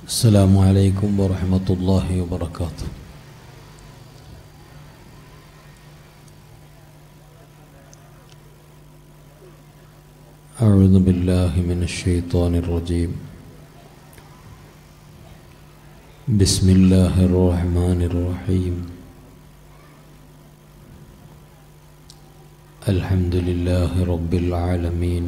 السلام عليكم ورحمة الله وبركاته أعوذ بالله من الشيطان الرجيم بسم الله الرحمن الرحيم الحمد لله رب العالمين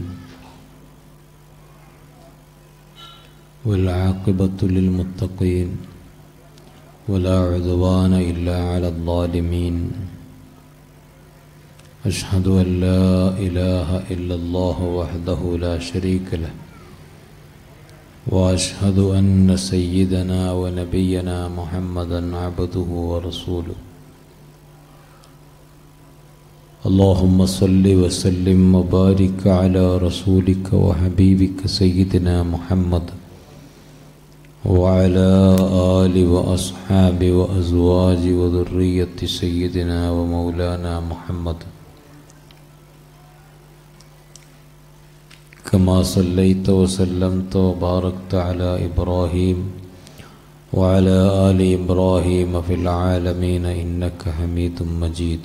والعاقبة للمتقين ولا عدوان إلا على الظالمين أشهد أن لا إله إلا الله وحده لا شريك له وأشهد أن سيدنا ونبينا محمدا عبده ورسوله اللهم صل وسلم وبارك على رسولك وحبيبك سيدنا محمد وعلى آل وأصحاب وأزواج وذرية سيدنا ومولانا محمد كما صليت وسلمت وباركت على إبراهيم وعلى آل إبراهيم في العالمين إنك حميد مجيد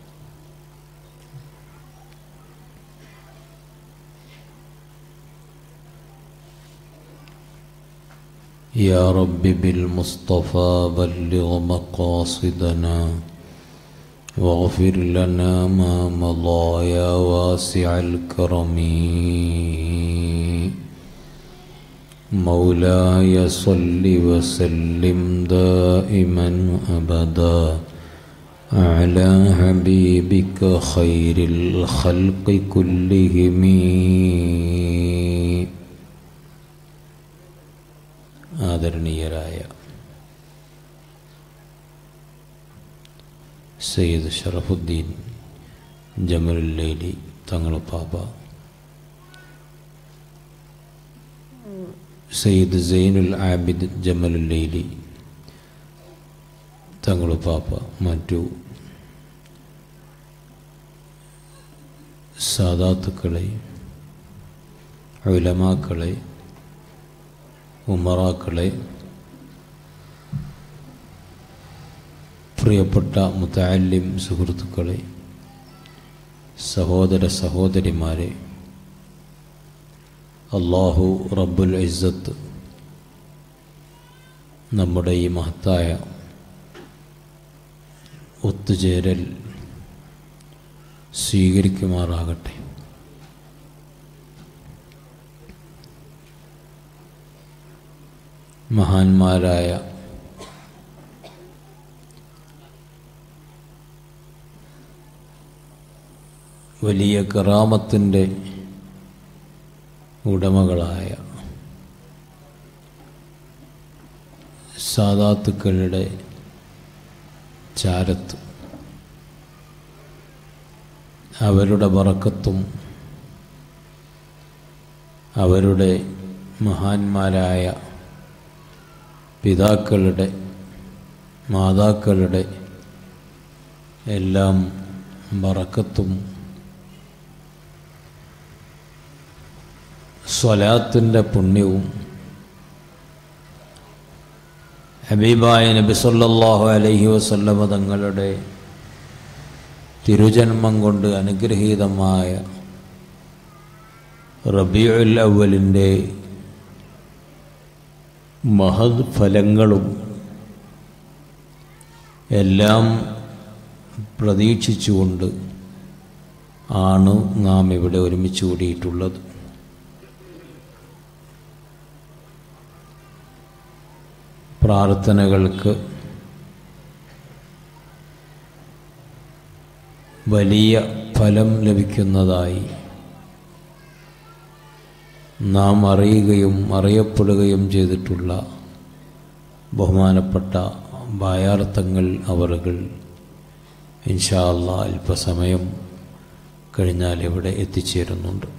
يا رب بالمصطفى بلغ مقاصدنا واغفر لنا ما مضى يا واسع الكرم مولاي صل وسلم دائما ابدا على حبيبك خير الخلق كلهم ആദരണീയരായ സയ്യിദ് ഷറഫുദ്ദീൻ ജമലുല്ലൈലി തങ്ങളുപ്പാപ്പ സയ്യിദ് സൈനുൽ ആബിദ് ജമലുല്ലൈലി തങ്ങളുപ്പാപ്പ മറ്റു സാദാത്തുക്കളെ ഉലമാക്കളെ ഉമറാക്കളെ പ്രിയപ്പെട്ട മുത്താലിം സുഹൃത്തുക്കളെ സഹോദര സഹോദരിമാരെ അള്ളാഹു റബ്ബുൽ ഇസ്സത്ത് നമ്മുടെ ഈ മഹത്തായ ഒത്തുചേരൽ സ്വീകരിക്കുമാറാകട്ടെ മഹാന്മാരായ വലിയ കറാമത്തിൻ്റെ ഉടമകളായ സാദാത്തുക്കളുടെ ചാരത്ത് അവരുടെ വറക്കത്തും അവരുടെ മഹാന്മാരായ പിതാക്കളുടെ മാതാക്കളുടെ എല്ലാം വറക്കത്തും സ്വലാത്തിൻ്റെ പുണ്യവും ഹബീബായ നബി സല്ലല്ലാഹു അലൈഹി വസല്ലമ തങ്ങളുടെ തിരുജന്മം കൊണ്ട് അനുഗ്രഹീതമായ റബീഉൽ അവലിൻ്റെ മഹത് ഫലങ്ങളും എല്ലാം പ്രതീക്ഷിച്ചുകൊണ്ട് ആണ് നാം ഇവിടെ ഒരുമിച്ച് കൂടിയിട്ടുള്ളത് പ്രാർത്ഥനകൾക്ക് വലിയ ഫലം ലഭിക്കുന്നതായി നാം അറിയുകയും അറിയപ്പെടുകയും ചെയ്തിട്ടുള്ള ബഹുമാനപ്പെട്ട ബായാർത്ഥങ്ങൾ അവറുകൾ ഇൻഷാല്ല അല്പസമയം കഴിഞ്ഞാൽ ഇവിടെ എത്തിച്ചേരുന്നുണ്ട്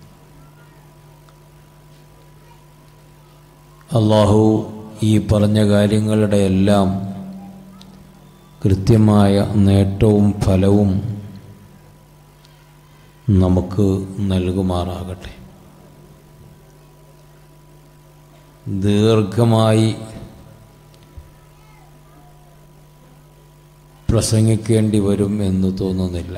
അള്ളാഹു ഈ പറഞ്ഞ കാര്യങ്ങളുടെ എല്ലാം കൃത്യമായ നേട്ടവും ഫലവും നമുക്ക് നൽകുമാറാകട്ടെ ദീർഘമായി പ്രസംഗിക്കേണ്ടി വരും എന്ന് തോന്നുന്നില്ല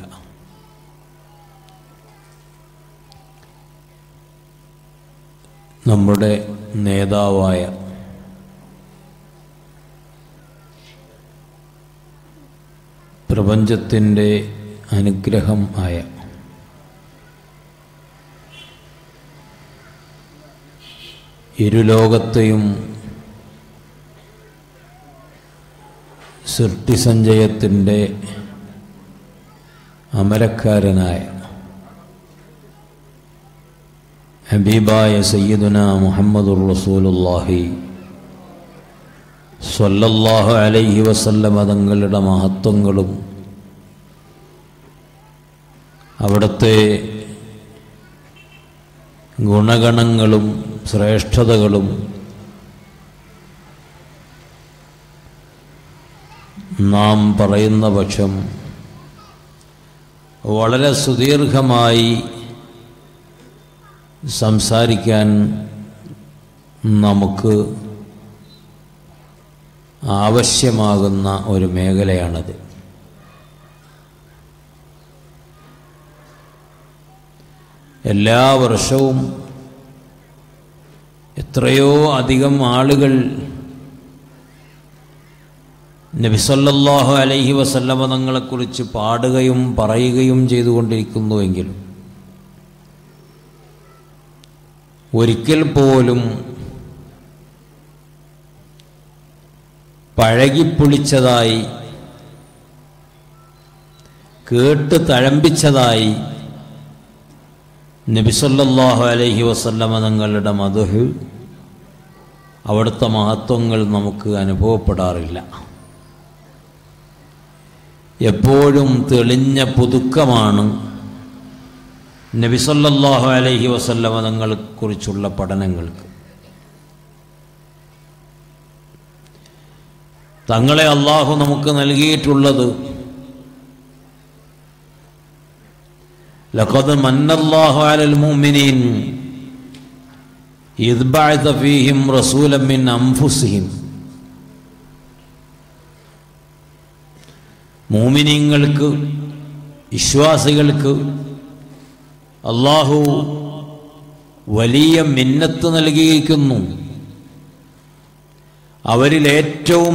നമ്മുടെ നേതാവായ പ്രപഞ്ചത്തിൻ്റെ അനുഗ്രഹം ആയ ഇരുലോകത്തെയും സൃഷ്ടിസഞ്ചയത്തിൻ്റെ അമരക്കാരനായ ഹബീബായ സയ്യിദുന മുഹമ്മദുർ റസൂലുള്ളാഹി സ്വല്ലല്ലാഹു അലൈഹി വസല്ലമ തങ്ങളുടെ മഹത്വങ്ങളും അവിടുത്തെ ഗുണഗണങ്ങളും ശ്രേഷ്ഠതകളും നാം പറയുന്ന പക്ഷം വളരെ സുദീർഘമായി സംസാരിക്കാൻ നമുക്ക് ആവശ്യമാകുന്ന ഒരു മേഖലയാണത് എല്ലാ വർഷവും എത്രയോ അധികം ആളുകൾ നബിസല്ലാഹു അലൈഹി വസല്ലമ തങ്ങളെക്കുറിച്ച് പാടുകയും പറയുകയും ചെയ്തുകൊണ്ടിരിക്കുന്നുവെങ്കിലും ഒരിക്കൽ പോലും പഴകിപ്പൊളിച്ചതായി കേട്ട് തഴമ്പിച്ചതായി നബിസല്ലാഹു അലൈഹി വസല്ലമ തങ്ങളുടെ മധുഹ് അവിടുത്തെ മഹത്വങ്ങൾ നമുക്ക് അനുഭവപ്പെടാറില്ല എപ്പോഴും തെളിഞ്ഞ പുതുക്കമാണ് നബിസല്ലാഹു അലൈഹി വസല്ലമ തങ്ങളെക്കുറിച്ചുള്ള പഠനങ്ങൾക്ക് തങ്ങളെ അള്ളാഹു നമുക്ക് നൽകിയിട്ടുള്ളത് ലഖദ് മന്നല്ലാഹു അലൽ മുഅ്മിനീൻ ഇദ് ബഅത ഫീഹിം റസൂലൻ മിൻ അൻഫുസിഹിം മൂമിനീങ്ങൾക്ക് വിശ്വാസികൾക്ക് അള്ളാഹു വലിയ മിന്നത്ത് നൽകിയിരിക്കുന്നു അവരിൽ ഏറ്റവും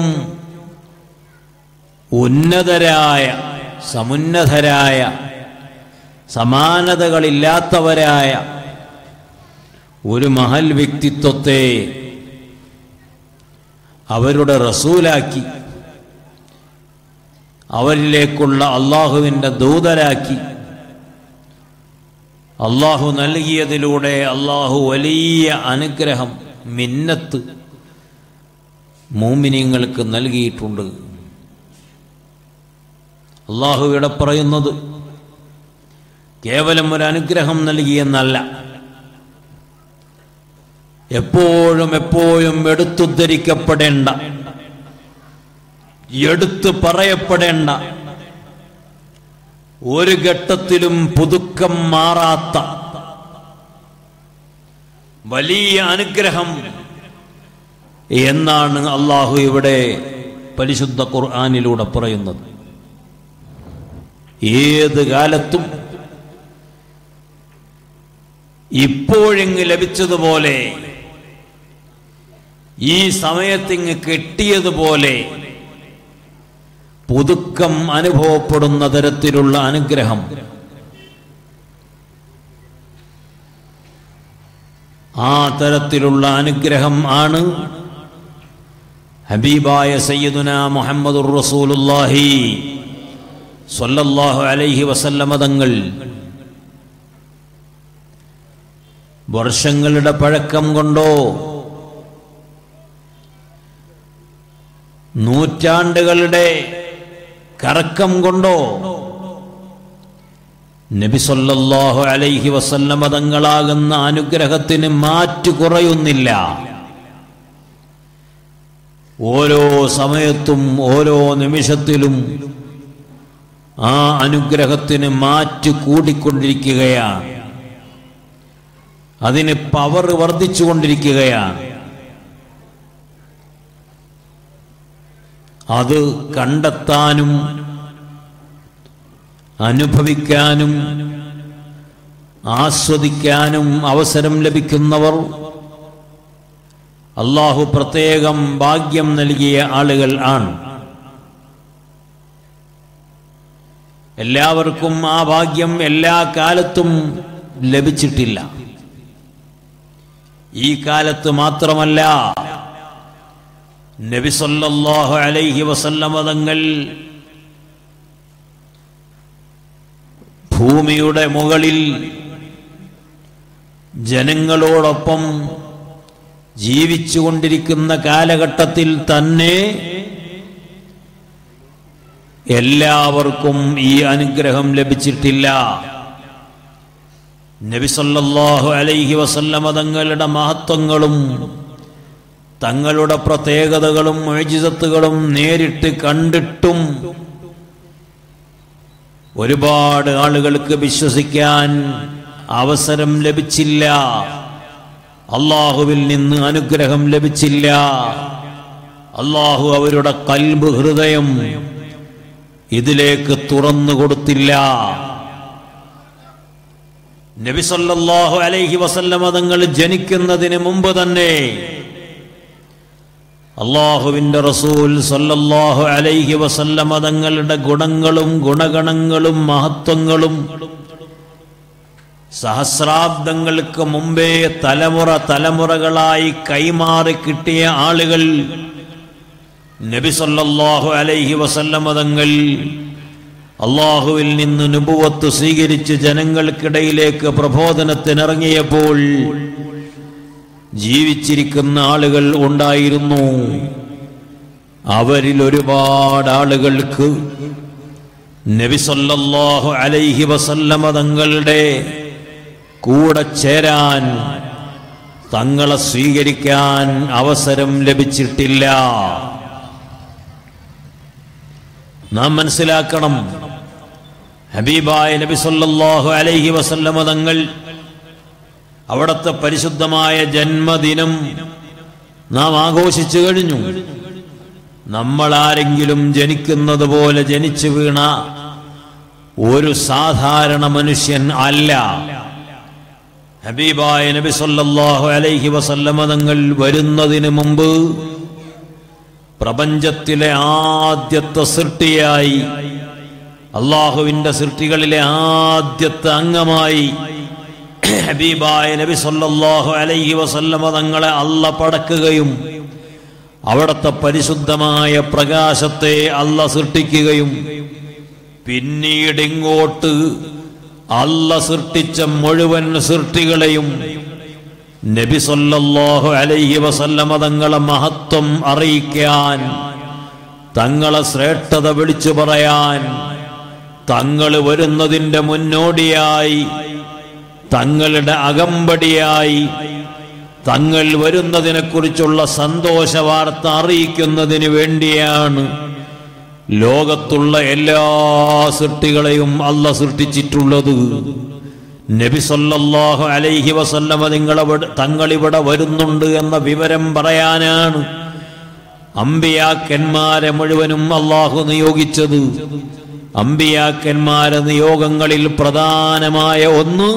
ഉന്നതരായ സമുന്നതരായ സമാനതകളില്ലാത്തവരായ ഒരു മഹൽ വ്യക്തിത്വത്തെ അവരുടെ റസൂലാക്കി അവരിലേക്കുള്ള അള്ളാഹുവിൻ്റെ ദൂതരാക്കി അള്ളാഹു നൽകിയതിലൂടെ അള്ളാഹു വലിയ അനുഗ്രഹം മിന്നത്ത് മൂമിനിങ്ങൾക്ക് നൽകിയിട്ടുണ്ട് അള്ളാഹു ഇവിടെ പറയുന്നത് കേവലം ഒരു അനുഗ്രഹം നൽകിയെന്നല്ല എപ്പോഴും എപ്പോഴും എടുത്തുദ്ധരിക്കപ്പെടേണ്ട എടുത്തു പറയപ്പെടേണ്ട ഒരു ഘട്ടത്തിലും പുതുക്കം മാറാത്ത വലിയ അനുഗ്രഹം എന്നാണ് അള്ളാഹു ഇവിടെ പരിശുദ്ധ ഖുർആാനിലൂടെ പറയുന്നത് ഏത് കാലത്തും ഇപ്പോഴെങ്ങ് ലഭിച്ചതുപോലെ ഈ സമയത്തിങ്ങ് കിട്ടിയതുപോലെ പുതുക്കം അനുഭവപ്പെടുന്ന തരത്തിലുള്ള അനുഗ്രഹം ആ തരത്തിലുള്ള അനുഗ്രഹം ആണ് ഹബീബായ സയ്യിദുന മുഹമ്മദുർ റസൂലുള്ളാഹി സ്വല്ലല്ലാഹു അലൈഹി വസല്ലമ തങ്ങൾ വർഷങ്ങളുടെ പഴക്കം കൊണ്ടോ നൂറ്റാണ്ടുകളുടെ കറക്കം കൊണ്ടോ നബി സല്ലല്ലാഹു അലൈഹി വസല്ലമ തങ്ങളാകുന്ന അനുഗ്രഹത്തിന് മാറ്റു കുറയുന്നില്ല ഓരോ സമയത്തും ഓരോ നിമിഷത്തിലും ആ അനുഗ്രഹത്തിന് മാറ്റു കൂടിക്കൊണ്ടിരിക്കുകയാണ് അതിന് പവർ വർദ്ധിച്ചുകൊണ്ടിരിക്കുകയാണ് അത് കണ്ടെത്താനും അനുഭവിക്കാനും ആസ്വദിക്കാനും അവസരം ലഭിക്കുന്നവർ അള്ളാഹു പ്രത്യേകം ഭാഗ്യം നൽകിയ ആളുകൾ ആണ് എല്ലാവർക്കും ആ ഭാഗ്യം എല്ലാ കാലത്തും ലഭിച്ചിട്ടില്ല ഈ കാലത്ത് മാത്രമല്ല നബി സല്ലല്ലാഹു അലൈഹി വസല്ലമ തങ്ങൾ ഭൂമിയുടെ മുകളിൽ ജനങ്ങളോടൊപ്പം ജീവിച്ചുകൊണ്ടിരിക്കുന്ന കാലഘട്ടത്തിൽ തന്നെ എല്ലാവർക്കും ഈ അനുഗ്രഹം ലഭിച്ചിട്ടില്ല നബി സല്ലല്ലാഹു അലൈഹി വസല്ലമ തങ്ങളുടെ മഹത്വങ്ങളും തങ്ങളുടെ പ്രത്യേകതകളും മോചിതത്തുകളും നേരിട്ട് കണ്ടിട്ടും ഒരുപാട് ആളുകൾക്ക് വിശ്വസിക്കാൻ അവസരം ലഭിച്ചില്ല അള്ളാഹുവിൽ നിന്ന് അനുഗ്രഹം ലഭിച്ചില്ല അള്ളാഹു അവരുടെ കൽബ് ഹൃദയം ഇതിലേക്ക് തുറന്നു കൊടുത്തില്ല നബി സല്ലല്ലാഹു അലൈഹി വസല്ലമ തങ്ങൾ ജനിക്കുന്നതിന് മുമ്പ് തന്നെ അള്ളാഹുവിന്റെ റസൂൽ സല്ലല്ലാഹു അലൈഹി വസല്ലമ തങ്ങളുടെ ഗുണങ്ങളും ഗുണഗണങ്ങളും മഹത്വങ്ങളും സഹസ്രാബ്ദങ്ങൾക്ക് മുമ്പേ തലമുറ തലമുറകളായി കൈമാറി കിട്ടിയ ആളുകൾ നബി സല്ലല്ലാഹു അലൈഹി വസല്ലമ തങ്ങൾ അള്ളാഹുവിൽ നിന്ന് നുബുവത്ത് സ്വീകരിച്ച് ജനങ്ങൾക്കിടയിലേക്ക് പ്രബോധനത്തിനിറങ്ങിയപ്പോൾ ജീവിച്ചിരിക്കുന്ന ആളുകൾ ഉണ്ടായിരുന്നു അവരിൽ ഒരുപാട് ആളുകൾക്ക് നബി സല്ലല്ലാഹു അലൈഹി വസല്ലമ തങ്ങളുടെ കൂടെ ചേരാൻ തങ്ങളെ സ്വീകരിക്കാൻ അവസരം ലഭിച്ചിട്ടില്ല നാം മനസ്സിലാക്കണം ഹബീബായ നബി സല്ലല്ലാഹു അലൈഹി വസല്ലമ തങ്ങൾ അവിടുത്തെ പരിശുദ്ധമായ ജന്മദിനം നാം ആഘോഷിച്ചു കഴിഞ്ഞു നമ്മൾ ആരെങ്കിലും ജനിക്കുന്നത് പോലെ ജനിച്ചു വീണ ഒരു സാധാരണ മനുഷ്യൻ അല്ല ഹബീബായ നബി സല്ലല്ലാഹു അലൈഹി വസല്ലമ തങ്ങൾ വരുന്നതിന് മുമ്പ് പ്രപഞ്ചത്തിലെ ആദ്യത്തെ സൃഷ്ടിയായി അള്ളാഹുവിന്റെ സൃഷ്ടികളിലെ ആദ്യത്തെ അംഗമായി ഹബീബായ നബി സല്ലല്ലാഹു അലൈഹി വസല്ലമ തങ്ങളെ അല്ല പടക്കുകയും അവിടുത്തെ പരിശുദ്ധമായ പ്രകാശത്തെ അല്ല സൃഷ്ടിക്കുകയും പിന്നീട് ഇങ്ങോട്ട് അല്ല സൃഷ്ടിച്ച മുഴുവൻ സൃഷ്ടികളെയും നബി സല്ലല്ലാഹു അലൈഹി വസല്ലമ തങ്ങളെ മഹത്വം അറിയിക്കാൻ തങ്ങളെ ശ്രേഷ്ഠത വിളിച്ചു പറയാൻ തങ്ങൾ വരുന്നതിൻ്റെ മുന്നോടിയായി തങ്ങളുടെ അകമ്പടിയായി തങ്ങൾ വരുന്നതിനെക്കുറിച്ചുള്ള സന്തോഷ വാർത്ത അറിയിക്കുന്നതിന് വേണ്ടിയാണ് ലോകത്തുള്ള എല്ലാ സൃഷ്ടികളെയും അല്ല സൃഷ്ടിച്ചിട്ടുള്ളത് നബി സല്ലല്ലാഹു അലൈഹി വസല്ലമ നിങ്ങളവിടെ തങ്ങളിവിടെ വരുന്നുണ്ട് എന്ന വിവരം പറയാനാണ് അമ്പിയാക്കന്മാരെ മുഴുവനും അള്ളാഹു നിയോഗിച്ചത് അമ്പിയാക്കന്മാരെ നിയോഗങ്ങളിൽ പ്രധാനമായ ഒന്ന്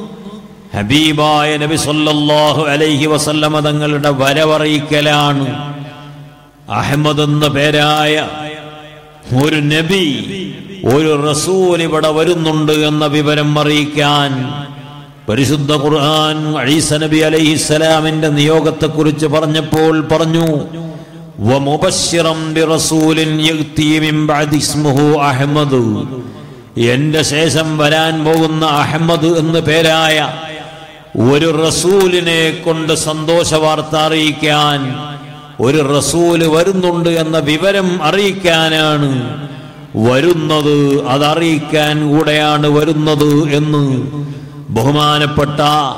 ഹബീബായ നബി സല്ലല്ലാഹു അലൈഹി വസല്ലമ തങ്ങളുടെ വരവറിയിക്കലാണ് അഹമ്മദ് എന്ന പേരായ ഒരു നബി ഒരു റസൂൽ ഇവിടെ വരുന്നുണ്ട് എന്ന വിവരം അറിയിക്കാൻ പരിശുദ്ധ ഖുർആൻ ഈസ നബി അലൈഹിസ്സലാമിന്റെ നിയോഗത്തെക്കുറിച്ച് പറഞ്ഞപ്പോൾ പറഞ്ഞു ومبشرا برسول يأتي من بعد اسمه അഹ്മദ് എന്റെ ശേഷം വരാൻ പോകുന്ന അഹമ്മദ് എന്ന് പേരായ ഒരു റസൂലിനെ കൊണ്ട് സന്തോഷ വാർത്ത അറിയിക്കാൻ ഒരു റസൂല് വരുന്നുണ്ട് എന്ന വിവരം അറിയിക്കാനാണ് വരുന്നത് അതറിയിക്കാൻ കൂടെയാണ് വരുന്നത് എന്ന് ബഹുമാനപ്പെട്ട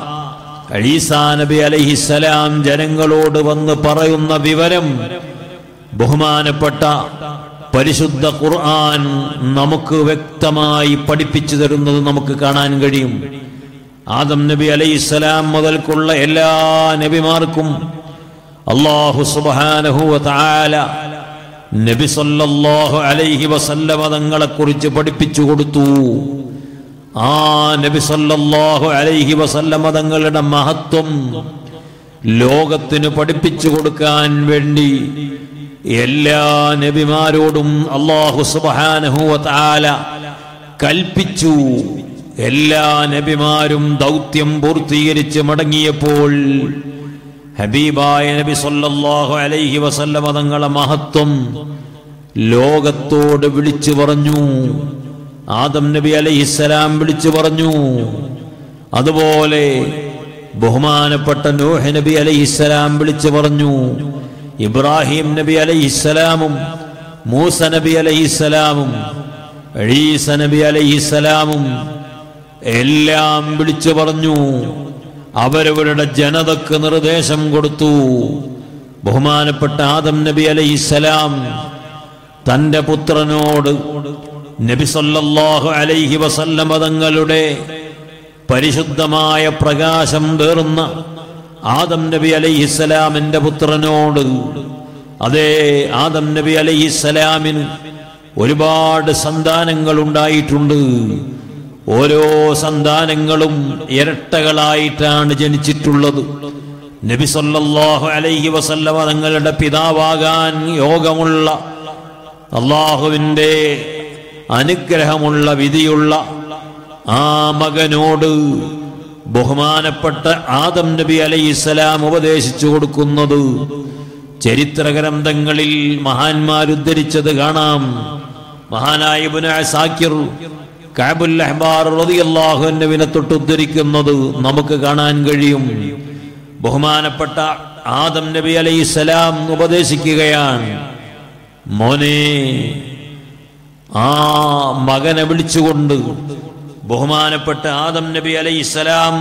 ഈസാ നബി അലൈഹിസലാം ജനങ്ങളോട് വന്ന് പറയുന്ന വിവരം ബഹുമാനപ്പെട്ട പരിശുദ്ധ ഖുർആൻ നമുക്ക് വ്യക്തമായി പഠിപ്പിച്ചു തരുന്നത് നമുക്ക് കാണാൻ കഴിയും ആദം നബി അലൈഹിസ്സലാം മുതൽക്കുള്ള എല്ലാ നബിമാർക്കും അള്ളാഹു സുബാനഹുവ താല നബി സല്ലല്ലാഹു അലൈഹി വസല്ലമ തങ്ങളെ കുറിച്ച് പഠിപ്പിച്ചു കൊടുത്തു ആ നബി സല്ലല്ലാഹു അലൈഹി വസല്ലമ തങ്ങളുടെ മഹത്വം ലോകത്തിന് പഠിപ്പിച്ചു കൊടുക്കാൻ വേണ്ടി എല്ലാ നബിമാരോടും അള്ളാഹു സുബ്ഹാനഹു വതആല കൽപ്പിച്ചു എല്ലാ നബിമാരും ദൗത്യം പൂർത്തീകരിച്ച് മടങ്ങിയപ്പോൾ ഹബീബായ നബി സല്ലല്ലാഹു അലൈഹി വസല്ലമ തങ്ങളെ മഹത്വം ലോകത്തോട് വിളിച്ചു പറഞ്ഞു ആദം നബി അലൈഹിസ്സലാം വിളിച്ചു പറഞ്ഞു അതുപോലെ ബഹുമാനപ്പെട്ട നൂഹ് നബി അലൈഹിസ്സലാം വിളിച്ചു പറഞ്ഞു ഇബ്രാഹിം നബി അലൈഹിസ്സലാമും മൂസ നബി അലൈഹിസ്സലാമും ഈസ നബി അലൈഹിസ്സലാമും എല്ലാം വിളിച്ചു പറഞ്ഞു അവരവരുടെ ജനതക്ക് നിർദ്ദേശം കൊടുത്തു ബഹുമാനപ്പെട്ട ആദം നബി അലൈഹിസ്സലാം തന്റെ പുത്രനോട് നബി സല്ലല്ലാഹു അലൈഹി വസല്ലമ തങ്ങളുടെ പരിശുദ്ധമായ പ്രകാശം തീർന്ന ആദം നബി അലൈഹിസ്സലാമിന്റെ പുത്രനോട് അതേ ആദം നബി അലൈഹിസ്സലാമിന് ഒരുപാട് സന്താനങ്ങൾ ഉണ്ടായിട്ടുണ്ട് ഓരോ സന്താനങ്ങളും ഇരട്ടകളായിട്ടാണ് ജനിച്ചിട്ടുള്ളത് നബി സല്ലല്ലാഹു അലൈഹി വസല്ലമ തങ്ങളുടെ പിതാവാകാൻ യോഗമുള്ള അള്ളാഹുവിൻ്റെ അനുഗ്രഹമുള്ള വിധിയുള്ള ആ മകനോട് ബഹുമാനപ്പെട്ട ആദം നബി അലൈഹിസ്സലാം ഉപദേശിച്ചു കൊടുക്കുന്നത് ചരിത്ര ഗ്രന്ഥങ്ങളിൽ മഹാന്മാർ ഉദ്ധരിച്ചത് കാണാം മഹാനായ ഇബ്നു സാക്കിർ കാബുൽ അഹ്ബാർ റളിയല്ലാഹുവിനെ തൊട്ട് ഉദ്ധരിക്കുന്നത് നമുക്ക് കാണാൻ കഴിയും ബഹുമാനപ്പെട്ട ആദം നബി അലൈഹിസ്സലാം ഉപദേശിക്കുകയാണ് മോനെ ആ മകനെ വിളിച്ചുകൊണ്ട് ബഹുമാനപ്പെട്ട ആദം നബി അലൈഹിസ്സലാം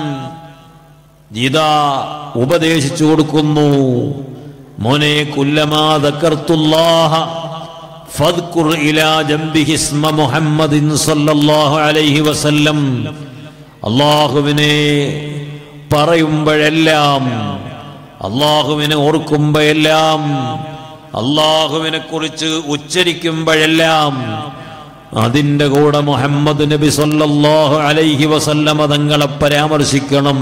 ഇതാ ഉപദേശിച്ചു കൊടുക്കുന്നു മോനെ കുല്ലമാ ദക്കർത്തുല്ലാഹ ഫദ്കുർ ഇലാ ജംബിഹി ഇസ്മ മുഹമ്മദിൻ സല്ലല്ലാഹു അലൈഹി വസല്ലം അള്ളാഹുവിനെ പറയുമ്പോഴെല്ലാം അള്ളാഹുവിനെ ഓർക്കുമ്പോഴെല്ലാം അള്ളാഹുവിനെ കുറിച്ച് ഉച്ചരിക്കുമ്പോഴെല്ലാം അതിന്റെ കൂടെ മുഹമ്മദ് നബി സല്ലല്ലാഹു അലൈഹി വസല്ലമ തങ്ങളെ പരാമർശിക്കണം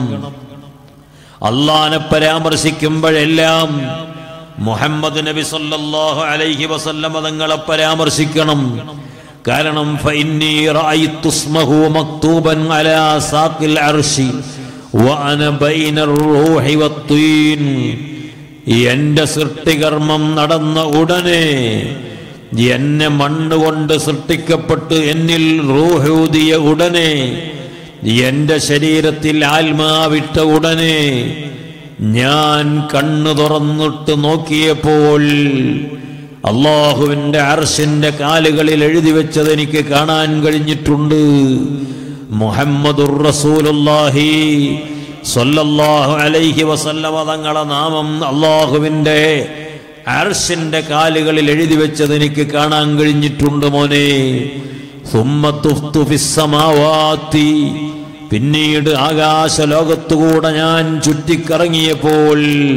അള്ളാനെ പരാമർശിക്കുമ്പോഴെല്ലാം മുഹമ്മദ് നബി സല്ലല്ലാഹു അലൈഹി വസല്ലമ തങ്ങളെ പരാമർശിക്കണം കാരണം ഫഇന്നി റഅയ്തു ഇസ്മഹു മക്തൂബൻ അലാ സാഖിൽ അർശി വഅന ബൈന റൂഹി വത്തീൻ എന്റെ സൃഷ്ടികർമ്മം നടന്ന ഉടനെ എന്നെ മണ്ണുകൊണ്ട് സൃഷ്ടിക്കപ്പെട്ട് എന്നിൽ റൂഹൂതിയ ഉടനെ എന്റെ ശരീരത്തിൽ ആത്മാവിട്ട ഉടനെ ഞാൻ കണ്ണു തുറന്നിട്ട് നോക്കിയപ്പോൾ അള്ളാഹുവിന്റെ അർശിന്റെ കാലുകളിൽ എഴുതി വെച്ചത് എനിക്ക് കാണാൻ കഴിഞ്ഞിട്ടുണ്ട് മുഹമ്മദുർ റസൂലുള്ളാഹി സല്ലല്ലാഹു അലൈഹി വസല്ലമ തങ്ങളെ നാമം അള്ളാഹുവിന്റെ അർശിന്റെ കാലുകളിൽ എഴുതി വെച്ചത് എനിക്ക് കാണാൻ കഴിഞ്ഞിട്ടുണ്ട് മോനെ സുമ്മ തുഫ്തു ഫിസ്സമാവാത്തി പിന്നീട് ആകാശ ലോകത്തുകൂടെ ഞാൻ ചുറ്റിക്കറങ്ങിയപ്പോൾ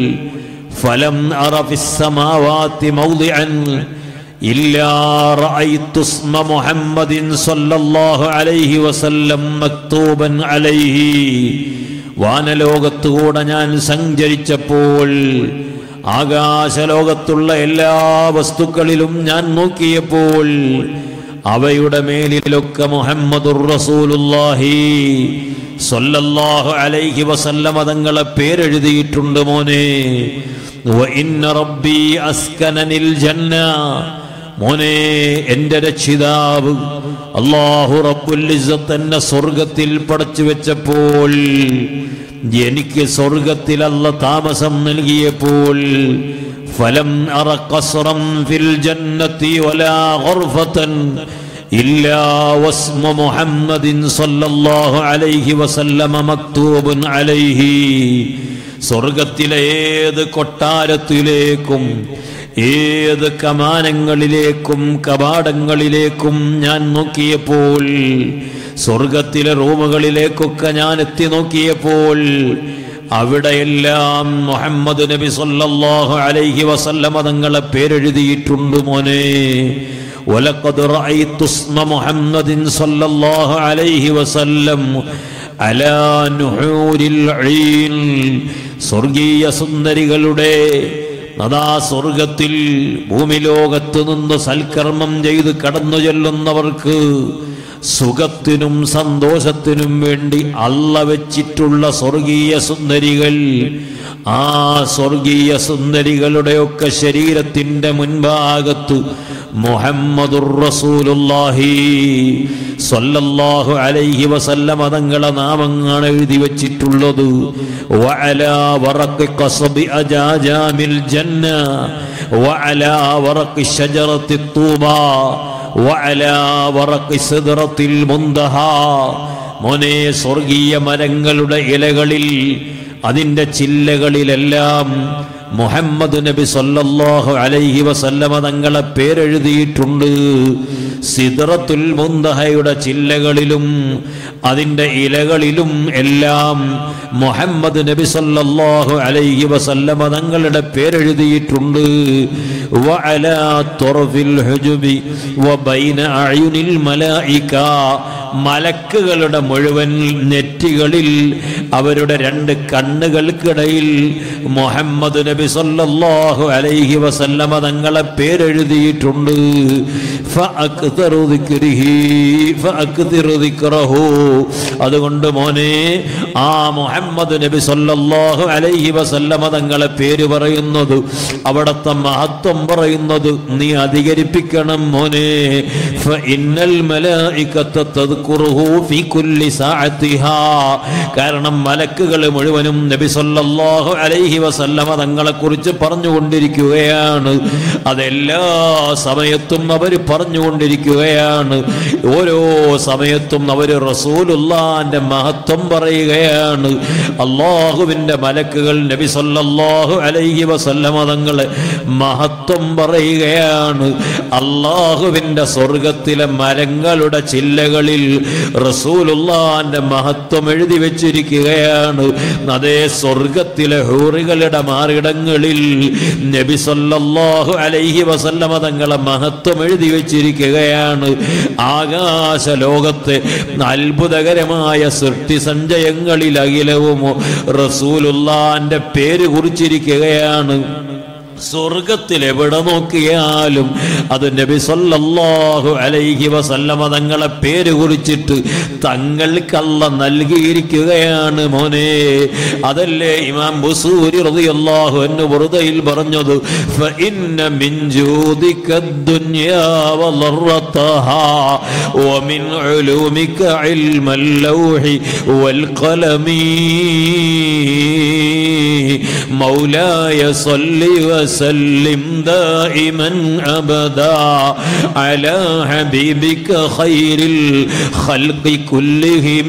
ഫലം അറ ഫിസ്സമാവാത്തി മൗദിഅൻ ഇല്ലാ റഅയ്തു ഇസ്മ മുഹമ്മദിൻ സല്ലല്ലാഹു അലൈഹി വസല്ലം മക്തൂബൻ അലൈഹി വാനലോകത്തുകൂടെ ഞാൻ സഞ്ചരിച്ചപ്പോൾ ആകാശലോകത്തുള്ള എല്ലാ വസ്തുക്കളിലും ഞാൻ നോക്കിയപ്പോൾ അവയുടെ മേലിലൊക്കെ മുഹമ്മദുർ റസൂലുള്ളാഹി സ്വല്ലല്ലാഹു അലൈഹി വസല്ലമ തങ്ങളെ പേരെഴുതിയിട്ടുണ്ട് മോനെ വ ഇന്ന റബ്ബി അസ്കനനിൽ ജന്ന മോനെ എന്റെ രക്ഷിതാവ് അള്ളാഹു റബ്ബുൽ ഇസ്സത്ത് എന്നെ സ്വർഗത്തിൽ പടച്ചു വെച്ചപ്പോൾ എനിക്ക് സ്വർഗത്തിൽ അല്ല താമസം നൽകിയപ്പോൾ ഫലം അറ ഖസ്റം ഫിൽ ജന്നത്തി വലാ ഗർഫതൻ ഇല്ലാ വസ്മ മുഹമ്മദിൻ സല്ലല്ലാഹു അലൈഹി വസല്ലമ മക്തൂബുൻ അലൈഹി സ്വർഗത്തിലെ ഏത് കൊട്ടാരത്തിലേക്കും ഏത് കമാനങ്ങളിലേക്കും കവാടങ്ങളിലേക്കും ഞാൻ നോക്കിയപ്പോൾ സ്വർഗത്തിലെ റൂമുകളിലേക്കൊക്കെ ഞാൻ എത്തി നോക്കിയപ്പോൾ അവിടെയെല്ലാം മുഹമ്മദ് നബി സല്ലല്ലാഹു അലൈഹി വസല്ലമ തങ്ങളെ പേരെഴുതിയിട്ടുണ്ട് മോനെ ولقد رأيت اسم محمد صلى الله عليه وسلم على نحور العين സ്വർഗീയ സുന്ദരികളുടെ അതാ സ്വർഗത്തിൽ ഭൂമിലോകത്ത് നിന്ന് സൽക്കർമ്മം ചെയ്ത് കടന്നു ചെല്ലുന്നവർക്ക് സുഖത്തിനും സന്തോഷത്തിനും വേണ്ടി അള്ള വെച്ചിട്ടുള്ള സ്വർഗീയ സുന്ദരികൾ ആ സ്വർഗീയ സുന്ദരികളുടെയൊക്കെ ശരീരത്തിന്റെ മുൻഭാഗത്ത് മുഹമ്മദുർ റസൂലുള്ളാഹി സ്വല്ലല്ലാഹു അലൈഹി വസല്ലമ തങ്ങളെ നാമങ്ങളാണ് എഴുതി വച്ചിട്ടുള്ളത് വഅലാ വറഖി ഖസ്ബി അജാജാമിൽ ജന്ന വഅലാ വറഖി ഷജറത്തി തൂബ വഅലാ വറഖി സിദ്റത്തിൽ മുന്തഹ മോനെ സ്വർഗീയ മരങ്ങളുടെ ഇലകളിൽ അതിൻ്റെ ചില്ലകളിലെല്ലാം മുഹമ്മദ് നബി സല്ലല്ലാഹു അലൈഹി വസല്ലമ തങ്ങളെ പേരെഴുതിയിട്ടുണ്ട് സിദ്റത്തുൽ മുന്തഹയുടെ ചില്ലകളിലും അതിൻ്റെ ഇലകളിലും എല്ലാം മുഹമ്മദ് നബി സല്ലല്ലാഹു അലൈഹി വസല്ലമ തങ്ങളുടെ പേരെഴുതിയിട്ടുണ്ട് വഅലാ തുറഫിൽ ഹുജുബി വബൈന അയുനിൽ മലായിക മലക്കുകളുടെ മുഴുവൻ നെറ്റികളിൽ അവരുടെ രണ്ട് കണ്ണുകൾക്കിടയിൽ മുഹമ്മദ് നബി സല്ലല്ലാഹു അലൈഹി വസല്ലമ തങ്ങളെ പേരെഴുതിയിട്ടുണ്ട് ഫഅക്തറു ദിക്രിഹി ഫഅക്തിറു ദിക്റഹു അതുകൊണ്ട് മോനെ ആ മുഹമ്മദ് നബി സല്ലല്ലാഹു അലൈഹി വസല്ലമ തങ്ങളെ പേര് പറയുന്നത് അവിടത്തെ മഹത്വം പറയുന്നത് നീ അധികരിപ്പിക്കണം മോനെ ഫഇന്നൽ മലായികത തദ്കുറുഹു ഫീ കുല്ലി സഅതിഹാ കാരണം മലക്കുകൾ മുഴുവനും നബി സല്ലല്ലാഹു അലൈഹി വസല്ലമ തങ്ങളെ കുറിച്ച് പറഞ്ഞുകൊണ്ടിരിക്കുകയാണ് അതെല്ലാ സമയത്തും അവർ പറഞ്ഞുകൊണ്ടിരിക്കുകയാണ് ഓരോ സമയത്തും അവർ റസൂലുള്ളാന്റെ മഹത്വം പറയുകയാണ് അള്ളാഹുവിന്റെ മലക്കുകൾ നബി സല്ലല്ലാഹു അലൈഹി വസല്ലമ തങ്ങളെ മഹത്വം പറയുകയാണ് അള്ളാഹുവിന്റെ സ്വർഗത്തിലെ മരങ്ങളുടെ ചില്ലകളിൽ റസൂലുള്ളാന്റെ മഹത്വം എഴുതി വെച്ചിരിക്കുകയാണ് അതേ സ്വർഗത്തിലെ ഹൂറികളുടെ മാറിടങ്ങളിൽ നബി സല്ലല്ലാഹു അലൈഹി വസല്ലമ തങ്ങളെ മഹത്വം എഴുതി വെച്ചിരിക്കുകയാണ് ആകാശ ലോകത്തെ അത്ഭുതകരമായ സൃഷ്ടി സഞ്ചയങ്ങളിൽ അഖിലവും റസൂലുള്ളാന്റെ പേര് കുറിച്ചിരിക്കുകയാണ് സ്വർഗത്തിൽ എവിടെ നോക്കിയാലും അത് നബി സല്ലല്ലാഹു അലൈഹി വസല്ലമ തങ്ങളെ പേര് കുറിച്ചിട്ട് തങ്ങൾക്കല്ല നൽകിയിരിക്കുകയാണ് മോനെ അതല്ലേ ഇമാം ബുസൂരി റളിയല്ലാഹു അൻഹു വെറുതെയിൽ പറഞ്ഞത് ഫഇന്ന മിൻ ജൂദിക الدنيا وضرتها ومن علومك علم اللوح والقلم مولاي صل وسلم دائما ابدا على حبيبك خير الخلق كلهم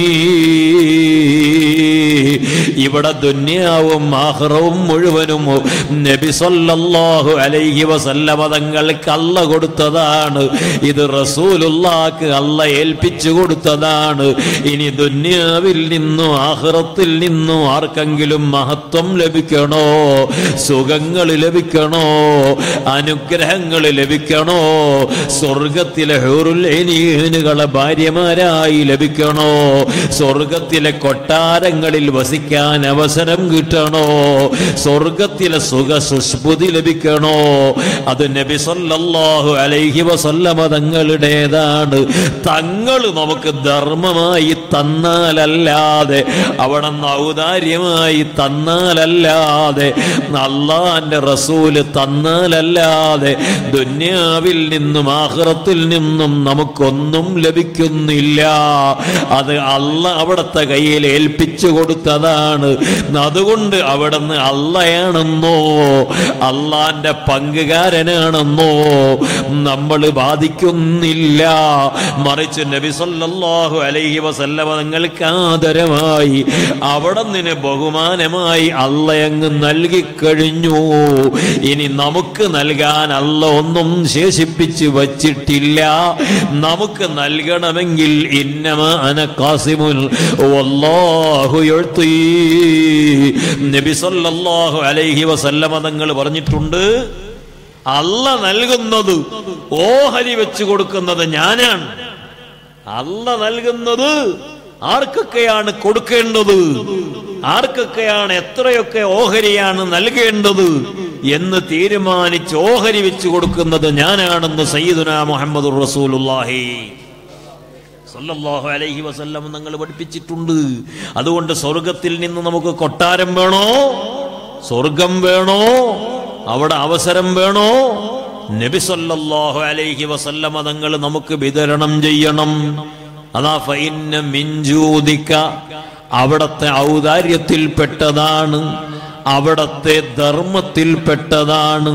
ഇവിടെ ദുന്യാവും ആഹ്റവും മുഴുവനും നബി സല്ലല്ലാഹു അലൈഹി വസല്ലമ തങ്ങൾക്ക് അല്ല കൊടുത്തതാണ് ഇത് റസൂലുള്ളാക്ക് അല്ല ഏൽപ്പിച്ചു കൊടുത്തതാണ് ഇനി ദുന്യാവിൽ നിന്നും ആഹ്റത്തിൽ നിന്നും ആർക്കെങ്കിലും മഹത്വം ലഭിക്കണോ സുഖങ്ങൾ ലഭിക്കണോ അനുഗ്രഹങ്ങൾ ലഭിക്കണോ സ്വർഗത്തിലെ ഹൂറുൽ എനീനുകളെ ഭാര്യമാരായി ലഭിക്കണോ സ്വർഗത്തിലെ കൊട്ടാരങ്ങളിൽ വസിക്കാൻ അവസരം കിട്ടണോ സ്വർഗത്തിലെ സുഖ സുസ്മൃതി ലഭിക്കണോ അത് നബി സല്ലല്ലാഹു അലൈഹി വസല്ലമ തങ്ങളുടേതാണ് തങ്ങൾ നമുക്ക് ധർമ്മമായി തന്നാലല്ലാതെ അവിടെ ഔദാര്യമായി തന്നാലല്ലാതെ അള്ളാന്റെ റസൂല് തന്നാലല്ലാതെ ദുന്യാവിൽ നിന്നും ആഹ്റത്തിൽ നിന്നും നമുക്കൊന്നും ലഭിക്കുന്നില്ല അത് അല്ല അവിടുത്തെ കയ്യിൽ ഏൽപ്പിച്ചു കൊടുത്തതാണ് അതുകൊണ്ട് അവിടുന്ന് അള്ളയാണെന്നോ അള്ളാന്റെ പങ്കുകാരനാണെന്നോ നമ്മൾ ബാധിക്കുന്നില്ല മറിച്ച് നബി സല്ലല്ലാഹു അലൈഹി വസല്ലമ നിങ്ങൾക്ക് ആദരമായി അവിടെ നിന്ന് ബഹുമാനമായി അള്ളയങ്ങ് നൽകിക്കഴിഞ്ഞു ഇനി നമുക്ക് നൽകാൻ അല്ല ഒന്നും ശേഷിപ്പിച്ച് വച്ചിട്ടില്ല നമുക്ക് നൽകണമെങ്കിൽ ഇന്നമ അന കാസിമുൽ വല്ലാഹു യുഅ്തി. നബി സല്ലല്ലാഹു അലൈഹി വസല്ലമ തങ്ങൾ പറഞ്ഞിട്ടുണ്ട് അല്ല നൽകുന്നത് ഓഹരി വെച്ച് കൊടുക്കുന്നത് ഞാനാണ് അല്ല നൽകുന്നത് ആർക്കൊക്കെയാണ് കൊടുക്കേണ്ടത് ആർക്കൊക്കെയാണ് എത്രയൊക്കെ ഓഹരിയാണ് നൽകേണ്ടത് എന്ന് തീരുമാനിച്ച് ഓഹരി വെച്ച് കൊടുക്കുന്നത് ഞാനാണെന്ന് സയ്യിദുന മുഹമ്മദ് റസൂലുള്ളാഹി സല്ലല്ലാഹു അലൈഹി വസല്ലം നിങ്ങൾ പഠിപ്പിച്ചിട്ടുണ്ട് അതുകൊണ്ട് സ്വർഗത്തിൽ നിന്ന് നമുക്ക് കൊട്ടാരം വേണോ സ്വർഗം വേണോ അവിടെ അവസരം വേണോ നബി സല്ലല്ലാഹു അലൈഹി വസല്ലമ തങ്ങൾ നമുക്ക് വിതരണം ചെയ്യണം അതാ ഫൈന്ന മിഞ്ചൂദിക്ക അവിടത്തെ ഔദാര്യത്തിൽപ്പെട്ടതാണ് അവിടത്തെ ധർമ്മത്തിൽപ്പെട്ടതാണ്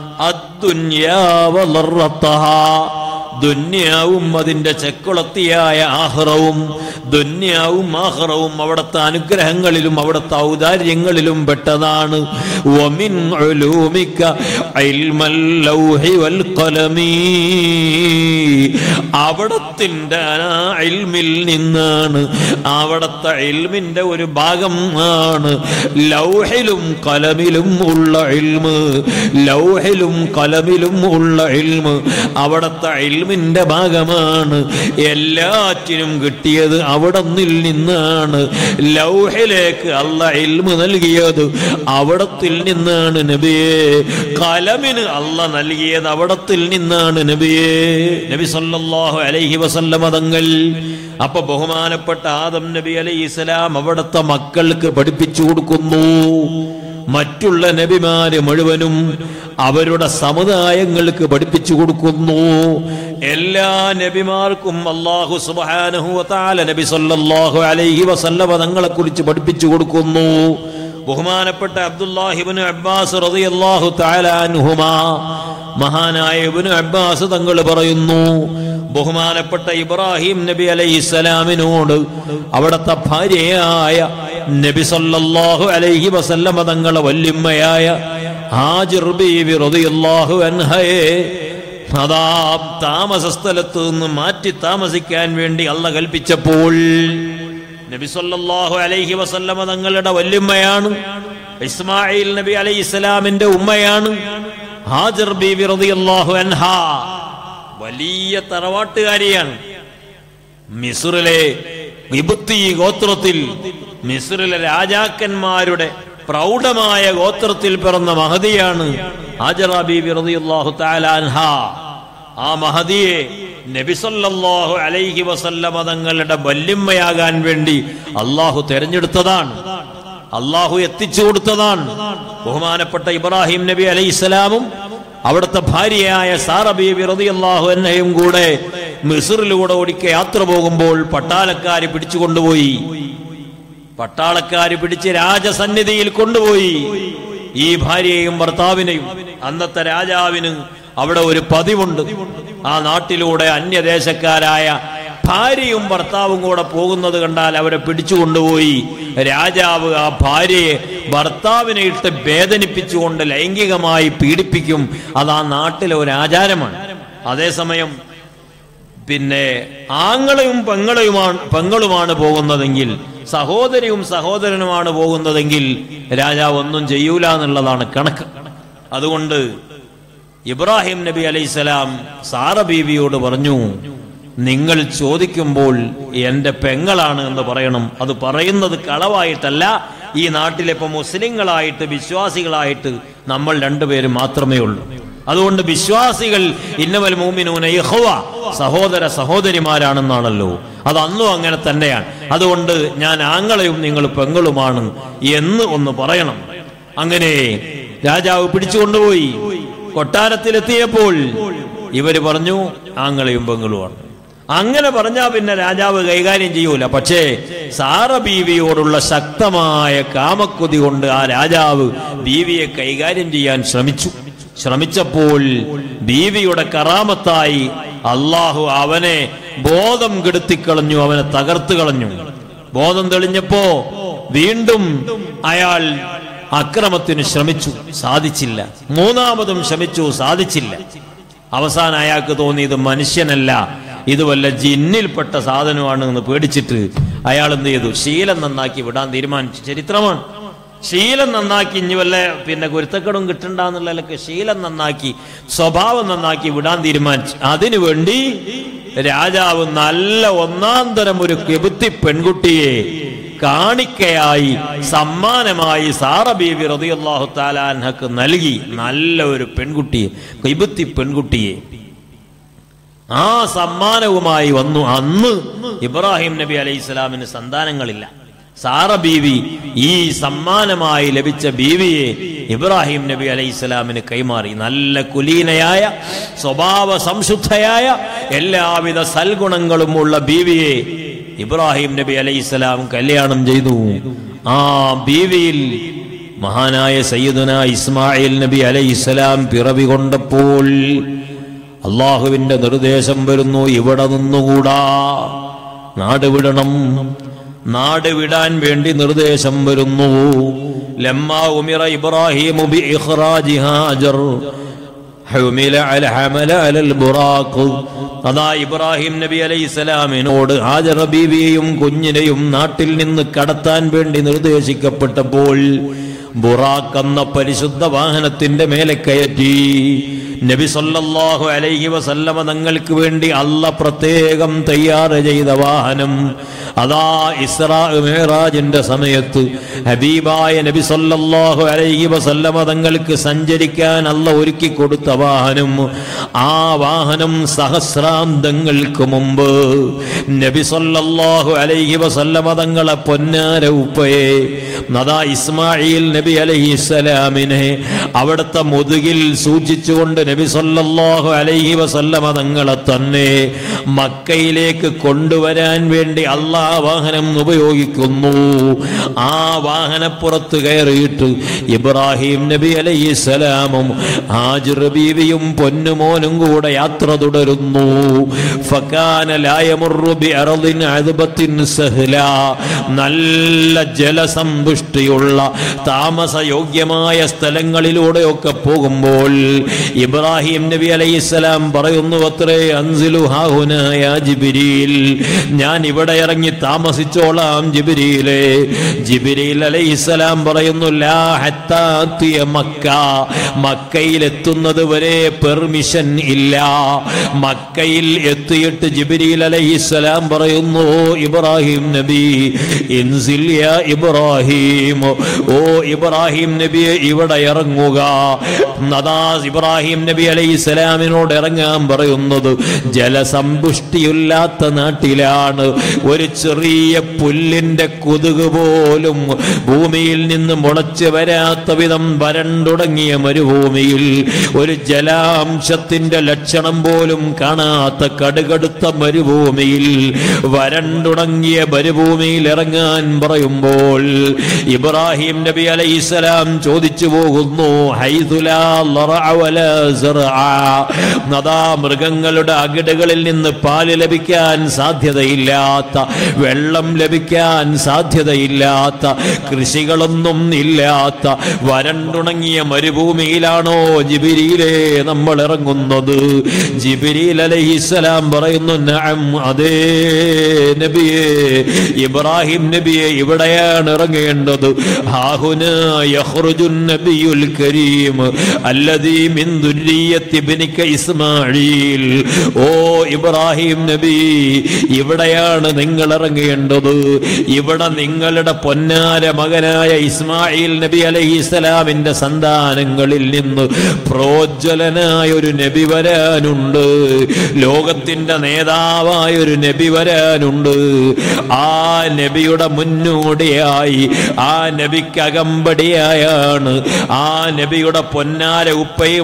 അദ്ദുന്യാവലറത്തഹാ ദുന്യാവും അതിന്റെ ചെക്കുളത്തിയായ ആഹ്റവും ദുന്യാവും ആഹ്റവും അവിടുത്തെ അനുഗ്രഹങ്ങളിലും അവിടുത്തെ ഔദാര്യങ്ങളിലും പെട്ടതാണ് വമിൻ ഉലൂമിക ഇൽമൽ ലൗഹി വൽ ഖലമീ അവിടത്തിന്റെ ആ ഇൽമിൽ നിന്നാണ് അവിടത്തെ ഇൽമിന്റെ ഒരു ഭാഗം ആണ് ലൗഹിലും കലമിലും ഉള്ള ഇൽമ് ലൗഹിലും കലമിലും ഉള്ള ഇൽമ് അവിടത്തെ ഇൽമിന്റെ ഭാഗമാണ് എല്ലാറ്റിനും കിട്ടിയത് അവിടന്നിൽ നിന്നാണ് ലൗഹിലേക്ക് അല്ല ഇൽമ് നൽകിയത് അവിടത്തിൽ നിന്നാണ് നബിയെ കലമിന് അല്ല നൽകിയത് അവിടത്തിൽ നിന്നാണ് നബിയെ നബി സല്ലല്ലാഹു അലൈഹി വസല്ലമ തങ്ങൾ അപ്പൊ ബഹുമാനപ്പെട്ട ആദം നബി അലൈഹി ഇസ്ലാം അവിടുത്തെ മക്കൾക്ക് പഠിപ്പിച്ചു കൊടുക്കുന്നു മറ്റുള്ള നബിമാര് മുഴുവനും അവരുടെ സമുദായങ്ങൾക്ക് പഠിപ്പിച്ചു കൊടുക്കുന്നു എല്ലാ നബിമാർക്കും അള്ളാഹു സുബ്ഹാനഹു വതആല നബി സല്ലല്ലാഹു അലൈഹി വസല്ലമ തങ്ങളെ കുറിച്ച് പഠിപ്പിച്ചു കൊടുക്കുന്നു ബഹുമാനപ്പെട്ട അബ്ദുല്ലാഹിബിന് അബ്ബാസ് റളിയല്ലാഹു തആല അൻഹുമാ മഹാനായ ഇബ്നു അബ്ബാസ് തങ്ങൾ പറയുന്നു ബഹുമാനപ്പെട്ട ഇബ്രാഹിം നബി അലൈഹി സ്വലാമിനോട് അവിടുത്തെ ഭാര്യയായ നബി സല്ലല്ലാഹു അലൈഹി വസല്ലമ തങ്ങളെ വല്യമ്മയായ ഹാജിർ ബീവി റളിയല്ലാഹു അൻഹയെ അതാ താമസ സ്ഥലത്ത് നിന്ന് മാറ്റി താമസിക്കാൻ വേണ്ടി അല്ല കൽപ്പിച്ചപ്പോൾ നബി സല്ലല്ലാഹു അലൈഹി വസല്ലമ തങ്ങളുടെ വല്യമ്മയാണ് ഇസ്മായിൽ നബി അലൈഹി ഇസ്ലാമിന്റെ ഉമ്മയാണ് ഹാജർ ബീവി റളിയല്ലാഹു അൻഹ വലിയ തറവാട്ടുകാരിയാണ് മിസ്റിലെ ഗിബുത്തി ഗോത്രത്തിൽ മിസ്റിലെ രാജാക്കന്മാരുടെ പ്രൗഢമായ ഗോത്രത്തിൽ പിറന്ന മഹതിയാണ് ഹാജറ ബീബി റളിയല്ലാഹു തആല അൻഹ ആ മഹദിയെ നബിസല്ലാഹു അലൈഹി വസല്ലമ തങ്ങളുടെ വല്യമ്മയാകാൻ വേണ്ടി അള്ളാഹു തെരഞ്ഞെടുത്തതാണ് അള്ളാഹു എത്തിച്ചു കൊടുത്തതാണ് ബഹുമാനപ്പെട്ട ഇബ്രാഹിം നബി അലൈഹി സ്വലാമും അവിടുത്തെ ഭാര്യയായ സാറ ബീബി റളിയല്ലാഹു അൻഹയും കൂടെ മിസ്റിലൂടെ ഒരിക്കൽ യാത്ര പോകുമ്പോൾ പട്ടാളക്കാര് പിടിച്ചു കൊണ്ടുപോയി പട്ടാളക്കാര് പിടിച്ച് രാജസന്നിധിയിൽ കൊണ്ടുപോയി ഈ ഭാര്യയെയും ഭർത്താവിനെയും അന്നത്തെ രാജാവിന് അവിടെ ഒരു പതിവുണ്ട് ആ നാട്ടിലൂടെ അന്യദേശക്കാരായ ഭാര്യയും ഭർത്താവും കൂടെ പോകുന്നത് കണ്ടാൽ അവരെ പിടിച്ചു കൊണ്ടുപോയി രാജാവ് ആ ഭാര്യയെ ഭർത്താവിനെ ഇട്ട് വേദനിപ്പിച്ചുകൊണ്ട് ലൈംഗികമായി പീഡിപ്പിക്കും അത് ആ നാട്ടിലെ ഒരു ആചാരമാണ് അതേസമയം പിന്നെ ആങ്ങളെയും പെങ്ങളെയുമാണ് പെങ്ങളുമാണ് പോകുന്നതെങ്കിൽ സഹോദരിയും സഹോദരനുമാണ് പോകുന്നതെങ്കിൽ രാജാവ് ഒന്നും ചെയ്യൂല എന്നുള്ളതാണ് കണക്ക് അതുകൊണ്ട് ഇബ്രാഹിം നബി അലൈഹിസ്സലാം സാറ ബീവിയോട് പറഞ്ഞു നിങ്ങൾ ചോദിക്കുമ്പോൾ എന്റെ പെങ്ങളാണ് എന്ന് പറയണം അത് പറയുന്നത് കളവായിട്ടല്ല ഈ നാട്ടിലെ ഇപ്പൊ മുസ്ലിങ്ങളായിട്ട് വിശ്വാസികളായിട്ട് നമ്മൾ രണ്ടുപേരും മാത്രമേ ഉള്ളൂ അതുകൊണ്ട് വിശ്വാസികൾ ഇന്നവൽ മൂമിനൂന ഇഖ്വ സഹോദര സഹോദരിമാരാണെന്നാണല്ലോ അത് അന്നും അങ്ങനെ തന്നെയാണ് അതുകൊണ്ട് ഞാൻ ആങ്ങളെയും നിങ്ങൾ പെങ്ങളുമാണ് എന്ന് ഒന്ന് പറയണം അങ്ങനെ രാജാവ് പിടിച്ചുകൊണ്ടുപോയി കൊട്ടാരത്തിലെത്തിയപ്പോൾ ഇവര് പറഞ്ഞു ആങ്ങളെയും പെങ്ങളുമാണ് അങ്ങനെ പറഞ്ഞാ പിന്നെ രാജാവ് കൈകാര്യം ചെയ്യൂല പക്ഷേ സാറ ബീവിയോടുള്ള ശക്തമായ കാമക്കൊതി കൊണ്ട് ആ രാജാവ് ബീവിയെ കൈകാര്യം ചെയ്യാൻ ശ്രമിച്ചു ശ്രമിച്ചപ്പോൾ ബീവിയുടെ കറാമത്തായി അള്ളാഹു അവനെ ബോധം കെടുത്തിക്കളഞ്ഞു അവനെ തകർത്തു കളഞ്ഞു ബോധം തെളിഞ്ഞപ്പോ വീണ്ടും അയാൾ അക്രമത്തിന് ശ്രമിച്ചു സാധിച്ചില്ല മൂന്നാമതും ശ്രമിച്ചു സാധിച്ചില്ല അവസാനം അയാൾക്ക് തോന്നി ഇത് മനുഷ്യനല്ല ഇത് വല്ല ജിന്നിൽപ്പെട്ട സാധനമാണ് എന്ന് പേടിച്ചിട്ട് അയാൾ എന്ത് ചെയ്തു ശീലം നന്നാക്കി വിടാൻ തീരുമാനിച്ചു ചരിത്രമാണ് ശീലം നന്നാക്കി ഇനി വല്ല പിന്നെ കുരുത്തക്കടും കിട്ടണ്ടെന്നുള്ളതിലൊക്കെ ശീലം നന്നാക്കി സ്വഭാവം നന്നാക്കി വിടാൻ തീരുമാനിച്ചു അതിനു വേണ്ടി രാജാവ് നല്ല ഒന്നാം തരം ഒരു കിബുത്തി പെൺകുട്ടിയെ കാണിക്കയായി സമ്മാനമായി സാറ ബീവി റളിയല്ലാഹു താലാൻഹക്ക് നൽകി നല്ല ഒരു പെൺകുട്ടിയെ കിബുത്തി പെൺകുട്ടിയെ ആ സമ്മാനവുമായി വന്നു അന്ന് ഇബ്രാഹിം നബി അലൈഹി ഇസ്ലാമിന് സന്താനങ്ങളില്ല സാറ ബീവി ഈ സമ്മാനമായി ലഭിച്ച ബീവിയെ ഇബ്രാഹിം നബി അലൈഹി ഇസ്ലാമിന് കൈമാറി നല്ല കുലീനയായ സ്വഭാവ സംശുദ്ധയായ എല്ലാവിധ സൽഗുണങ്ങളും ഉള്ള ബീവിയെ ഇബ്രാഹിം നബി അലൈഹി ഇസ്ലാം കല്യാണം ചെയ്തു ആ ബീവിയിൽ മഹാനായ സയ്യിദുന ഇസ്മായിൽ നബി അലൈഹി ഇസ്ലാം പിറവി കൊണ്ടപ്പോൾ അള്ളാഹുവിന്റെ നിർദ്ദേശം വരുന്നു ഇവിടെ നിന്നുകൂടാ നാട് വിടണം നാട് വിടാൻ വേണ്ടി നിർദ്ദേശം വരുന്നു ലമ്മ ഉമിറ ഇബ്രാഹിം ബി ഇഖ്റാജി ഹാജർ ഹുമില അൽ ഹമല അലൽ ബുറാഖ് അതാ ഇബ്രാഹിം നബി അലൈഹി സ്വലാമിനോട് ഹാജർ ബീവിയെയും കുഞ്ഞിനെയും നാട്ടിൽ നിന്ന് കടത്താൻ വേണ്ടി നിർദ്ദേശിക്കപ്പെട്ടപ്പോൾ ബുറാഖ് എന്ന പരിശുദ്ധ വാഹനത്തിന്റെ മേലെ കയറ്റി നബി സല്ലല്ലാഹു അലൈഹി വസല്ലമ തങ്ങൾക്ക് വേണ്ടി അല്ല പ്രത്യേകം തയ്യാർ ചെയ്ത വാഹനം അതാ ഇസ്രാ മേറാജിന്റെ സമയത്ത് ഹബീബായ നബി സല്ലല്ലാഹു അലൈഹി വസല്ലമ തങ്ങൾക്ക് സഞ്ചരിക്കാൻ അല്ല ഒരുക്കി കൊടുത്ത വാഹനം ആ വാഹനം സഹസ്രാന്തങ്ങൾക്ക് മുമ്പ് നബി സല്ലല്ലാഹു അലൈഹി വസല്ലമ തങ്ങളെ പൊന്നാര ഉപ്പയെ നദാ ഇസ്മായിൽ നബി അലൈഹി സ്വലാമിനെ അവിടുത്തെ മുതുകിൽ സൂക്ഷിച്ചുകൊണ്ട് നബി സല്ലല്ലാഹു അലൈഹി വസല്ലമ തങ്ങളെ തന്നെ മക്കയിലേക്ക് കൊണ്ടുവരാൻ വേണ്ടി അള്ളാ വാഹനം ഉപയോഗിക്കുന്നു ആ വാഹനപ്പുറത്ത് കയറിയിട്ട് ഇബ്രാഹിം നബി അലൈഹി സ്വലാമും ഹാജിർ ബീവിയും പൊന്നുമോനും കൂടെ യാത്ര തുടരുന്നു ഫക്കാന ലായമുറു ബി അർദിൻ അദ്ബത്തിൻ സഹ്ല നല്ല ജലസമ്പുഷ്ടിയുള്ള താമസയോഗ്യമായ സ്ഥലങ്ങളിലൂടെയൊക്കെ പോകുമ്പോൾ ഇബ്രാഹിം നബി അലൈഹിസ്സലാം പറയുന്നു അത്രേ അൻസിലു ഹാഹുനായ ജിബിരിയിൽ ഞാൻ ഇവിടെ ഇറങ്ങി താമസിച്ചോളാം ജിബിരിയിലെ ജിബിരിയിൽ അലൈഹിസ്സലാം പറയുന്നു ലാ ഹത്താ അത്തിയ മക്ക മക്കയിൽ എത്തുന്നത് വരെ പെർമിഷൻ ഇല്ല മക്കയിൽ എത്തിയിട്ട് ജിബിരിയിൽ അലൈഹിസ്സലാം പറയുന്നു ഇബ്രാഹിം നബി ഇൻസിൽ യാ ഇബ്രാഹിം ഓ ഇബ്രാഹിം നബിയെ ഇവിടെ ഇറങ്ങുക നദാ ഇബ്രാഹിം നബി അലൈഹി സ്വലാമിനോട് ഇറങ്ങാൻ പറയുന്നത് ജലസമ്പുഷ്ടിയില്ലാത്ത നാട്ടിലാണ് ഒരു ചെറിയ പുല്ലിന്റെ കൊതുക് പോലും ഭൂമിയിൽ നിന്ന് മുളച്ച് വരാത്ത വിധം വരണ്ടുടങ്ങിയ മരുഭൂമിയിൽ ഒരു ജലാംശത്തിന്റെ ലക്ഷണം പോലും കാണാത്ത കടുകടുത്ത മരുഭൂമിയിൽ വരണ്ടുണങ്ങിയ മരുഭൂമിയിൽ ഇറങ്ങാൻ പറയുമ്പോൾ ഇബ്രാഹിം നബി അലൈഹിസ്സലാം ചോദിച്ചു പോകുന്നു ഹൈതുലാ ലറഅ വലാ സറഅ. നദാ മൃഗങ്ങളുടെ അകിടുകളിൽ നിന്ന് പാല് ലഭിക്കാൻ സാധ്യതയില്ലാത്ത വെള്ളം ലഭിക്കാൻ സാധ്യതയില്ലാത്ത കൃഷികളൊന്നും ഇല്ലാത്ത വരണ്ടുണങ്ങിയ മരുഭൂമിയിലാണോ ജിബിരിയിലെ നമ്മൾ ഇറങ്ങുന്നത് ജിബിരിൽ അലൈഹിസ്സലാം പറയുന്നു നഅം അതേ നബിയെ ഇബ്രാഹിം നബിയെ ഇവിടെയാണ് ഇറങ്ങേണ്ടത് ഹാഹുന യഖ്റുജുൻ നബിയുൽ കരീം അല്ലദീ മിൻ ദുർരിയത്തി ബിനിക ഇസ്മാഈൽ ഓ ഇബ്രാഹിം നബി ഇവിടെയാണ് നിങ്ങൾ ഇറങ്ങേണ്ടത് ഇവിടെ നിങ്ങളുടെ പൊന്നാര മകനായ ഇസ്മായിൽ നബി അലൈഹിസ്സലാമിന്റെ സന്താനങ്ങളിൽ നിന്ന് പ്രോജ്വലനായ ഒരു നബി വരാനുണ്ട് ലോകത്തിന്റെ നേതാവായ ഒരു നബി വരാനുണ്ട് ആ നബിയുടെ മുന്നോടിയായി ആ നബിക്ക് അകമ്പടിയായാണ് ആ നബിയുടെ പൊന്നാര ഉപ്പ ഇവിടെ കൊണ്ടു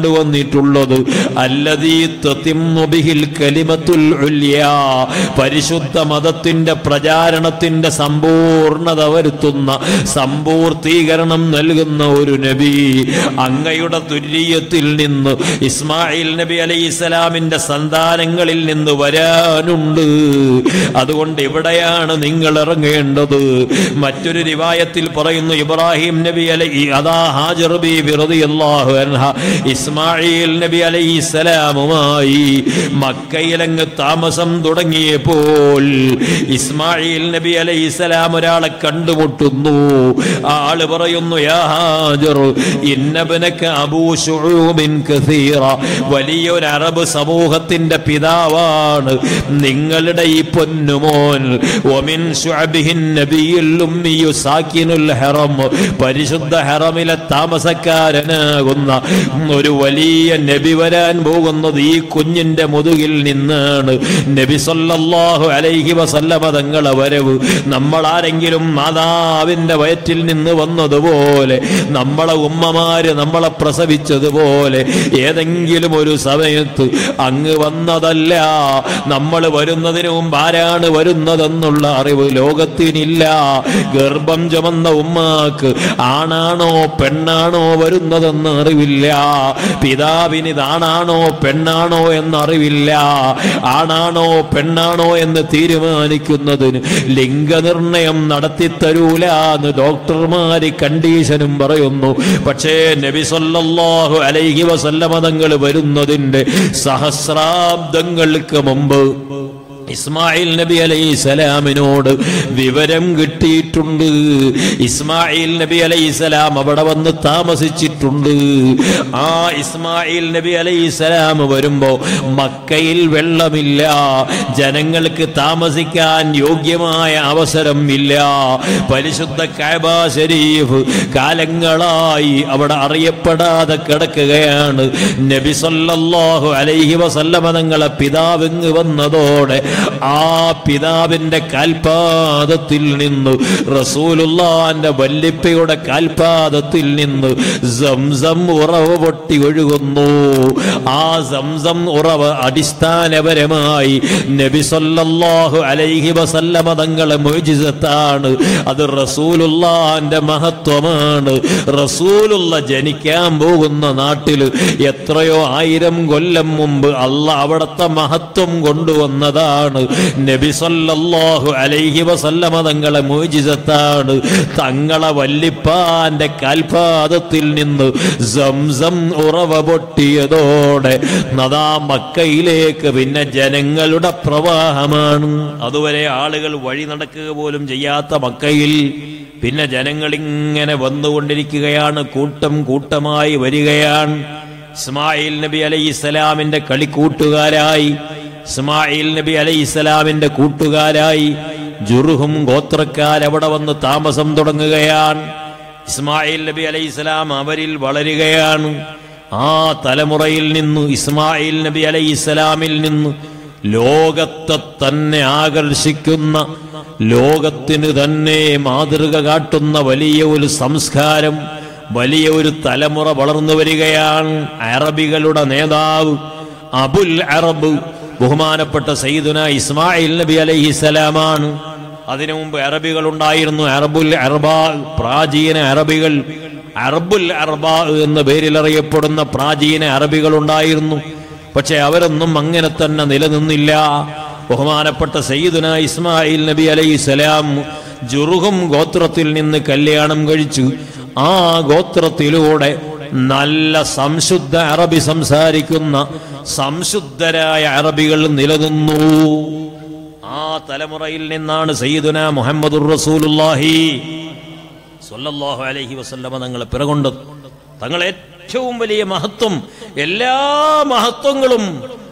കൊണ്ടുവന്നിട്ടുള്ളത് അല്ലതീ തതിമ്മു ബിഹിൽ കലിമത്തുൽ ഉല്യാ പരിശുദ്ധ മതത്തിന്റെ പ്രചാരണത്തിന്റെ സമ്പൂർണത വരുത്തുന്ന സമ്പൂർത്തീകരണം നൽകുന്ന ഒരു നബി അങ്ങയുടെ തുല്യത്തിൽ നിന്ന് ഇസ്മായിൽ നബി അലൈഹി ഇസ്ലാമിന്റെ സന്താനങ്ങളിൽ നിന്ന് വരാനുണ്ട് അതുകൊണ്ട് ഇവിടെയാണ് നിങ്ങൾ ഇറങ്ങേണ്ടത് മറ്റൊരു റിവായത്തിൽ പറയുന്നു ഇബ്രാഹിം നബി അലൈഹി അതാ ഹാജർ ബീബി റളിയല്ലാഹു അൻഹ ഇസ്മായിൽ നബി അലൈഹി സലാമുമായി മക്കയിലങ്ങ് താമസം തുടങ്ങിയപ്പോൾ ഇസ്മായിൽ നബി അലൈഹി സലാം ഒരാളെ കണ്ടുമുട്ടുന്നു ആ ആള് പറയുന്നു യാ ഹാജർ ഇന്നബനക അബൂ ശുഊബിൻ കസീറ വലിയൊരു അറബ് സമൂഹത്തിന്റെ പിതാവാണ് നിങ്ങളുടെ ഈ പൊന്നുമോൻ ഒമിൻ ശുഅബിഹിൻ നബിയുൽ ഉമ്മിയു സാക്കിനുൽ ഹറം പരിശുദ്ധ ഹറമിലെ താമസക്കാരനാകുന്ന ഒരു വലിയ നബി വരാൻ പോകുന്നത് ഈ കുഞ്ഞിന്റെ മുതുകിൽ നിന്നാണ് നബി സല്ലല്ലാഹു അലൈഹി വസല്ലമ തങ്ങളെ വരവ് നമ്മൾ ആരെങ്കിലും മാതാവിന്റെ വയറ്റിൽ നിന്ന് വന്നതുപോലെ നമ്മളെ ഉമ്മമാര് നമ്മളെ പ്രസവിച്ചതുപോലെ ഏതെങ്കിലും ഒരു സമയത്ത് അങ്ങ് വന്നതല്ല നമ്മൾ വരുന്നതിന് മുമ്പ് ആരാണ് വരുന്നതെന്നുള്ള അറിവ് ലോകത്തിനില്ല ഗർഭം ചുമന്ന ഉമ്മാക്ക് ആണാണോ പെണ്ണാണോ വരുന്നതെന്ന് അറിവില്ല പിതാവിന് ഇതാണാണോ പെണ്ണാണോ എന്നറിവില്ല ആണാണോ പെണ്ണാണോ എന്ന് തീരുമാനിക്കുന്നതിന് ലിംഗനിർണയം നടത്തിത്തരൂല എന്ന് ഡോക്ടർമാര് കണ്ടീഷനും പറയുന്നു പക്ഷേ നബി സല്ലല്ലാഹു അലൈഹി വസല്ലമ തങ്ങൾ വരുന്നതിന്റെ സഹസ്രാബ്ദങ്ങൾക്ക് മുമ്പ് ഇസ്മായിൽ നബി അലൈഹി സലാമിനോട് വിവരം കിട്ടിയിട്ടുണ്ട് ഇസ്മായിൽ നബി അലൈഹി സലാം അവിടെ വന്ന് താമസിച്ചിട്ടുണ്ട് ആ ഇസ്മായിൽ നബി അലൈഹി സലാം വരുമ്പോ മക്കയിൽ വെള്ളമില്ല ജനങ്ങൾക്ക് താമസിക്കാൻ യോഗ്യമായ അവസരം ഇല്ല പരിശുദ്ധ കഅബ ശരീഫ് കാലങ്ങളായി അവിടെ അറിയപ്പെടാതെ കിടക്കുകയാണ് നബി സല്ലല്ലാഹു അലൈഹി വസല്ലമ തങ്ങളെ പിതാവിങ് വന്നതോടെ ആ പിതാവിന്റെ കാൽപാദത്തിൽ നിന്ന് റസൂലുള്ളാന്റെ വല്ലിപ്പയുടെ കാൽപാദത്തിൽ നിന്ന് സംസം ഉറവ് പൊട്ടി ഒഴുകുന്നു ആ സംസം ഉറവ് അടിസ്ഥാനപരമായി നബി സല്ലല്ലാഹു അലൈഹി വസല്ലമ തങ്ങളെ മുജിസത്താണ് അത് റസൂലുള്ളാന്റെ മഹത്വമാണ് റസൂലുള്ള ജനിക്കാൻ പോകുന്ന നാട്ടിൽ എത്രയോ ആയിരം കൊല്ലം മുമ്പ് അല്ല അവിടുത്തെ മഹത്വം കൊണ്ടുവന്നതാണ് നബി സല്ലല്ലാഹു അലൈഹി വസല്ലമ തങ്ങളെ മുജിസത്താണ് തങ്ങളെ വല്ലിപ്പാന്റെ കാൽപാദത്തിൽ നിന്ന് സംസം ഉറവ പൊട്ടിയതോടെ നദാ മക്കയിലേക്ക് പിന്നെ ജനങ്ങളുടെ പ്രവാഹമാണ് അതുവരെ ആളുകൾ വഴി നടക്കുക പോലും ചെയ്യാത്ത മക്കയിൽ പിന്നെ ജനങ്ങൾ ഇങ്ങനെ വന്നുകൊണ്ടിരിക്കുകയാണ് കൂട്ടം കൂട്ടമായി വരികയാണ് ഇസ്മായിൽ നബി അലൈഹി ഇസ്ലാമിന്റെ കളിക്കൂട്ടുകാരായി ഇസ്മായിൽ നബി അലൈഹി ഇസ്ലാമിന്റെ കൂട്ടുകാരായി ജുറുഹും ഗോത്രക്കാരവിടെ വന്ന് താമസം തുടങ്ങുകയാണ് ഇസ്മായിൽ നബി അലൈഹി ഇസ്ലാം അവരിൽ വളരുകയാണ് ആ തലമുറയിൽ നിന്ന് ഇസ്മായിൽ നബി അലൈഹി ഇസ്ലാമിൽ നിന്ന് ലോകത്തെ തന്നെ ആകർഷിക്കുന്ന ലോകത്തിന് തന്നെ മാതൃക കാട്ടുന്ന വലിയ ഒരു സംസ്കാരം വലിയ ഒരു തലമുറ വളർന്നു വരികയാണ് അറബികളുടെ നേതാവ് അബുൽ അറബ് ബഹുമാനപ്പെട്ട സയ്യിദുന ഇസ്മായിൽ നബി അലൈഹിസലാമാണ് അതിനു മുമ്പ് അറബികൾ ഉണ്ടായിരുന്നു അറബുൽ അറബാ പ്രാചീന അറബികൾ അറബുൽ അറബാ എന്ന പേരിൽ അറിയപ്പെടുന്ന പ്രാചീന അറബികൾ ഉണ്ടായിരുന്നു പക്ഷെ അവരൊന്നും അങ്ങനെ തന്നെ നിലനിന്നില്ല ബഹുമാനപ്പെട്ട സയ്യിദുന ഇസ്മായിൽ നബി അലൈഹിസലാം ജുറുഹും ഗോത്രത്തിൽ നിന്ന് കല്യാണം കഴിച്ചു ആ ഗോത്രത്തിലൂടെ നല്ല സംശുദ്ധ അറബി സംസാരിക്കുന്ന സംശുദ്ധരായ അറബികൾ നിലനിന്നു ആ തലമുറയിൽ നിന്നാണ് സയ്യിദുന മുഹമ്മദുർ റസൂലുള്ളാഹി സ്വല്ലല്ലാഹു അലൈഹി വസല്ലമ തങ്ങളെ പിറകൊണ്ടത് തങ്ങൾ ഏറ്റവും വലിയ മഹത്വം എല്ലാ മഹത്വങ്ങളും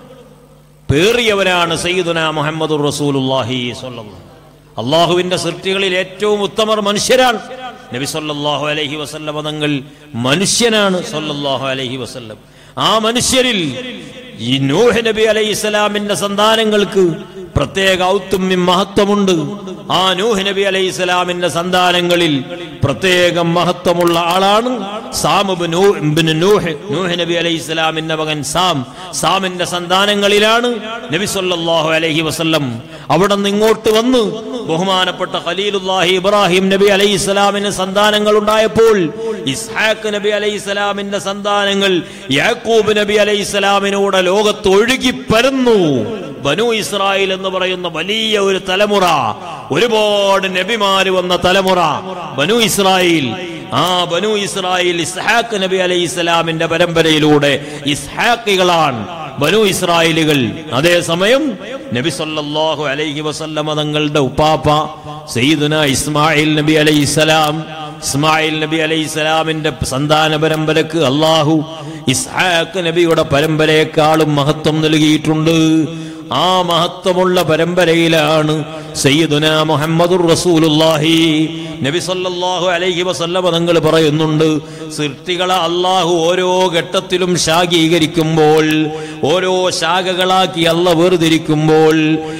പേറിയവരാണ് സയ്യിദുന മുഹമ്മദുർ റസൂലുള്ളാഹി സ്വല്ലല്ലാഹു അള്ളാഹുവിന്റെ സൃഷ്ടികളിൽ ഏറ്റവും ഉത്തമർ മനുഷ്യരാണ് നബി സല്ലല്ലാഹു അലൈഹി വസല്ലമ തങ്ങൾ മനുഷ്യനാണ് സല്ലല്ലാഹു അലൈഹി വസല്ലം ആ മനുഷ്യരിൽ ഈ നൂഹ് നബി അലൈഹി ഇസ്ലാമിന്റെ സന്താനങ്ങൾക്ക് പ്രത്യേക ഔത്തുമ്യം മഹത്വമുണ്ട് ആ നൂഹ് നബി അലൈഹി ഇസ്ലാമിന്റെ സന്താനങ്ങളിൽ പ്രത്യേകം മഹത്വമുള്ള ആളാണ് സാമുബ് നൂഹ് നൂഹ് നബി അലൈഹി ഇസ്ലാമിന്റെ മകൻ സാം സാമിന്റെ സന്താനങ്ങളിലാണ് നബി സല്ലല്ലാഹു അലൈഹി വസല്ലം അവിടെ നിന്ന് ഇങ്ങോട്ട് വന്ന് ബഹുമാനപ്പെട്ട ഖലീലുല്ലാഹി ഇബ്രാഹിം നബി അലൈഹി ഇസ്ലാമിന് സന്താനങ്ങൾ ഉണ്ടായപ്പോൾ ഇസ്ഹാഖ് നബി അലൈഹി ഇസ്ലാമിന്റെ സന്താനങ്ങൾ യാക്കൂബ് നബി അലൈഹി ഇസ്ലാമിനൂടെ ലോകത്ത് ഒഴുകി പരന്നു ബനു ഇസ്രായേൽ എന്ന് പറയുന്ന വലിയ ഒരു തലമുറ ഒരുപാട് നബിമാര് വന്ന തലമുറ ബനു ഇസ്രായേൽ ആ ബനു ഇസ്രായേൽ ഇസ്ഹാഖ് നബി അലൈഹി ഇസ്ലാമിന്റെ പരമ്പരയിലൂടെ ഇസ്ഹാഖികളാണ് ബനു ഇസ്രായേലുകൾ അതേസമയം നബി സല്ലല്ലാഹു അലൈഹി വസല്ലമ തങ്ങളുടെ ഉപ്പാപ്പ സയ്യിദുന ഇസ്മായിൽ നബി അലൈഹി സ്വലാം ഇസ്മായിൽ നബി അലൈഹി സ്വലാമിന്റെ സന്താന പരമ്പരക്ക് അള്ളാഹു ഇസ്ഹാഖ് നബിയുടെ പരമ്പരയെക്കാളും മഹത്വം നൽകിയിട്ടുണ്ട് ആ മഹത്വമുള്ള പരമ്പരയിലാണ് സയ്യിദുന മുഹമ്മദുർ റസൂലുള്ളാഹി നബി സല്ലല്ലാഹു അലൈഹി വസല്ലമ തങ്ങൾ പറയുന്നുണ്ട് സൃഷ്ടികളെ അള്ളാഹു ഓരോ ഘട്ടത്തിലും ശാഖീകരിക്കുമ്പോൾ ഓരോ ശാഖകളാക്കി അല്ല വേർതിരിക്കുമ്പോൾ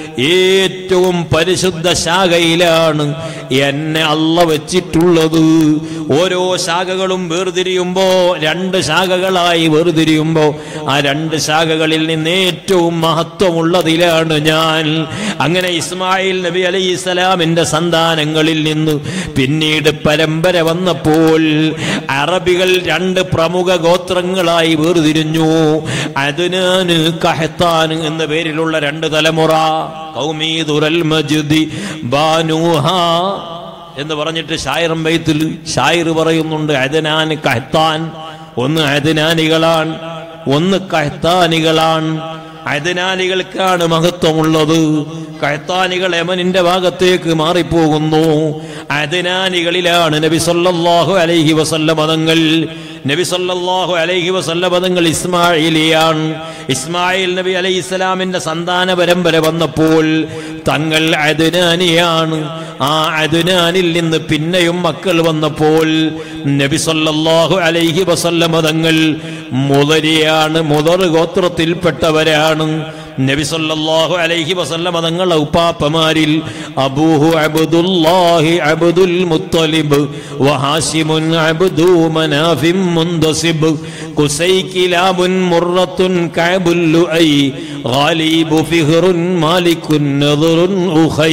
ഏറ്റവും പരിശുദ്ധ ശാഖയിലാണ് എന്നെ അല്ല വെച്ചിട്ടുള്ളത് ഓരോ ശാഖകളും വേർതിരിയുമ്പോ രണ്ട് ശാഖകളായി വേർതിരിയുമ്പോ ആ രണ്ട് ശാഖകളിൽ നിന്ന് ഏറ്റവും മഹത്വമുള്ളതിലാണ് ഞാൻ അങ്ങനെ ഇസ്മായിൽ നബി അലൈഹി സ്വലാമിന്റെ സന്താനങ്ങളിൽ നിന്ന് പിന്നീട് പരമ്പര വന്നപ്പോൾ അറബികൾ രണ്ട് പ്രമുഖ ഗോത്രങ്ങളായി വേർതിരിഞ്ഞു അതിനാന് കഹത്താൻ എന്ന പേരിലുള്ള രണ്ട് തലമുറ കൗമീദുറൽ മജ്ദി ബാനൂഹ എന്ന് പറഞ്ഞിട്ട് ഷായറും ബൈത്തിൽ ഷായർ പറയുന്നുണ്ട് അദനാൻ കഹത്താൻ ഒന്ന് അദനാനികളാണ് ഒന്ന് കഹത്താനികളാണ് അദനാനികൾക്കാണ് മഹത്വമുള്ളത് കഹത്താനികൾ യമനിന്റെ ഭാഗത്തേക്ക് മാറിപ്പോകുന്നു അദനാനികളിലാണ് നബി സല്ലല്ലാഹു അലൈഹി വസല്ല മതങ്ങൾ നബി സല്ലല്ലാഹു അലൈഹി വസല്ല പദങ്ങൾ ഇസ്മായിലിയാണ് ഇസ്മായിൽ നബി അലൈഹി ഇസ്ലാമിന്റെ സന്താന പരമ്പര വന്നപ്പോൾ തങ്ങൾ അദ്നാനിയാണ് ആ അദ്നാനിൽ നിന്ന് പിന്നെയും മക്കൾ വന്നപ്പോൾ നബി സല്ലല്ലാഹു അലൈഹി വസല്ല മതങ്ങൾ മുതരിയാണ് മുതർ ഗോത്രത്തിൽപ്പെട്ടവരാണ് നബി സല്ലല്ലാഹു അലൈഹി വസല്ലമ തങ്ങൾ ഉപ്പാപ്പമാരിൽ അബൂഹു അബ്ദുല്ലാഹി അബ്ദുൽ മുത്തലിബ് വഹാശിമുൻ അബ്ദു മനാഫിം മുന്തസിബ് കുസൈ കിലാബുൻ മുറത്തുൻ കഅബുൽ ലുഐ غالب فهر مالك نظر أخي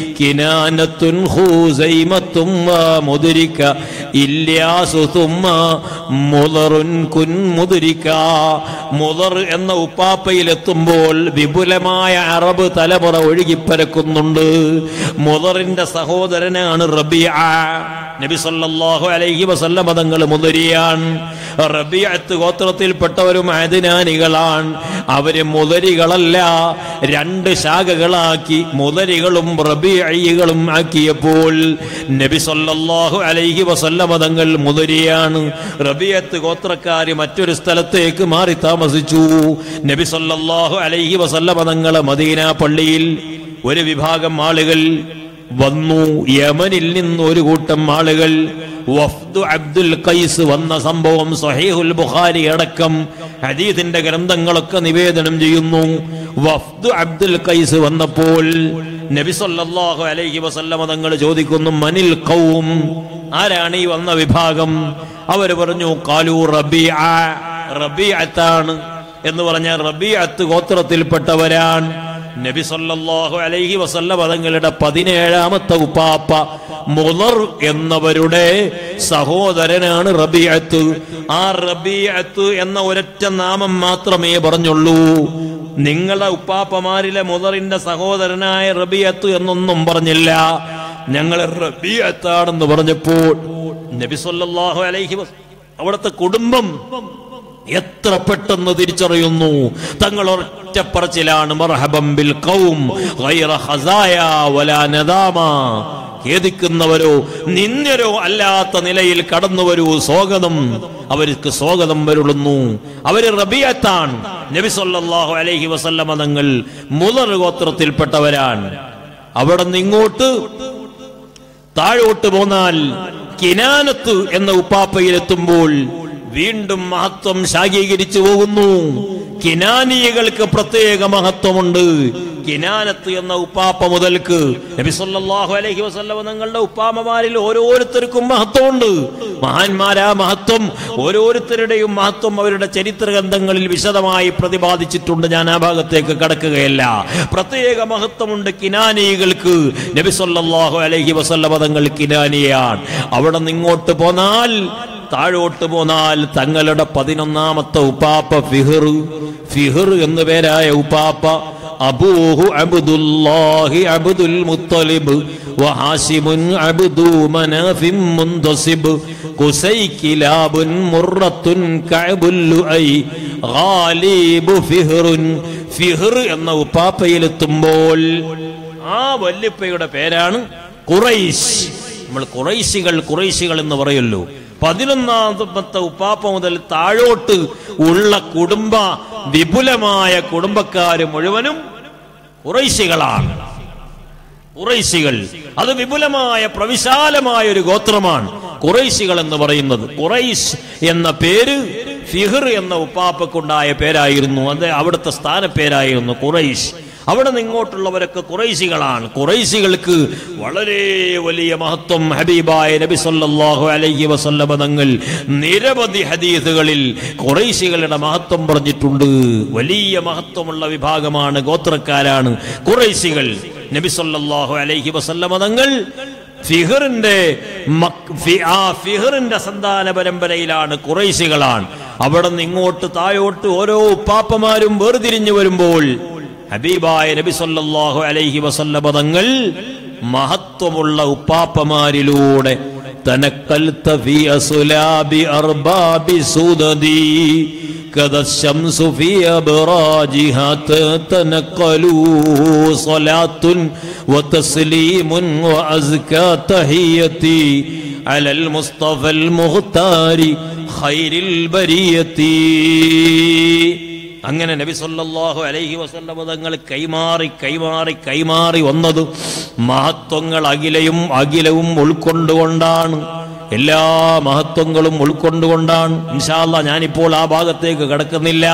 كنانة خزيمة ومدرك إلياس ثم مضر كن مدرك മുതർ എന്ന ഉപ്പാപ്പയിലെത്തുമ്പോൾ വിപുലമായ അറബ് തലമുറ ഒഴുകിപ്പരക്കുന്നുണ്ട് മുതറിന്റെ സഹോദരനാണ് റബിയ നബി സല്ലല്ലാഹു അലൈഹി വസല്ലമ തങ്ങൾ മുതരിയാണ് റബിയത്ത് ഗോത്രത്തിൽപ്പെട്ടവരും അതിനാനികളാണ് അവര് മുതരികളല്ല രണ്ട് ശാഖകളാക്കി മുതരികളും റബിയകളും ആക്കിയപ്പോൾ നബി സല്ലല്ലാഹു അലൈഹി വസല്ലമ തങ്ങൾ മുതരിയാണ് റബിയത്ത് ഗോത്രക്കാര് മറ്റൊരു സ്ഥലത്തേക്ക് മാറി താമസിച്ചു നബി സല്ലല്ലാഹു അലൈഹി വസല്ലമ തങ്ങളെ മദീന പള്ളിയിൽ ഒരു വിഭാഗം ആളുകൾ വന്നു യമനിൽ നിന്ന് ഒരു കൂട്ടം ആളുകൾ വഫ്ദു അബ്ദുൽ ഖൈസ് വന്ന സംഭവം സഹീഹുൽ ബുഖാരി അടക്കം ഹദീസിന്റെ ഗ്രന്ഥങ്ങളൊക്കെ നിവേദനം ചെയ്യുന്നു വഫ്ദു അബ്ദുൽ ഖൈസ് വന്നപ്പോൾ നബി സല്ലല്ലാഹു അലൈഹി വസല്ലമ തങ്ങൾ ചോദിക്കുന്നു മനിൽ ഖൗം ആരാണ് ഈ വന്ന വിഭാഗം അവർ പറഞ്ഞു കാലു റബീഅ റബീഅത്താണ് എന്ന് പറഞ്ഞ റബീഅത്ത് ഗോത്രത്തിൽപ്പെട്ടവരാണ് നബി സല്ലല്ലാഹു അലൈഹി വസല്ല പദങ്ങളുടെ പതിനേഴാമത്തെ ഉപ്പാപ്പ മുളർ എന്നവരുടെ സഹോദരനാണ് റബീഅത്ത് ആ റബീഅത്ത് എന്ന ഒരൊറ്റ നാമം മാത്രമേ പറഞ്ഞുള്ളൂ നിങ്ങളുടെ ഉപ്പാപ്പമാരിലെ മുതറിന്റെ സഹോദരനായ റബിയത്ത് എന്നൊന്നും പറഞ്ഞില്ല ഞങ്ങൾ റബിയത്താണെന്ന് പറഞ്ഞപ്പോൾ നബി സല്ലല്ലാഹു അലൈഹി വസ അവിടുത്തെ കുടുംബം എത്ര പെട്ടെന്ന് തിരിച്ചറിയുന്നു തങ്ങൾ ഒറ്റപ്പറച്ചിലാണ് മർഹബം ബിൽ ഖൗം ഗൈറ ഖസായ വലാ നദാമ ഖേദിക്കുന്നവരോ നിന്ദ്യരോ അല്ലാത്ത നിലയിൽ കടന്നു വരൂ സ്വാഗതം അവർക്ക് സ്വാഗതം വരുളുന്നു അവര് റബിയത്താണ് നബി സല്ലല്ലാഹു അലൈഹി വസല്ലമ തങ്ങൾ മുതർ ഗോത്രത്തിൽപ്പെട്ടവരാണ് അവിടെ നിന്ന് ഇങ്ങോട്ട് താഴോട്ട് പോന്നാൽ കിനാനത്ത് എന്ന ഉപ്പാപ്പയിലെത്തുമ്പോൾ വീണ്ടും മഹത്വം ശാഖീകരിച്ചു പോകുന്നു കിനാനിയകൾക്ക് പ്രത്യേക മഹത്വമുണ്ട് കിനാനത്ത് എന്ന ഉപ്പാപ്പ മുതൽക്ക് നബി സല്ലല്ലാഹു അലൈഹി വസല്ലമ തങ്ങളുടെ ഉപ്പാമമാരിൽ ഓരോരുത്തർക്കും മഹത്വമുണ്ട് മഹാന്മാരാ മഹത്വം ഓരോരുത്തരുടെയും മഹത്വം അവരുടെ ചരിത്ര ഗ്രന്ഥങ്ങളിൽ വിശദമായി പ്രതിപാദിച്ചിട്ടുണ്ട് ഞാൻ ആ ഭാഗത്തേക്ക് കടക്കുകയല്ല പ്രത്യേക മഹത്വമുണ്ട് കിനാനികൾക്ക് നബി സല്ലല്ലാഹു അലൈഹി വസല്ലമ തങ്ങൾ കിനാനിയാണ് അവിടെ നിന്ന് ഇങ്ങോട്ട് പോന്നാൽ താഴോട്ട് പോന്നാൽ തങ്ങളുടെ പതിനൊന്നാമത്തെ ഉപ്പാപ്പ ഫിഹർ ഫിഹർ എന്നു പേരായ ഉപ്പാപ്പ അബൂഹു അബ്ദുല്ലാഹി അബ്ദുൽ മുത്തലിബ് വഹാസിമുൻ അബ്ദു മനാഫിം മുന്തസിബ് കുസൈ കിലാബുൻ മുറത്തുൻ കഅബുൽ ലുഐ ഗാലിബു ഫിഹ്റുൻ ഫിഹ്ർ എന്ന ഉപ്പാപ്പയിലെത്തുമ്പോൾ ആ വല്യപ്പയുടെ പേരാണ് ഖുറൈശ് നമ്മൾ ഖുറൈശികൾ ഖുറൈശികൾ എന്ന് പറയുമല്ലോ പതിനൊന്നാമത്തെ ഉപ്പാപ്പ മുതൽ താഴോട്ട് ഉള്ള കുടുംബ വിപുലമായ കുടുംബക്കാര് മുഴുവനും കുറൈശികളാണ് കുറൈശികൾ അത് വിപുലമായ പ്രവിശാലമായ ഒരു ഗോത്രമാണ് കുറൈശികൾ എന്ന് പറയുന്നത് കുറൈശ് എന്ന പേര് ഫിഹർ എന്ന ഉപ്പാപ്പക്കുണ്ടായ പേരായിരുന്നു അത് അവിടുത്തെ സ്ഥാനപ്പേരായിരുന്നു കുറൈശ് അവിടെ നിന്ന് ഇങ്ങോട്ടുള്ളവരൊക്കെ കുറൈശികളാണ് കുറൈശികൾക്ക് വളരെ വലിയ മഹത്വം ഹബീബായ നബി സല്ലല്ലാഹു അലൈഹി വസല്ലമ തങ്ങൾ നിരവധി ഹദീസുകളിൽ കുറൈശികളുടെ മഹത്വം പറഞ്ഞിട്ടുണ്ട് വലിയ മഹത്വമുള്ള വിഭാഗമാണ് ഗോത്രക്കാരാണ് കുറൈശികൾ നബി സല്ലല്ലാഹു അലൈഹി വസല്ലമ തങ്ങൾ ഫിഹറിന്റെ മക്- ഫി- ആ ഫിഹറിന്റെ സന്താന പരമ്പരയിലാണ് കുറൈശികളാണ് അവിടെ നിന്ന് ഇങ്ങോട്ട് താഴോട്ട് ഓരോ ഉപ്പാപ്പമാരും വേർതിരിഞ്ഞു വരുമ്പോൾ ഹബീബായ നബി സല്ലല്ലാഹു അലൈഹി വസല്ലമ തങ്ങൾ മഹത്വമുള്ള ഉപ്പാപ്പമാരിലൂടെ തനക്കൽത്ത ഫി അസുലാബി അർബാബി സുദദി كذا الشمس في أبراجها تتنقلوا صلاة وتسليم وأزكى تحيتي على المصطفى المختار خير البرية അങ്ങനെ നബി സല്ലല്ലാഹു അലൈഹി വസല്ലമ തങ്ങൾ കൈമാറി കൈമാറി കൈമാറി വന്നത് മഹത്വങ്ങൾ അഖിലയും അഖിലവും ഉൾക്കൊണ്ടുകൊണ്ടാണ് എല്ലാ മഹത്വങ്ങളും ഉൾക്കൊണ്ടുകൊണ്ടാണ് ഇൻഷാല്ല ഞാനിപ്പോൾ ആ ഭാഗത്തേക്ക് കടക്കുന്നില്ല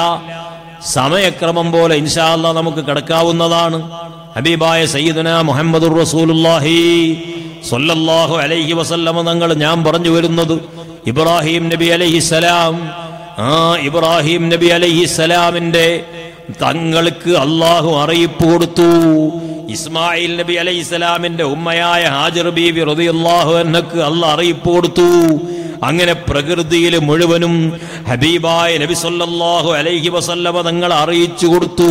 സമയക്രമം പോലെ ഇൻഷാല്ല നമുക്ക് കടക്കാവുന്നതാണ് ഹബീബായ സയ്യിദുന മുഹമ്മദുർ റസൂലുള്ളാഹി സ്വല്ലല്ലാഹു അലൈഹി വസല്ലമ തങ്ങൾ ഞാൻ പറഞ്ഞു വരുന്നത് ഇബ്രാഹിം നബി അലൈഹിസ്സലാം ആ ഇബ്രാഹിം നബി അലൈഹിസ്സലാമിന്റെ തങ്ങൾക്ക് അള്ളാഹു അറിയിപ്പ് കൊടുത്തു ഇസ്മായിൽ നബി അലൈഹിസ്സലാമിന്റെ ഉമ്മയായ ഹാജർ ബീവി റളിയല്ലാഹു അൻഹക്ക് അള്ളാഹ് അറിയിപ്പ് കൊടുത്തു അങ്ങനെ പ്രകൃതിയിൽ മുഴുവനും ഹബീബായ നബി സല്ലല്ലാഹു അലൈഹി വസല്ലമ തങ്ങൾ അറിയിച്ചു കൊടുത്തു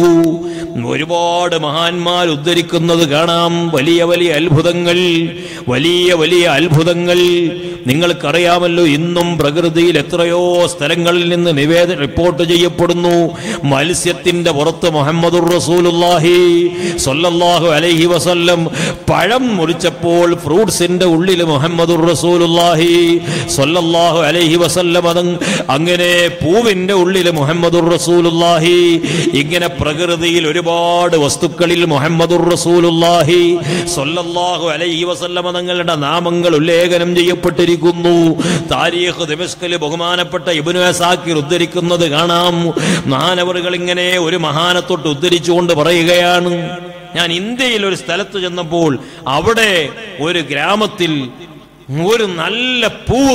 ഒരുപാട് മഹാന്മാർ ഉദ്ധരിക്കുന്നത് കാണാം വലിയ വലിയ അത്ഭുതങ്ങൾ വലിയ വലിയ അത്ഭുതങ്ങൾ നിങ്ങൾക്കറിയാമല്ലോ ഇന്നും പ്രകൃതിയിൽ എത്രയോ സ്ഥലങ്ങളിൽ നിന്ന് നിവേദന റിപ്പോർട്ട് ചെയ്യപ്പെടുന്നു മത്സ്യത്തിന്റെ പുറത്ത് മുഹമ്മദുർ റസൂലുള്ളാഹി സ്വല്ലല്ലാഹു അലൈഹി വസല്ലം പഴം മുറിച്ചപ്പോൾ ഫ്രൂട്ട്സിന്റെ ഉള്ളിൽ മുഹമ്മദുർ റസൂലുള്ളാഹി സ്വല്ലല്ലാഹു അലൈഹി വസല്ലം അത് അങ്ങനെ പൂവിന്റെ ഉള്ളിൽ മുഹമ്മദുർ റസൂലുള്ളാഹി ഇങ്ങനെ പ്രകൃതിയിൽ ഒരുപാട് വസ്തുക്കളിൽ മുഹമ്മദുർ റസൂലുള്ളാഹി സ്വല്ലല്ലാഹു അലൈഹി വസല്ലം തങ്ങളുടെ നാമങ്ങൾ ഉല്ലേഖനം ചെയ്യപ്പെട്ടിരിക്കുന്നു താരീഖ് ദിമസ്കല് ബഹുമാനപ്പെട്ട ഇബ്നു അസാക്കിർ ഉദ്ധരിക്കുന്നത് കാണാം മഹാനവറുകൾ ഇങ്ങനെ ഒരു മഹാനത്തൊട്ട് ഉദ്ധരിച്ചുകൊണ്ട് പറയുകയാണ് ഞാൻ ഇന്ത്യയിൽ ഒരു സ്ഥലത്ത് ചെന്നപ്പോൾ അവിടെ ഒരു ഗ്രാമത്തിൽ ഒരു നല്ല പൂവ്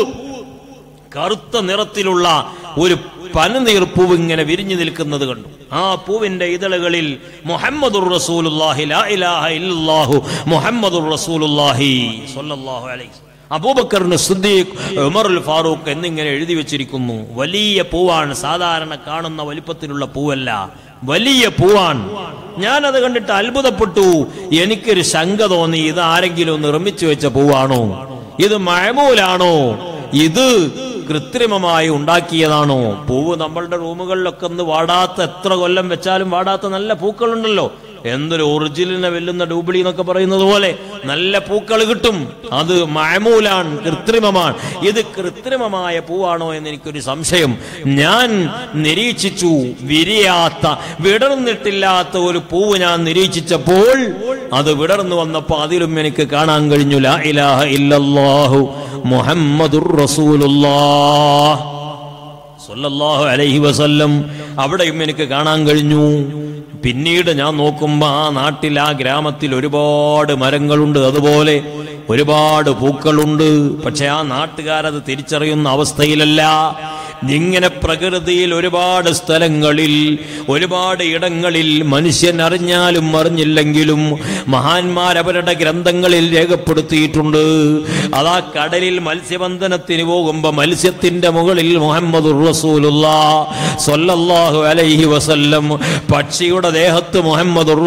കറുത്ത നിറത്തിലുള്ള ഒരു പനനീർ പൂവ് ഇങ്ങനെ വിരിഞ്ഞു നിൽക്കുന്നത് കണ്ടു ആ പൂവിന്റെ ഇതളുകളിൽ മുഹമ്മദുർ റസൂലുള്ളാഹി ലാ ഇലാഹ ഇല്ലല്ലാഹു മുഹമ്മദുർ റസൂലുള്ളാഹി സ്വല്ലല്ലാഹു അലൈഹി അബൂബക്കറിന് സിദ്ദീഖ് ഉമറുൽ ഫാറൂഖ് എന്നിങ്ങനെ എഴുതി വെച്ചിരിക്കുന്നു വലിയ പൂവാണ് സാധാരണ കാണുന്ന വലിപ്പത്തിലുള്ള പൂവല്ല വലിയ പൂവാണ് ഞാനത് കണ്ടിട്ട് അത്ഭുതപ്പെട്ടു എനിക്കൊരു ശങ്ക തോന്നി ഇത് ആരെങ്കിലും നിർമ്മിച്ചു വെച്ച പൂവാണോ ഇത് മഴമൂലാണോ ഇത് കൃത്രിമമായി ഉണ്ടാക്കിയതാണോ പൂവ് നമ്മളുടെ റൂമുകളിലൊക്കെ ഒന്ന് വാടാത്ത എത്ര കൊല്ലം വെച്ചാലും വാടാത്ത നല്ല പൂക്കളുണ്ടല്ലോ എന്തൊരു ഒറിജിനലിനെ വെല്ലുന്ന ഡൂബിളി എന്നൊക്കെ പറയുന്നത് പോലെ നല്ല പൂക്കൾ കിട്ടും അത് മഴമൂലാണ് കൃത്രിമമാണ് ഇത് കൃത്രിമമായ പൂവാണോ എന്ന് എനിക്കൊരു സംശയം ഞാൻ നിരീക്ഷിച്ചു വിരിയാത്ത വിടർന്നിട്ടില്ലാത്ത ഒരു പൂവ് ഞാൻ നിരീക്ഷിച്ചപ്പോൾ അത് വിടർന്നു വന്നപ്പോൾ അതിലും എനിക്ക് കാണാൻ കഴിഞ്ഞു ലാ ഇലാഹ ഇല്ലല്ലാഹു മുഹമ്മദുർ റസൂലുള്ളാഹ് സല്ലല്ലാഹു അലൈഹി വസല്ലം അവിടെയും എനിക്ക് കാണാൻ കഴിഞ്ഞു പിന്നീട് ഞാൻ നോക്കുമ്പോൾ ആ നാട്ടിൽ ആ ഗ്രാമത്തിൽ ഒരുപാട് മരങ്ങളുണ്ട് അതുപോലെ ഒരുപാട് പൂക്കളുണ്ട് പക്ഷെ ആ നാട്ടുകാരത് തിരിച്ചറിയുന്ന അവസ്ഥയിലല്ല ഇങ്ങനെ പ്രകൃതിയിൽ ഒരുപാട് സ്ഥലങ്ങളിൽ ഒരുപാട് ഇടങ്ങളിൽ മനുഷ്യൻ അറിഞ്ഞാലും അറിഞ്ഞില്ലെങ്കിലും മഹാന്മാർ അവരുടെ ഗ്രന്ഥങ്ങളിൽ രേഖപ്പെടുത്തിയിട്ടുണ്ട് അതാ കടലിൽ മത്സ്യബന്ധനത്തിന് പോകുമ്പോ മത്സ്യത്തിന്റെ മുകളിൽ മുഹമ്മദ് സൊല്ലല്ലാഹു അലൈഹി വസല്ലം പക്ഷിയുടെ ദേഹത്ത് മുഹമ്മദ്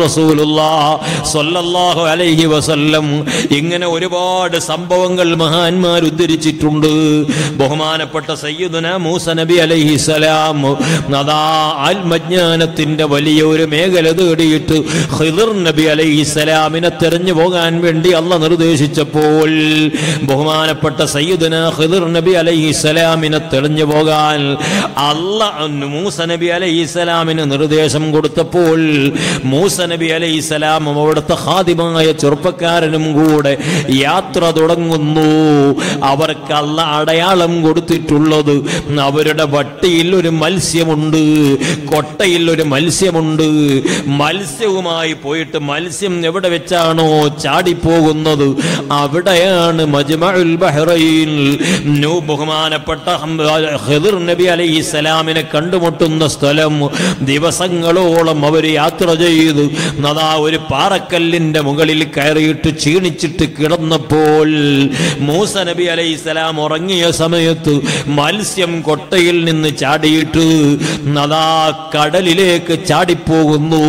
സൊല്ലല്ലാഹു അലൈഹി വസല്ലം ഇങ്ങനെ ഒരുപാട് സംഭവങ്ങൾ മഹാന്മാർ ഉദ്ധരിച്ചിട്ടുണ്ട് ബഹുമാനപ്പെട്ട സയ്യിദുന മൂസ നബി അലൈഹി സലാം അതാ ആത്മജ്ഞാനത്തിന്റെ വലിയ ഒരു മേഖല തേടിയിട്ട് ഖിദർ നബി അലൈഹി സലാമിനെ തെരഞ്ഞു പോകാൻ വേണ്ടി അല്ല നിർദ്ദേശിച്ചപ്പോൾ ബഹുമാനപ്പെട്ട സയ്യിദുന ഖിദർ നബി അലൈഹി സലാമിനെ തെരഞ്ഞു പോകാൻ അല്ല മൂസ നബി അലൈഹി സലാമിന് നിർദ്ദേശം കൊടുത്തപ്പോൾ മൂസ നബി അലൈഹി സലാമും അവിടുത്തെ ഹാദിമായ ചെറുപ്പക്കാരനും കൂടെ യാത്ര തുടങ്ങുന്നു അവർക്ക് അല്ല അടയാളം കൊടുത്തിട്ടുള്ളത് അവരുടെ വട്ടിയിൽ ഒരു മത്സ്യമുണ്ട് കൊട്ടയിൽ ഒരു മത്സ്യമുണ്ട് മത്സ്യവുമായി പോയിട്ട് മത്സ്യം എവിടെ വെച്ചാണോ ചാടിപ്പോകുന്നത് അവിടെയാണ് മജ്മഉൽ ബഹ്റൈൻ നൂ ബഹുമാനപ്പെട്ട ഖിദർ നബി അലൈഹി സലാമിനെ കണ്ടുമുട്ടുന്ന സ്ഥലം ദിവസങ്ങളോളം അവർ യാത്ര ചെയ്തു അതാ ഒരു പാറക്കല്ലിന്റെ മുകളിൽ കയറിയിട്ട് ക്ഷീണിച്ചിട്ട് കിടന്നപ്പോൾ മൂസ നബി അലൈഹി സലാം ഉറങ്ങിയ സമയത്ത് മത്സ്യം കൊട്ടയിൽ നിന്ന് ചാടിയിട്ട് അതാ കടലിലേക്ക് ചാടിപ്പോകുന്നു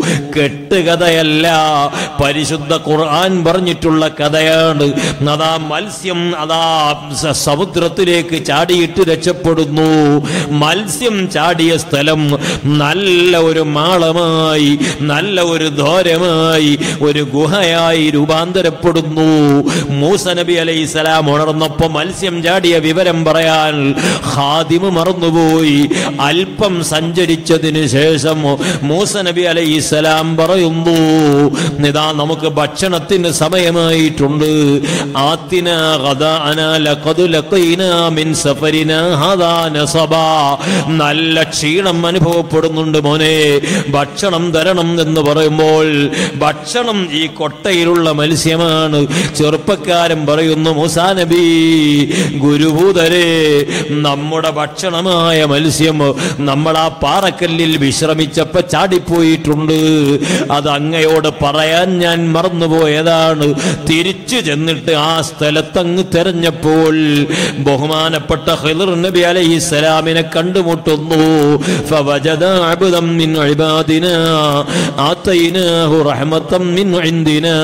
കെട്ടുകഥയല്ല പരിശുദ്ധ ഖുർആൻ പറഞ്ഞിട്ടുള്ള കഥയാണ് അതാ മത്സ്യം അതാ സ- സമുദ്രത്തിലേക്ക് ചാടിയിട്ട് രക്ഷപ്പെടുന്നു മത്സ്യം ചാടിയ സ്ഥലം നല്ല ഒരു മാളമായി നല്ല ഒരു ദ്വാരമായി ഒരു ഗുഹയായി രൂപാന്തരപ്പെടുന്നു മൂസ നബി അലൈഹി സ്വലാം ഉണർന്നപ്പോ മത്സ്യം ചാടിയ വിവരം പറയാൻ ഹാദിമ് മറന്നുപോയി അല്പം സഞ്ചരിച്ചതിന് ശേഷം മൂസ നബി അലൈഹി സ്വലാം പറയുന്നു ഇതാ നമുക്ക് ഭക്ഷണത്തിന് സമയമായിട്ടുണ്ട് ആത്തിന ഗദാഅന ലഖദ് ലഖീനാ മിൻ സഫരിനാ ഹദാ നസബാ നല്ല ക്ഷീണം അനുഭവപ്പെടുന്നുണ്ട് മോനെ ഭക്ഷണം തരണം എന്ന് പറയുമ്പോൾ ഭക്ഷണം ഈ കൊട്ടയിലുള്ള മത്സ്യമാണ് ചെറുപ്പക്കാരൻ പറയുന്നു മൂസാ നബി ഗുരുഭൂതരെ നമ്മുടെ ഭക്ഷണമായ മത്സ്യം നമ്മൾ ആ പാറക്കല്ലിൽ വിശ്രമിച്ചപ്പോ ചാടിപ്പോയിട്ടുണ്ട് അത് അങ്ങയോട് പറയാൻ ഞാൻ മറന്നുപോയതാണ് തിരിച്ചു ചെന്നിട്ട് ആ സ്ഥലത്തങ്ങ് തെരഞ്ഞപ്പോൾ ബഹുമാനപ്പെട്ട ഖിദർ നബി അലൈഹി സ്വലാമിനെ കണ്ടുമുട്ടുന്നു فوجد عبدا من عبادنا آتيناه رحمة من عندنا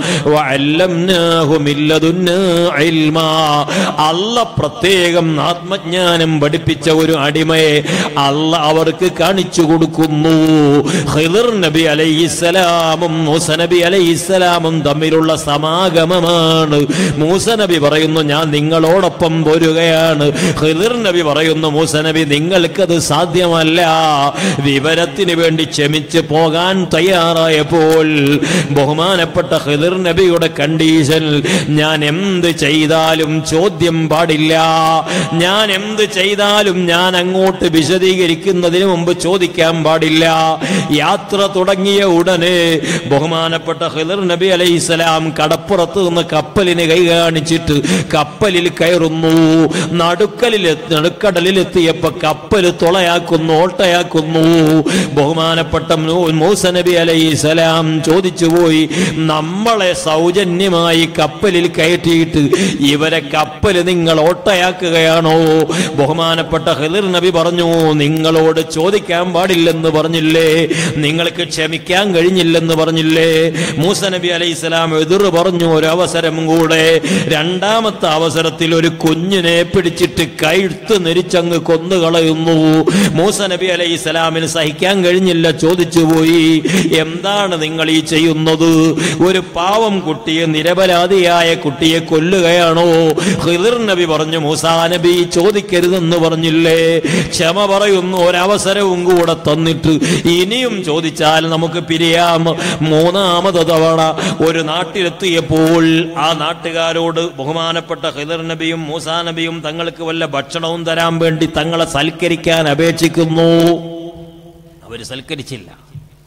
وعلمناه من لدنا علما അല്ല പ്രത്യേകം ആത്മജ്ഞാനം പഠിപ്പിച്ച ഒരു അടിമയെ അല്ല അവർക്ക് കാണിച്ചു കൊടുക്കുന്നു ഖിദർ നബി അലൈഹിസ്സലാമും മൂസ നബി അലൈഹിസ്സലാമും തമ്മിലുള്ള സമാഗമമാണ് മൂസ നബി പറയുന്നു ഞാൻ നിങ്ങളോടൊപ്പം പോരുകയാണ് ഖിദർ നബി പറയുന്നു മൂസ നബി നിങ്ങൾക്കത് സാധ്യമല്ല വിവരത്തിന് വേണ്ടി ക്ഷമിച്ച് പോകാൻ തയ്യാറായപ്പോൾ ബഹുമാനപ്പെട്ട ഖിദർ നബിയുടെ കണ്ടീഷൻ ഞാൻ എന്ത് ചെയ്താലും ചോദ്യം പാടില്ല ഞാൻ എന്ത് ചെയ്താലും ഞാൻ അങ്ങോട്ട് വിശദീകരിക്കുന്നതിന് മുമ്പ് ചോദിക്കാൻ പാടില്ല യാത്ര തുടങ്ങിയ ഉടനെ ബഹുമാനപ്പെട്ട ഖിദർ നബി അലൈഹിസ്സലാം കടപ്പുറത്ത് നിന്ന് കപ്പലിന് കൈ കാണിച്ചിട്ട് കപ്പലിൽ കയറുന്നു നടുക്കലിൽ നടുക്കടലിലെത്തിയപ്പോ കപ്പൽ തുളയാക്കുന്നു ഓട്ടയാക്കുന്നു ബഹുമാനപ്പെട്ട നൂ- മൂസ നബി അലൈഹിസ്സലാം ചോദിച്ചു പോയി നമ്മളെ സൗജന്യമായി കപ്പലിൽ കയറ്റിയിട്ട് ഇവരെ കപ്പൽ നിങ്ങൾ ഓട്ടയാക്കുകയാണോ ബഹുമാനപ്പെട്ട ഹിദിർ നബി പറഞ്ഞു നിങ്ങളോട് ചോദിക്കാൻ പാടില്ലെന്ന് പറഞ്ഞില്ലേ നിങ്ങൾക്ക് ക്ഷമിക്കാൻ കഴിഞ്ഞില്ലെന്ന് പറഞ്ഞില്ലേ മൂസ നബി അലൈഹി സ്വലാം എതിർ പറഞ്ഞു ഒരു അവസരം കൂടെ രണ്ടാമത്തെ അവസരത്തിൽ ഒരു കുഞ്ഞിനെ പിടിച്ചിട്ട് കഴുത്ത് നെരിച്ചങ്ങ് കൊന്നുകളയുന്നു മൂസ നബി അലൈഹി സ്വലാമിന് സഹിക്കാൻ കഴിഞ്ഞില്ല ചോദിച്ചു പോയി എന്താണ് നിങ്ങൾ ഈ ചെയ്യുന്നത് ഒരു പാവം കുട്ടിയെ നിരപരാധിയായ കുട്ടിയെ കൊല്ലുകയാണോ ഹിദിർ നബി പറഞ്ഞു മൂസാ നബി ചോദിക്കരുതെന്ന് പറഞ്ഞില്ലേ ക്ഷമ പറയുന്നു ഒരവസരവും കൂടെ തന്നിട്ട് ഇനിയും ചോദിച്ചാൽ നമുക്ക് പിരിയാം മൂന്നാമത് തവണ ഒരു നാട്ടിലെത്തിയപ്പോൾ ആ നാട്ടുകാരോട് ബഹുമാനപ്പെട്ട ഹിദർ നബിയും മൂസാ നബിയും തങ്ങൾക്ക് വല്ല ഭക്ഷണവും തരാൻ വേണ്ടി തങ്ങളെ സൽക്കരിക്കാൻ അപേക്ഷിക്കുന്നു അവര് സൽക്കരിച്ചില്ല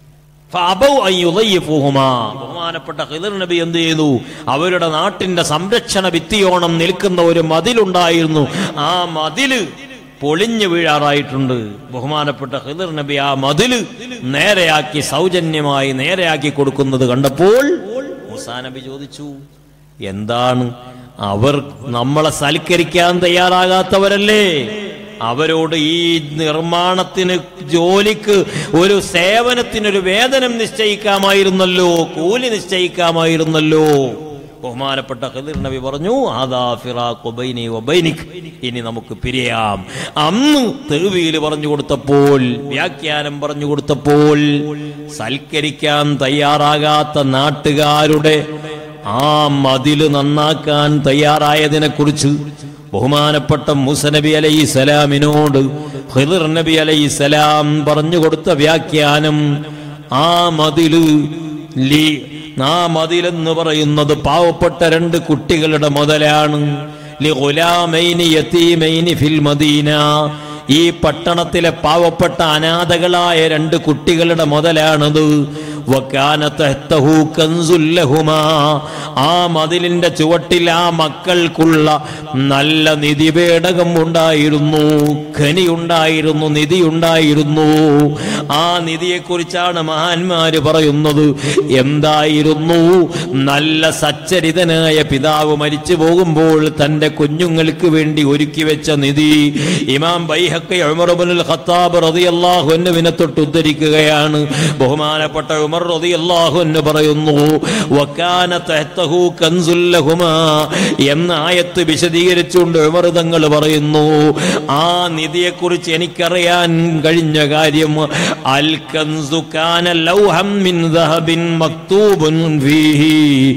ഫഅബൗ അൻ യുളയ്യിഫുഹുമാ. ബഹുമാനപ്പെട്ട ഖിദർ നബി എന്ത് ചെയ്തു അവരുടെ നാട്ടിന്റെ സംരക്ഷണ ഭിത്തിയോണം നിൽക്കുന്ന ഒരു മതിലുണ്ടായിരുന്നു ആ മതില് പൊളിഞ്ഞു വീഴാറായിട്ടുണ്ട് ബഹുമാനപ്പെട്ട ഖിദർ നബി ആ മതില് നേരെയാക്കി സൗജന്യമായി നേരെയാക്കി കൊടുക്കുന്നത് കണ്ടപ്പോൾ മൂസാ നബി ചോദിച്ചു എന്താണ് അവർ നമ്മളെ സൽക്കരിക്കാൻ തയ്യാറാകാത്തവരല്ലേ അവരോട് ഈ നിർമ്മാണത്തിന് ജോലിക്ക് ഒരു സേവനത്തിനൊരു വേതനം നിശ്ചയിക്കാമായിരുന്നല്ലോ കൂലി നിശ്ചയിക്കാമായിരുന്നല്ലോ ബഹുമാനപ്പെട്ട ഖിദിർ നബി പറഞ്ഞു ആദാ ഫിറാഖു ബൈനി വബൈനിക് ഇനി നമുക്ക് പിരിയാം അന്ന് തെരുവിയിൽ പറഞ്ഞു കൊടുത്തപ്പോൾ വ്യാഖ്യാനം പറഞ്ഞു കൊടുത്തപ്പോൾ സൽക്കരിക്കാൻ തയ്യാറാകാത്ത നാട്ടുകാരുടെ ആ മതില് നന്നാക്കാൻ തയ്യാറായതിനെ കുറിച്ച് ബഹുമാനപ്പെട്ട മൂസ നബി അലൈഹി സലാമിനോട് ഖിദിർ നബി അലൈഹി സലാം പറഞ്ഞു കൊടുത്ത വ്യാഖ്യാനം ആ മതില് ലി ആ മതിലെന്ന് പറയുന്നത് പാവപ്പെട്ട രണ്ട് കുട്ടികളുടെ മുതലാണ് ലി ഗുലാമൈനി യതീമൈനി ഫിൽ മദീന ഈ പട്ടണത്തിലെ പാവപ്പെട്ട അനാഥകളായ രണ്ട് കുട്ടികളുടെ മുതലാണത് വക്കാന തഹ്തഹു കൻസുൽ ലഹുമാ. ആ മതിലിന്റെ ചുവട്ടിൽ ആ മക്കൾക്കുള്ള നല്ല നിധിപേടകം ഉണ്ടായിരുന്നു ഖനി ഉണ്ടായിരുന്നു നിധി ഉണ്ടായിരുന്നു ആ നിധിയെക്കുറിച്ചാണ് മഹാന്മാര് പറയുന്നത് എന്തായിരുന്നു നല്ല സച്ചരിതനായ പിതാവ് മരിച്ചു പോകുമ്പോൾ തന്റെ കുഞ്ഞുങ്ങൾക്ക് വേണ്ടി ഒരുക്കി വെച്ച നിധി ഇമാം ബൈഹക്കെ ഉമർബുൽ ഖത്താബ് റളിയല്ലാഹു അൻഹുവിനെ തൊട്ട് ഉദ്ധരിക്കുകയാണ് ബഹുമാനപ്പെട്ട ഉമർ റളിയല്ലാഹു അൻഹു പറയുന്നു വക്കാന തഹ്തഹു കൻസുൽ ലഹുമാ എന്ന ആയത്ത് വിശദീകരിച്ചുകൊണ്ട് ഉമർ തങ്ങൾ പറയുന്നു ആ നിധിയെക്കുറിച്ച് എനിക്കറിയാൻ കഴിഞ്ഞ കാര്യം അൽ കൻസു കാന ലൗഹം മിൻ ദഹബിൻ മക്തൂബുൻ ഫീഹി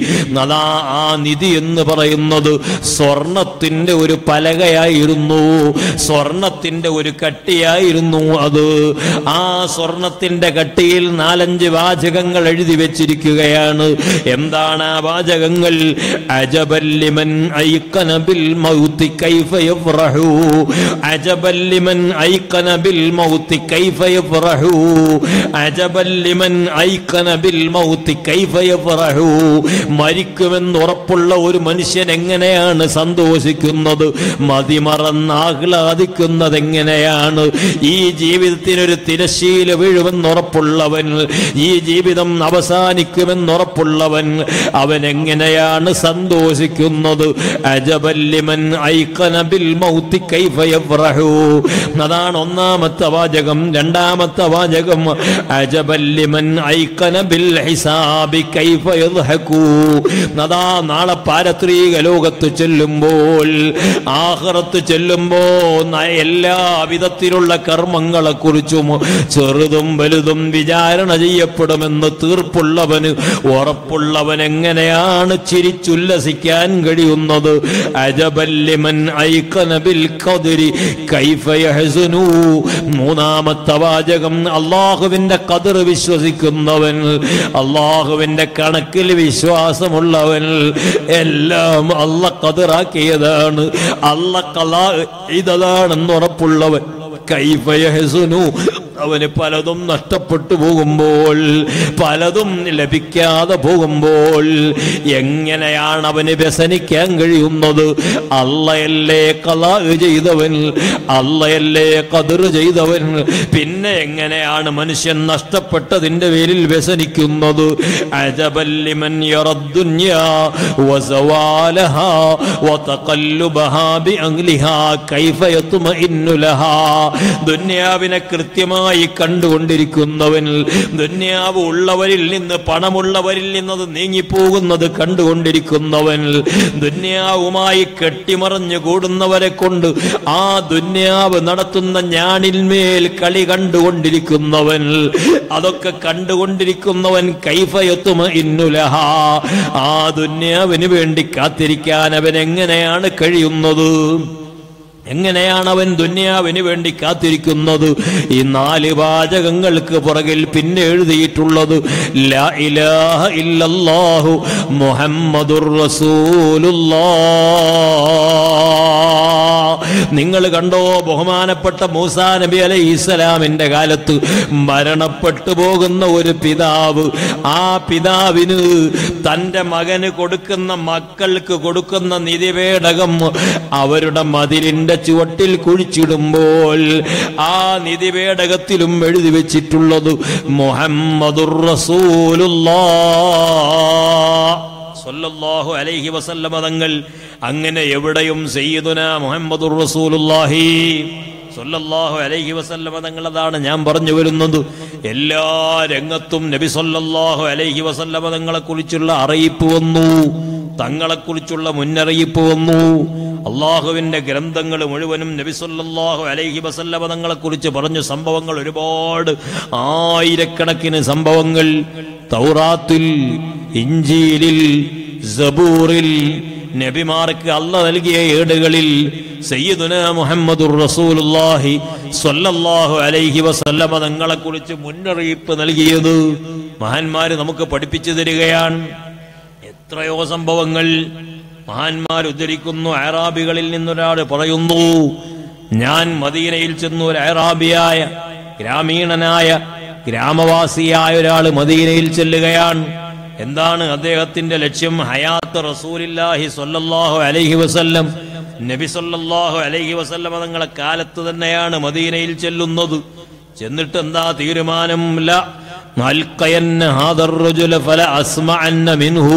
അതാ ആ നിധി എന്ന് പറയുന്നത് സ്വർണത്തിന്റെ ഒരു പലകയായിരുന്നു സ്വർണത്തിന്റെ ഒരു കട്ടിയായിരുന്നു അത് ആ സ്വർണത്തിന്റെ കട്ടിയിൽ നാലഞ്ച് വാചകങ്ങൾ എഴുതി വെച്ചിരിക്കുകയാണ് എന്താണ് ആ വാചകങ്ങൾ അജബല്ലിമൻ ഐക്കന ബിൽ മൗത്തി കൈഫ യഫ്റഹു അജബല്ലിമൻ ഐക്കന ബിൽ മൗത്തി കൈഫ യഫ്റഹു അജബല്ലിമൻ ഐക്കന ബിൽ മൗത്തി കൈഫ യഫ്റഹു മരിക്കുമെന്ന് ഉറപ്പുള്ള ഒരു മനുഷ്യൻ എങ്ങനെയാണ് സന്തോഷിക്കുന്നത് മതിമറന്ന് ആഹ്ലാദിക്കുന്നത് എങ്ങനെയാണ് ഈ ജീവിതത്തിനൊരു തിരശീല വീഴുമെന്ന് ഉറപ്പുള്ളവൻ ഈ ജീവിതം അവസാനിക്കുമെന്നുറപ്പുള്ളവൻ അവൻ എങ്ങനെയാണ് സന്തോഷിക്കുന്നത് അജബല്ലിമൻ ഐക്കന ബിൽ മൗത്തി കൈഫ യഫ്റഹു അതാണ് ഒന്നാമത്തെ വാചകം രണ്ടാമത്തെ വാചകം അജബല്ലിമൻ ഐക്കന ബിൽ ഹിസാബി കൈഫ യദ്ഹകു അതാ നാളെ പാരത്രീക ലോകത്ത് ചെല്ലുമ്പോൾ ആഹ്റത്ത് ചെല്ലുമ്പോ ന- എല്ലാ വിധത്തിലുള്ള കർമ്മങ്ങളെ കുറിച്ചും ചെറുതും വലുതും വിചാരണ ചെയ്യപ്പെടുമെന്ന് തീർപ്പുള്ളവന് ഉറപ്പുള്ളവൻ എങ്ങനെയാണ് ചിരിച്ചുല്ലസിക്കാൻ കഴിയുന്നത് അജബല്ലിമൻ ഐക്കന ബിൽ ഖദ്രി കൈഫ യഹ്സുനു മൂന്നാമത്തെ വാചകം അള്ളാഹുവിന്റെ കതിർ വിശ്വസിക്കുന്നവൻ അള്ളാഹുവിന്റെ കണക്കിൽ വിശ്വാസമുള്ളവൻ എല്ലാം അല്ല കതിറാക്കിയതാണ് അല്ല കലാ ഇതാണെന്ന് ഉറപ്പുള്ളവൻ കൈഫ യഹ്സുനു അവന് പലതും നഷ്ടപ്പെട്ടു പോകുമ്പോൾ പലതും ലഭിക്കാതെ പോകുമ്പോൾ എങ്ങനെയാണ് അവന് വ്യസനിക്കാൻ കഴിയുന്നത് അള്ളയല്ലേ കലാ ചെയ്തവൻ അള്ളയല്ലേ കതിർ ചെയ്തവൻ പിന്നെ എങ്ങനെയാണ് മനുഷ്യൻ നഷ്ടപ്പെട്ടതിന്റെ പേരിൽ വ്യസനിക്കുന്നത് അജബല്ലിമൻ യറദ്ദുന്യാ വസവാലഹാ വതഖല്ലുബഹാ ബിഅഹ്ലിഹാ കൈഫ യത്മഇന്നു ലഹാ ദുന്യാവിനെ കൃത്യമായി കണ്ടുകൊണ്ടിരിക്കുന്നവൻ ദുന്യാവ് ഉള്ളവരിൽ നിന്ന് പണമുള്ളവരിൽ നിന്നത് നീങ്ങിപ്പോകുന്നത് കണ്ടുകൊണ്ടിരിക്കുന്നവൻ ദുന്യാവുമായി കെട്ടിമറഞ്ഞു കൂടുന്നവരെ കൊണ്ട് ആ ദുന്യാവ് നടത്തുന്ന ഞാണിന്മേൽ കളി കണ്ടുകൊണ്ടിരിക്കുന്നവൻ അതൊക്കെ കണ്ടുകൊണ്ടിരിക്കുന്നവൻ കൈഫയത്തുമ ഇന്നുലഹ ആ ദുന്യാവിന് വേണ്ടി കാത്തിരിക്കാൻ അവൻ എങ്ങനെയാണ് കഴിയുന്നത് എങ്ങനെയാണ് അവൻ ദുന്യാവിന് വേണ്ടി കാത്തിരിക്കുന്നത് ഈ നാല് വാചകങ്ങൾക്ക് പുറകിൽ പിന്നെ എഴുതിയിട്ടുള്ളത് ലാ ഇലാഹ ഇല്ലല്ലാഹു മുഹമ്മദുർ റസൂലുള്ളാഹ് നിങ്ങൾ കണ്ടോ ബഹുമാനപ്പെട്ട മൂസാ നബി അലൈഹി ഇസ്ലാമിന്റെ കാലത്ത് മരണപ്പെട്ടു പോകുന്ന ഒരു പിതാവ് ആ പിതാവിന് തന്റെ മകന് കൊടുക്കുന്ന മക്കൾക്ക് കൊടുക്കുന്ന നിധിപേടകം അവരുടെ മതിലിന്റെ ചുവട്ടിൽ കുഴിച്ചിടുമ്പോൾ ആ നിധിപേടകത്തിലും എഴുതി വെച്ചിട്ടുള്ളത് മുഹമ്മദുർ റസൂലുള്ളാഹ് സല്ലല്ലാഹു അലൈഹി വസല്ലമ തങ്ങൾ അങ്ങനെ എവിടെയും സയ്യിദുന മുഹമ്മദുർ റസൂലുള്ളാഹി സല്ലല്ലാഹു അലൈഹി വസല്ലമ തങ്ങൾ അതാണ് ഞാൻ പറഞ്ഞു വരുന്നത് എല്ലാ രംഗത്തും നബി സല്ലല്ലാഹു അലൈഹി വസല്ലമ തങ്ങളെ കുറിച്ചുള്ള അറിയിപ്പ് വന്നു തങ്ങളെക്കുറിച്ചുള്ള മുന്നറിയിപ്പ് വന്നു അള്ളാഹുവിന്റെ ഗ്രന്ഥങ്ങൾ മുഴുവനും നബി സല്ലല്ലാഹു അലൈഹി വസല്ലമ തങ്ങളെ കുറിച്ച് പറഞ്ഞ സംഭവങ്ങൾ ഒരുപാട് ആയിരക്കണക്കിന് സംഭവങ്ങൾ തൗറാത്തിൽ ഇഞ്ചീലിൽ സബൂറിൽ നബിമാർക്ക് അല്ല നൽകിയ ഏടുകളിൽ സയ്യിദുന മുഹമ്മദുർ റസൂലുള്ളാഹി സ്വല്ലല്ലാഹു അലൈഹി വസല്ലമ തങ്ങളെ കുറിച്ച് മുന്നറിയിപ്പ് നൽകിയത് മഹാന്മാര് നമുക്ക് പഠിപ്പിച്ചു തരികയാണ് എത്രയോ സംഭവങ്ങൾ മഹാന്മാർ ഉദ്ധരിക്കുന്നു അറാബികളിൽ നിന്നൊരാൾ പറയുന്നു ഞാൻ മദീനയിൽ ചെന്നു ഒരു അറാബിയായ ഗ്രാമീണനായ ഗ്രാമവാസിയായ ഒരാൾ മദീനയിൽ ചെല്ലുകയാണ് എന്താണ് അദ്ദേഹത്തിന്റെ ലക്ഷ്യം ഹയാത്ത് റസൂലില്ലാഹി സ്വല്ലല്ലാഹു അലൈഹി വസല്ലം നബി സല്ലല്ലാഹു അലൈഹി വസല്ലം തങ്ങളെ കാലത്ത് തന്നെയാണ് മദീനയിൽ ചെല്ലുന്നത് ചെന്നിട്ട് എന്താ തീരുമാനം ല അൽഖയന്ന ഹാദർ റജുല ഫല അസ്മഅന്ന മിൻഹു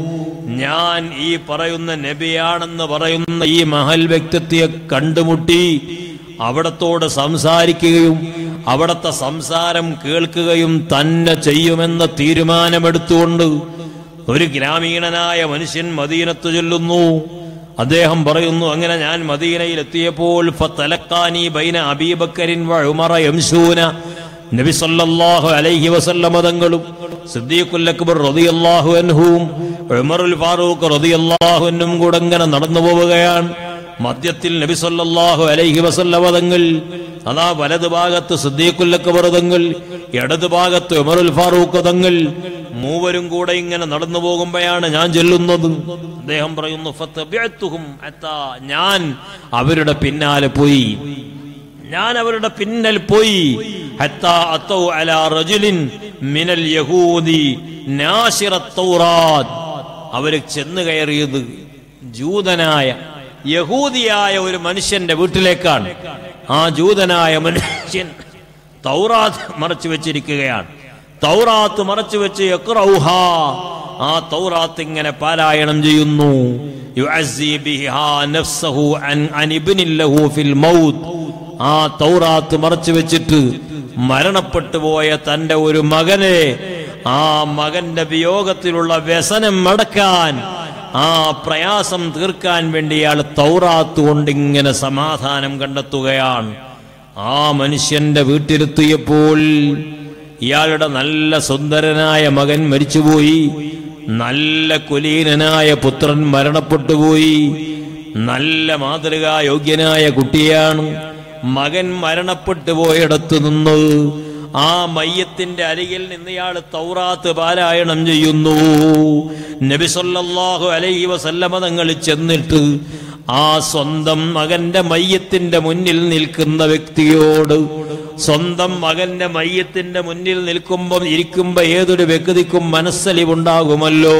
ഞാൻ ഈ പറയുന്ന നബിയാണെന്ന് പറയുന്ന ഈ മഹൽ വ്യക്തിത്വത്തെ കണ്ടുമുട്ടി അവിടത്തോട് സംസാരിക്കുകയും അവിടത്തെ സംസാരം കേൾക്കുകയും തന്നെ ചെയ്യുമെന്ന തീരുമാനമെടുത്തുകൊണ്ട് ഒരു ഗ്രാമീണനായ മനുഷ്യൻ മദീനത്ത് ചൊല്ലുന്നു അദ്ദേഹം പറയുന്നു അങ്ങനെ ഞാൻ മദീനയിൽ എത്തിയപ്പോൾ ഫതലക്കാനി ബൈന അബീബക്കരിൻ വ ഉമറ യംശൂന നബി സല്ലല്ലാഹു അലൈഹി വസല്ലമ തങ്ങളും സിദ്ദീഖുൽ അക്ബർ റളിയല്ലാഹു അൻഹുവും ഉമറുൽ ഫാറൂഖ് റളിയല്ലാഹു അൻഹും കൂടെ ഇങ്ങനെ നടന്നു പോവുകയാണ് മധ്യത്തിൽ നബി സല്ലല്ലാഹു അലൈഹി വസല്ലമ തങ്ങൾ അതാ വലത് ഭാഗത്ത് സിദ്ദീഖുൽ അക്ബർ തങ്ങൾ ഇടത് ഭാഗത്ത് ഉമറുൽ ഫാറൂഖ് തങ്ങൾ മൂവരും കൂടെ ഇങ്ങനെ നടന്നു പോകുമ്പോഴാണ് ഞാൻ ചെല്ലുന്നത് അദ്ദേഹം പറയുന്നു ഫത്തബിഅത്തുഹും അത്താ ഞാൻ അവരുടെ പിന്നാലെ പോയി ഞാൻ അവരുടെ പിന്നൽ പോയി ഹത്താ അത്തൗ അലാ റജുലിൻ മിനൽ യഹൂദി നാശിറത്ത് തൗറാത്ത് അവര് ചെന്ന് കയറിയത് ജൂതനായ യഹൂദിയായ ഒരു മനുഷ്യന്റെ വീട്ടിലേക്കാണ് ആ ജൂതനായ മനുഷ്യൻ തൗറാത്ത് മറച്ചു വെച്ചിരിക്കുകയാണ് തൗറാത്ത് മറച്ചു വെച്ച് യക്റൗഹ ആ തൗറാത്ത് ഇങ്ങനെ പാരായണം ചെയ്യുന്നു യുഅസ്സി ബിഹാ നഫ്സഹു അൻ അൻ ഇബ്നിൻ ലഹു ഫിൽ മൗത്ത് ആ തൗറാത്ത് മറച്ചു വെച്ചിട്ട് മരണപ്പെട്ടു പോയ തന്റെ ഒരു മകനെ ആ മകന്റെ വിയോഗത്തിലുള്ള വ്യസനം മടക്കാൻ ആ പ്രയാസം തീർക്കാൻ വേണ്ടി ഇയാൾ തൗറാത്ത് കൊണ്ട് ഇങ്ങനെ സമാധാനം കണ്ടെത്തുകയാണ് ആ മനുഷ്യന്റെ വീട്ടിലെത്തിയപ്പോൾ ഇയാളുടെ നല്ല സുന്ദരനായ മകൻ മരിച്ചുപോയി നല്ല കുലീനനായ പുത്രൻ മരണപ്പെട്ടുപോയി നല്ല മാതൃകാ യോഗ്യനായ കുട്ടിയാണ് മകൻ മരണപ്പെട്ടു പോയിടത്ത് നിന്ന് ആ മയ്യത്തിന്റെ അരികിൽ നിന്ന് ഇയാൾ തൗറാത്ത് പാരായണം ചെയ്യുന്നു നബി സല്ലല്ലാഹു അലൈഹി വസല്ലമ തങ്ങൾ ചെന്നിട്ട് ആ സ്വന്തം മകന്റെ മയ്യത്തിന്റെ മുന്നിൽ നിൽക്കുന്ന വ്യക്തിയോട് സ്വന്തം മകന്റെ മയ്യത്തിന്റെ മുന്നിൽ നിൽക്കുമ്പോൾ ഇരിക്കുമ്പോ ഏതൊരു വ്യക്തിക്കും മനസ്സലിവുണ്ടാകുമല്ലോ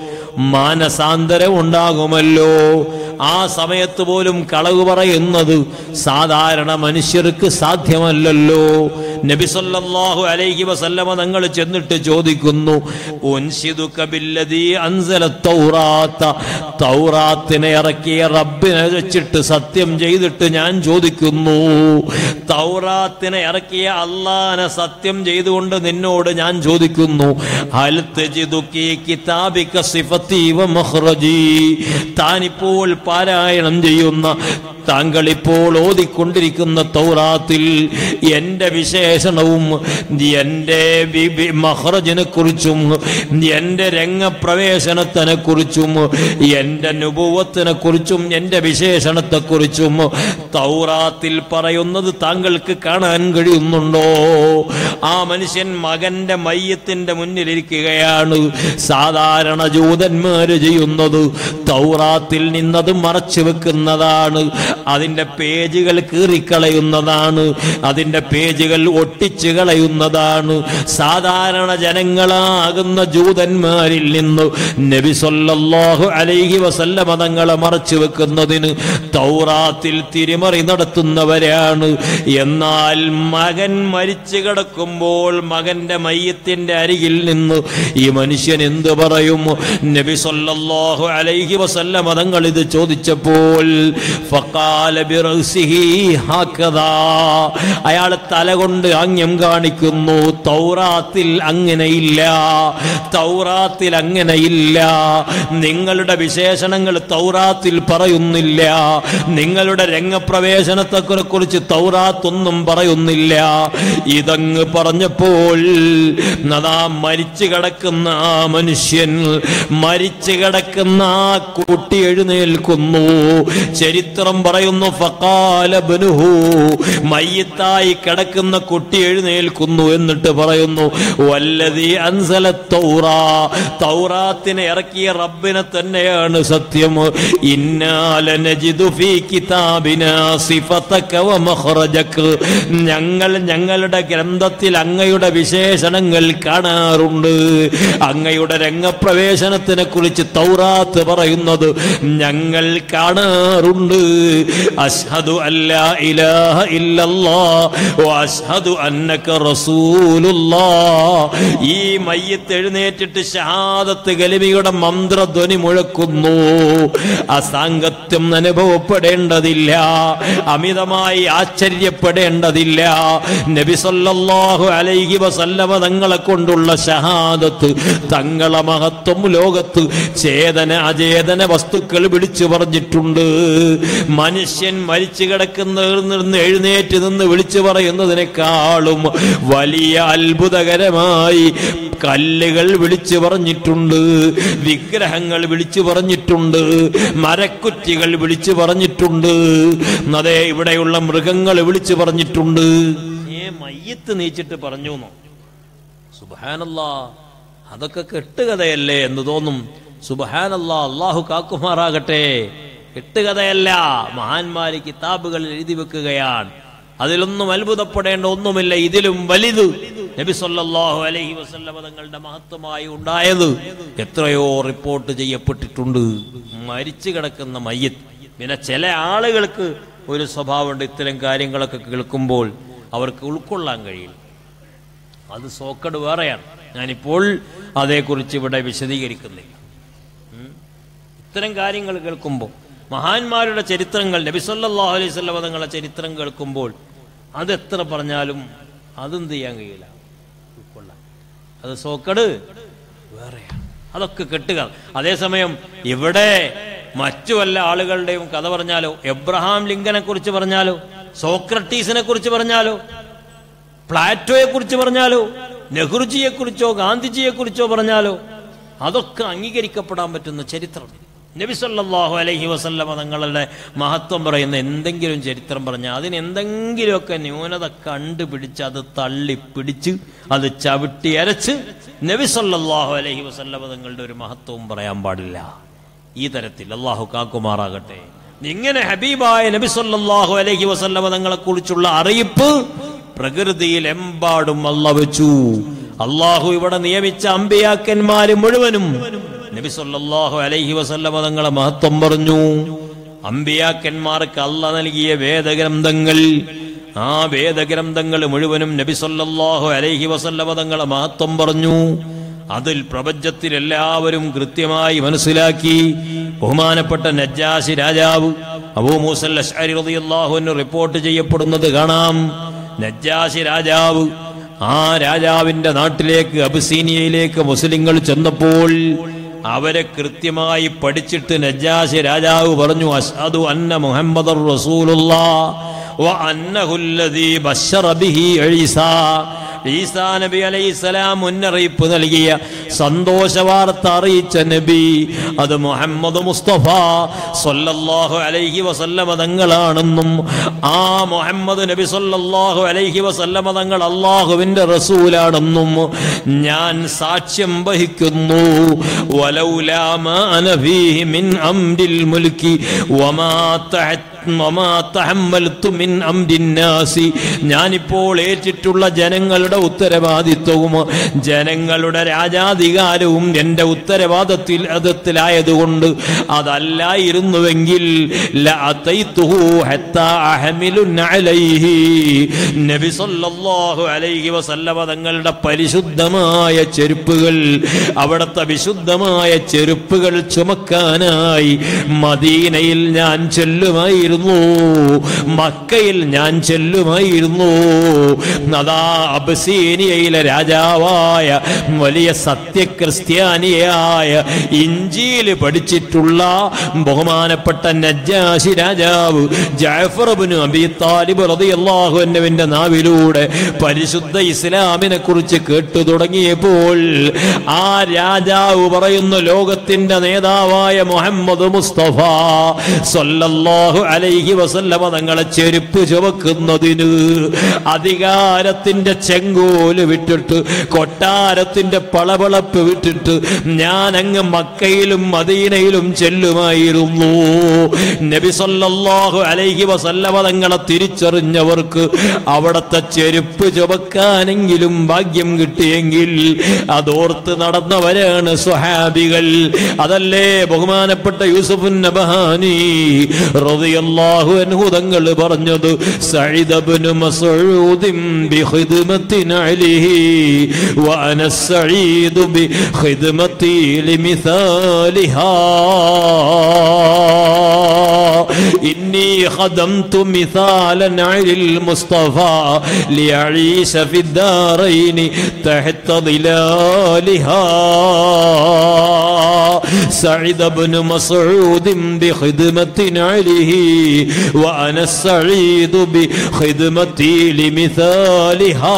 മാനസാന്തരം ഉണ്ടാകുമല്ലോ ആ സമയത്ത് പോലും കളവ് പറയുന്നത് സാധാരണ മനുഷ്യർക്ക് സാധ്യമല്ലല്ലോ നബി സല്ലല്ലാഹു അലൈഹി വസല്ലമ തങ്ങൾ ചെന്നിട്ട് ചോദിക്കുന്നു ഉൻഷിദുക ബില്ലദീ അൻസല തൗറാത്ത തൗറാത്തിനെ ഇറക്കിയ റബ്ബിനെ വെച്ചിട്ട് സത്യം ചെയ്തിട്ട് ഞാൻ ചോദിക്കുന്നു തൗറാത്തിനെ ഇറക്കിയ അള്ളാനെ സത്യം ചെയ്തുകൊണ്ട് നിന്നോട് ഞാൻ ചോദിക്കുന്നു ഹൽ തജിദുകി കിതാബിക സിഫത്തി വ മഖ്റജി താനിപ്പോൾ പാരായണം ചെയ്യുന്ന താങ്കൾ ഇപ്പോൾ ഓതിക്കൊണ്ടിരിക്കുന്ന തൗറാത്തിൽ എന്റെ വിശേഷണവും എന്റെ മഹ്റജിനെ കുറിച്ചും എന്റെ രംഗപ്രവേശനത്തിനെ കുറിച്ചും എന്റെ നുപൂവത്തിനെ കുറിച്ചും എന്റെ വിശേഷണത്തെ കുറിച്ചും തൗറാത്തിൽ പറയുന്നത് താങ്കൾക്ക് കാണാൻ കഴിയുന്നുണ്ടോ ആ മനുഷ്യൻ മകന്റെ മയ്യത്തിന്റെ മുന്നിലിരിക്കുകയാണ് സാധാരണ ജൂതൻ ജൂതന്മാര് ചെയ്യുന്നത് തൗറാത്തിൽ നിന്നത് മറച്ചു വെക്കുന്നതാണ് അതിന്റെ പേജുകൾ കീറിക്കളയുന്നതാണ് അതിന്റെ പേജുകൾ ഒട്ടിച്ചു കളയുന്നതാണ് സാധാരണ ജനങ്ങളാകുന്ന ജൂതന്മാരിൽ നിന്ന് നബി സല്ലല്ലാഹു അലൈഹി വസല്ലമ തങ്ങളെ മറച്ചു വെക്കുന്നതിന് തൗറാത്തിൽ തിരിമറി നടത്തുന്നവരാണ് എന്നാൽ മകൻ മരിച്ചു കിടക്കുമ്പോൾ മകന്റെ മയ്യത്തിന്റെ അരികിൽ നിന്ന് ഈ മനുഷ്യൻ എന്ത് പറയും നബി സല്ലല്ലാഹു അലൈഹി വസല്ലമ തങ്ങൾ ഇത് ചോദിച്ചപ്പോൾ ഫഖാല ബിറസിഹി ഹക്കദാ അയാൾ തല കൊണ്ട് ആംഗ്യം കാണിക്കുന്നു തൗറാത്തിൽ അങ്ങനെയില്ല തൗറാത്തിൽ അങ്ങനെയില്ല നിങ്ങളുടെ വിശേഷണങ്ങൾ തൗറാത്തിൽ പറയുന്നില്ല നിങ്ങളുടെ രംഗപ്രവേശനത്തെ കുറിച്ച് തൗറാത്തൊന്നും പറയുന്നില്ല ഇതങ്ങ് പറഞ്ഞപ്പോൾ നദാ മരിച്ചു കിടക്കുന്ന ആ മനുഷ്യൻ മരിച്ചു കിടക്കുന്ന ആ കുട്ടി എഴുന്നേൽക്കുന്നു ചരിത്രം പറയുന്നു ഫക്കാല ബനുഹു മയ്യത്തായി കിടക്കുന്ന കുട്ടി എഴുന്നേൽക്കുന്നു എന്നിട്ട് പറയുന്നു വല്ലതി അൻസല തൗറാ തൗറാത്തിനെ ഇറക്കിയ റബ്ബിനെ തന്നെയാണ് സത്യം ഇന്നാല നജിദു ഫീ കിതാബിനാ സിഫതക വ മഖ്റജക ഞങ്ങൾ ഞങ്ങളുടെ ഗ്രന്ഥത്തിൽ അങ്ങയുടെ വിശേഷണങ്ങൾ കാണാറുണ്ട് അങ്ങയുടെ രംഗപ്രവേശനത്തിനെ കുറിച്ച് തൗറാത്ത് പറയുന്നത് ഞങ്ങൾ കാണാറുണ്ട് അഷ്ഹദു അല്ലാ ഇലാഹ ഇല്ലല്ലാഹ് വ അഷ്ഹദു അന്നക റസൂലുള്ളാഹ് ഈ മയ്യത്ത് എഴുന്നേറ്റിട്ട് ഷഹാദത്ത് കലിമയുടെ മന്ത്രധ്വനി മുഴക്കുന്നു അസാംഗത്യം അനുഭവപ്പെടേണ്ടതില്ല അമിതമായി ആശ്ചര്യപ്പെടേണ്ടതില്ല നബി സല്ലല്ലാഹു അലൈഹി വസല്ലമ തങ്ങളെ കൊണ്ടുള്ള ഷഹാദത്ത് തങ്ങളെ മഹത്വം ലോകത്ത് ചേതന അചേതന വസ്തുക്കൾ വിളിച്ചു പറഞ്ഞിട്ടുണ്ട് മനുഷ്യൻ മരിച്ചു കിടക്കുന്നതിൽ നിന്ന് എഴുന്നേറ്റ് നിന്ന് വിളിച്ചു പറയുന്നതിനേക്കാളും വലിയ അത്ഭുതകരമായി കല്ലുകൾ വിളിച്ചു പറഞ്ഞിട്ടുണ്ട് വിഗ്രഹങ്ങൾ വിളിച്ചു പറഞ്ഞിട്ടുണ്ട് മരക്കുറ്റികൾ വിളിച്ചു പറഞ്ഞിട്ടുണ്ട് അതെ ഇവിടെയുള്ള മൃഗങ്ങൾ വിളിച്ചു പറഞ്ഞിട്ടുണ്ട് ഏ മയ്യത്ത് നീച്ചിട്ട് പറഞ്ഞു എന്നോ സുബാനല്ലാ അതൊക്കെ കെട്ടുകഥയല്ലേ എന്ന് തോന്നും സുബഹാനല്ലാ അള്ളാഹു കാക്കുമാറാകട്ടെ കെട്ടുകഥയല്ല മഹാന്മാര് കിതാബുകളിൽ എഴുതി വെക്കുകയാണ് അതിലൊന്നും അത്ഭുതപ്പെടേണ്ട ഒന്നുമില്ല ഇതിലും വലുത് നബി സല്ലല്ലാഹു അലൈഹി വസല്ലമ തങ്ങളുടെ മഹത്വമായി ഉണ്ടായത് എത്രയോ റിപ്പോർട്ട് ചെയ്യപ്പെട്ടിട്ടുണ്ട് മരിച്ചു കിടക്കുന്ന മയ്യത്ത് പിന്നെ ചില ആളുകൾക്ക് ഒരു സ്വഭാവമുണ്ട് ഇത്തരം കാര്യങ്ങളൊക്കെ കേൾക്കുമ്പോൾ അവർക്ക് ഉൾക്കൊള്ളാൻ കഴിയില്ല അത് സോക്കട് വേറെയാണ് ഞാനിപ്പോൾ അതേക്കുറിച്ച് ഇവിടെ വിശദീകരിക്കുന്നില്ല ഉം. ഇത്തരം കാര്യങ്ങൾ കേൾക്കുമ്പോൾ മഹാന്മാരുടെ ചരിത്രങ്ങൾ നബിസല്ലാഹു അലൈഹി സ്വല്ലം തങ്ങളുടെ ചരിത്രം കേൾക്കുമ്പോൾ അതെത്ര പറഞ്ഞാലും അതെന്ത് ചെയ്യാൻ കഴിയില്ല ഉൾക്കൊള്ളാൻ അത് സോക്കട് വേറെയാണ് അതൊക്കെ കെട്ടുക അതേസമയം ഇവിടെ മറ്റു വല്ല ആളുകളുടെയും കഥ പറഞ്ഞാലോ എബ്രഹാം ലിങ്കനെ കുറിച്ച് പറഞ്ഞാലോ സോക്രട്ടീസിനെ കുറിച്ച് പറഞ്ഞാലോ പ്ലാറ്റോയെ കുറിച്ച് പറഞ്ഞാലോ നെഹ്റുജിയെ കുറിച്ചോ ഗാന്ധിജിയെ കുറിച്ചോ പറഞ്ഞാലോ അതൊക്കെ അംഗീകരിക്കപ്പെടാൻ പറ്റുന്ന ചരിത്രം നബി സല്ലല്ലാഹു അലൈഹി വസല്ലമ തങ്ങളുടെ മഹത്വം പറയുന്ന എന്തെങ്കിലും ചരിത്രം പറഞ്ഞാൽ അതിന് എന്തെങ്കിലുമൊക്കെ ന്യൂനത കണ്ടുപിടിച്ച് അത് തള്ളി പിടിച്ച് അത് ചവിട്ടി അരച്ച് നബി സല്ലല്ലാഹു അലൈഹി വസല്ലമ തങ്ങളുടെ ഒരു മഹത്വവും പറയാൻ പാടില്ല ഈ തരത്തിൽ അള്ളാഹു കാക്കുമാറാകട്ടെ ഇങ്ങനെ ഹബീബായ നബി സല്ലല്ലാഹു അലൈഹി വസല്ലമ തങ്ങളെ കുറിച്ചുള്ള അറിയിപ്പ് പ്രകൃതിയിൽ എമ്പാടും അല്ല വെച്ചു അള്ളാഹു ഇവിടെ നിയമിച്ച അമ്പിയാക്കന്മാര് മുഴുവനും നബി സല്ലല്ലാഹു അലൈഹി വസല്ലമ തങ്ങളെ മഹത്വം പറഞ്ഞു അമ്പിയാക്കന്മാർക്ക് അല്ല നൽകിയ വേദഗ്രന്ഥങ്ങൾ ആ വേദഗ്രന്ഥങ്ങൾ മുഴുവനും നബി സല്ലല്ലാഹു അലൈഹി വസല്ലമ തങ്ങളെ മഹത്വം പറഞ്ഞു അതിൽ പ്രപഞ്ചത്തിൽ എല്ലാവരും കൃത്യമായി മനസ്സിലാക്കി ബഹുമാനപ്പെട്ട നജ്ജാശി രാജാവ് അബൂ മൂസൽ അഷ്അരി റളിയല്ലാഹു അൻഹു റിപ്പോർട്ട് ചെയ്യപ്പെടുന്നത് കാണാം നജ്ജാശി രാജാവ് ആ രാജാവിന്റെ നാട്ടിലേക്ക് അബിസീനിയയിലേക്ക് മുസ്ലിങ്ങൾ ചെന്നപ്പോൾ അവരെ കൃത്യമായി പഠിച്ചിട്ട് നജ്ജാശി രാജാവ് പറഞ്ഞു അഷ്ഹദു അന്ന മുഹമ്മദ് റസൂലുള്ള വ അന്നഹുല്ലദീ ബശ്ശറ ബിഹി ഈസാ ഈസാ നബി അലൈഹിസ്സലാം മുന്നറിയിപ്പ് നൽകിയ സന്തോഷ വാർത്ത അറിയിച്ച നബി അത് മുഹമ്മദ് മുസ്തഫ സല്ലല്ലാഹു അലൈഹി വസല്ലമ തങ്ങളാണെന്നും ആ മുഹമ്മദ് നബി സല്ലല്ലാഹു അലൈഹി വസല്ലമ തങ്ങൾ അള്ളാഹുവിന്റെ റസൂലാണെന്നും ഞാൻ സാക്ഷ്യം വഹിക്കുന്നു വലൗലാ മാ അന ഫീഹി മിൻ അംരിൽ മുൽക്കി വമാ തഹത്ത് വമാ തഹമ്മൽതു മിൻ അംരിൻ നാസി ഞാനിപ്പോൾ ഏറ്റിട്ടുള്ള ജനങ്ങളുടെ ഉത്തരവാദിത്വവും ജനങ്ങളുടെ രാജാധികാരവും എൻ്റെ ഉത്തരവാദത്തിൽ അതത്തിലായതുകൊണ്ട് അതല്ലായിരുന്നുവെങ്കിൽ ലഅതൈതുഹു ഹത്താ അഹ്മിലു അലൈഹി നബി സല്ലല്ലാഹു അലൈഹി വസല്ലമ തങ്ങളുടെ പരിശുദ്ധമായ ചെരുപ്പുകൾ അവിടുത്തെ വിശുദ്ധമായ ചെരുപ്പുകൾ ചുമക്കാനായി മദീനയിൽ ഞാൻ ചെല്ലുമായിരുന്നു മക്കയിൽ ഞാൻ ചെല്ലുമായിരുന്നു അതാ അബസീനിയയിലെ രാജാവായ വലിയ സത്യക്രിസ്ത്യാനിയായ ഇഞ്ചിയിൽ പഠിച്ചിട്ടുള്ള ബഹുമാനപ്പെട്ട നജ്ജാശി രാജാവ് ജാഫർബിന് അബി താലിബ് റളിയല്ലാഹു അൻഹുവിന്റെ നാവിലൂടെ പരിശുദ്ധ ഇസ്ലാമിനെ കുറിച്ച് കേട്ടു തുടങ്ങിയപ്പോൾ ആ രാജാവ് പറയുന്നു ലോകത്തിന്റെ നേതാവായ മുഹമ്മദ് മുസ്തഫ സല്ലല്ലാഹു അലൈഹി വസല്ലമ തങ്ങളെ ചെരുപ്പ് ചുമക്കുന്നതിന് അധികാരത്തിന്റെ ചെങ്കോല് വിട്ടിട്ട് കൊട്ടാരത്തിന്റെ പളപളപ്പ് വിട്ടിട്ട് ഞാൻ അങ്ങ് മക്കയിലും മദീനയിലും ചെല്ലുമായിരുന്നു നബി സല്ലല്ലാഹു അലൈഹി വസല്ലമ തങ്ങളെ തിരിച്ചറിഞ്ഞവർക്ക് അവിടത്തെ ചെരുപ്പ് ചുമക്കാനെങ്കിലും ഭാഗ്യം കിട്ടിയെങ്കിൽ അതോർത്ത് നടന്നവരാണ് സ്വഹാബികൾ അതല്ലേ ബഹുമാനപ്പെട്ട യൂസുഫ് നബഹാനി റളിയല്ലാഹു അൻഹു തങ്ങൾ പറഞ്ഞത് സഈദ് ഇബ്നു മസ്ഊദ് ബിഖിദ്മത്തി നഅലിഹി വഅന സഈദ് ബിഖിദ്മത്തി ലിമിസാലിഹാ إني خدمت مثالا عن المصطفى ليعيش في الدارين تحت ظلالها سعد بن مسعود بخدمة عليه وأنا السعيد بخدمتي لمثالها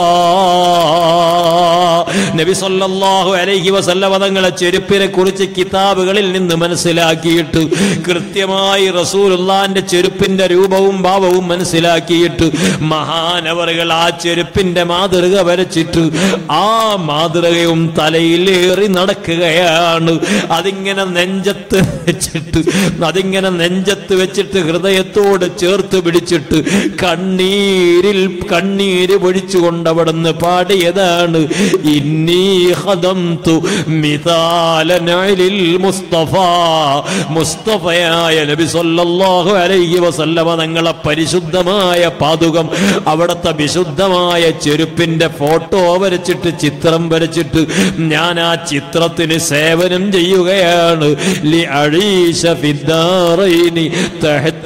നബി സല്ലല്ലാഹു അലൈഹി വസല്ലമ തങ്ങളെ ചെരുപ്പിനെ കുറിച്ച് കിതാബുകളിൽ നിന്ന് മനസ്സിലാക്കിയിട്ട് കൃത്യമായി റസൂലുള്ളാന്റെ ചെരുപ്പിന്റെ രൂപവും ഭാവവും മനസ്സിലാക്കിയിട്ട് മഹാനവറുകൾ ആ ചെരുപ്പിന്റെ മാതൃക വരച്ചിട്ട് ആ മാതൃകയും തലയിലേറി നടക്കുകയാണ് അതിങ്ങനെ നെഞ്ചത്ത് വെച്ചിട്ട് അതിങ്ങനെ നെഞ്ചത്ത് വെച്ചിട്ട് ഹൃദയത്തോട് ചേർത്ത് പിടിച്ചിട്ട് കണ്ണീരിൽ കണ്ണീര് പൊഴിച്ചുകൊണ്ട് അവിടുന്ന് പാടിയതാണ് ഇന്നി ഖദംതു മിതാലൻ അലിൽ മുസ്തഫ മുസ്തഫയായ നബി സല്ലല്ലാഹു അലൈഹി വസല്ലമ തങ്ങളെ പരിശുദ്ധമായ പാതുകം അവിടുത്തെ വിശുദ്ധമായ ചെരുപ്പിന്റെ ഫോട്ടോ വരച്ചിട്ട് ചിത്രം വരച്ചിട്ട് ഞാൻ ആ ചിത്രത്തിന് സേവനം ചെയ്യുകയാണ് ലി അഴീശ ഫിദ്ദാറൈനി തഹത്ത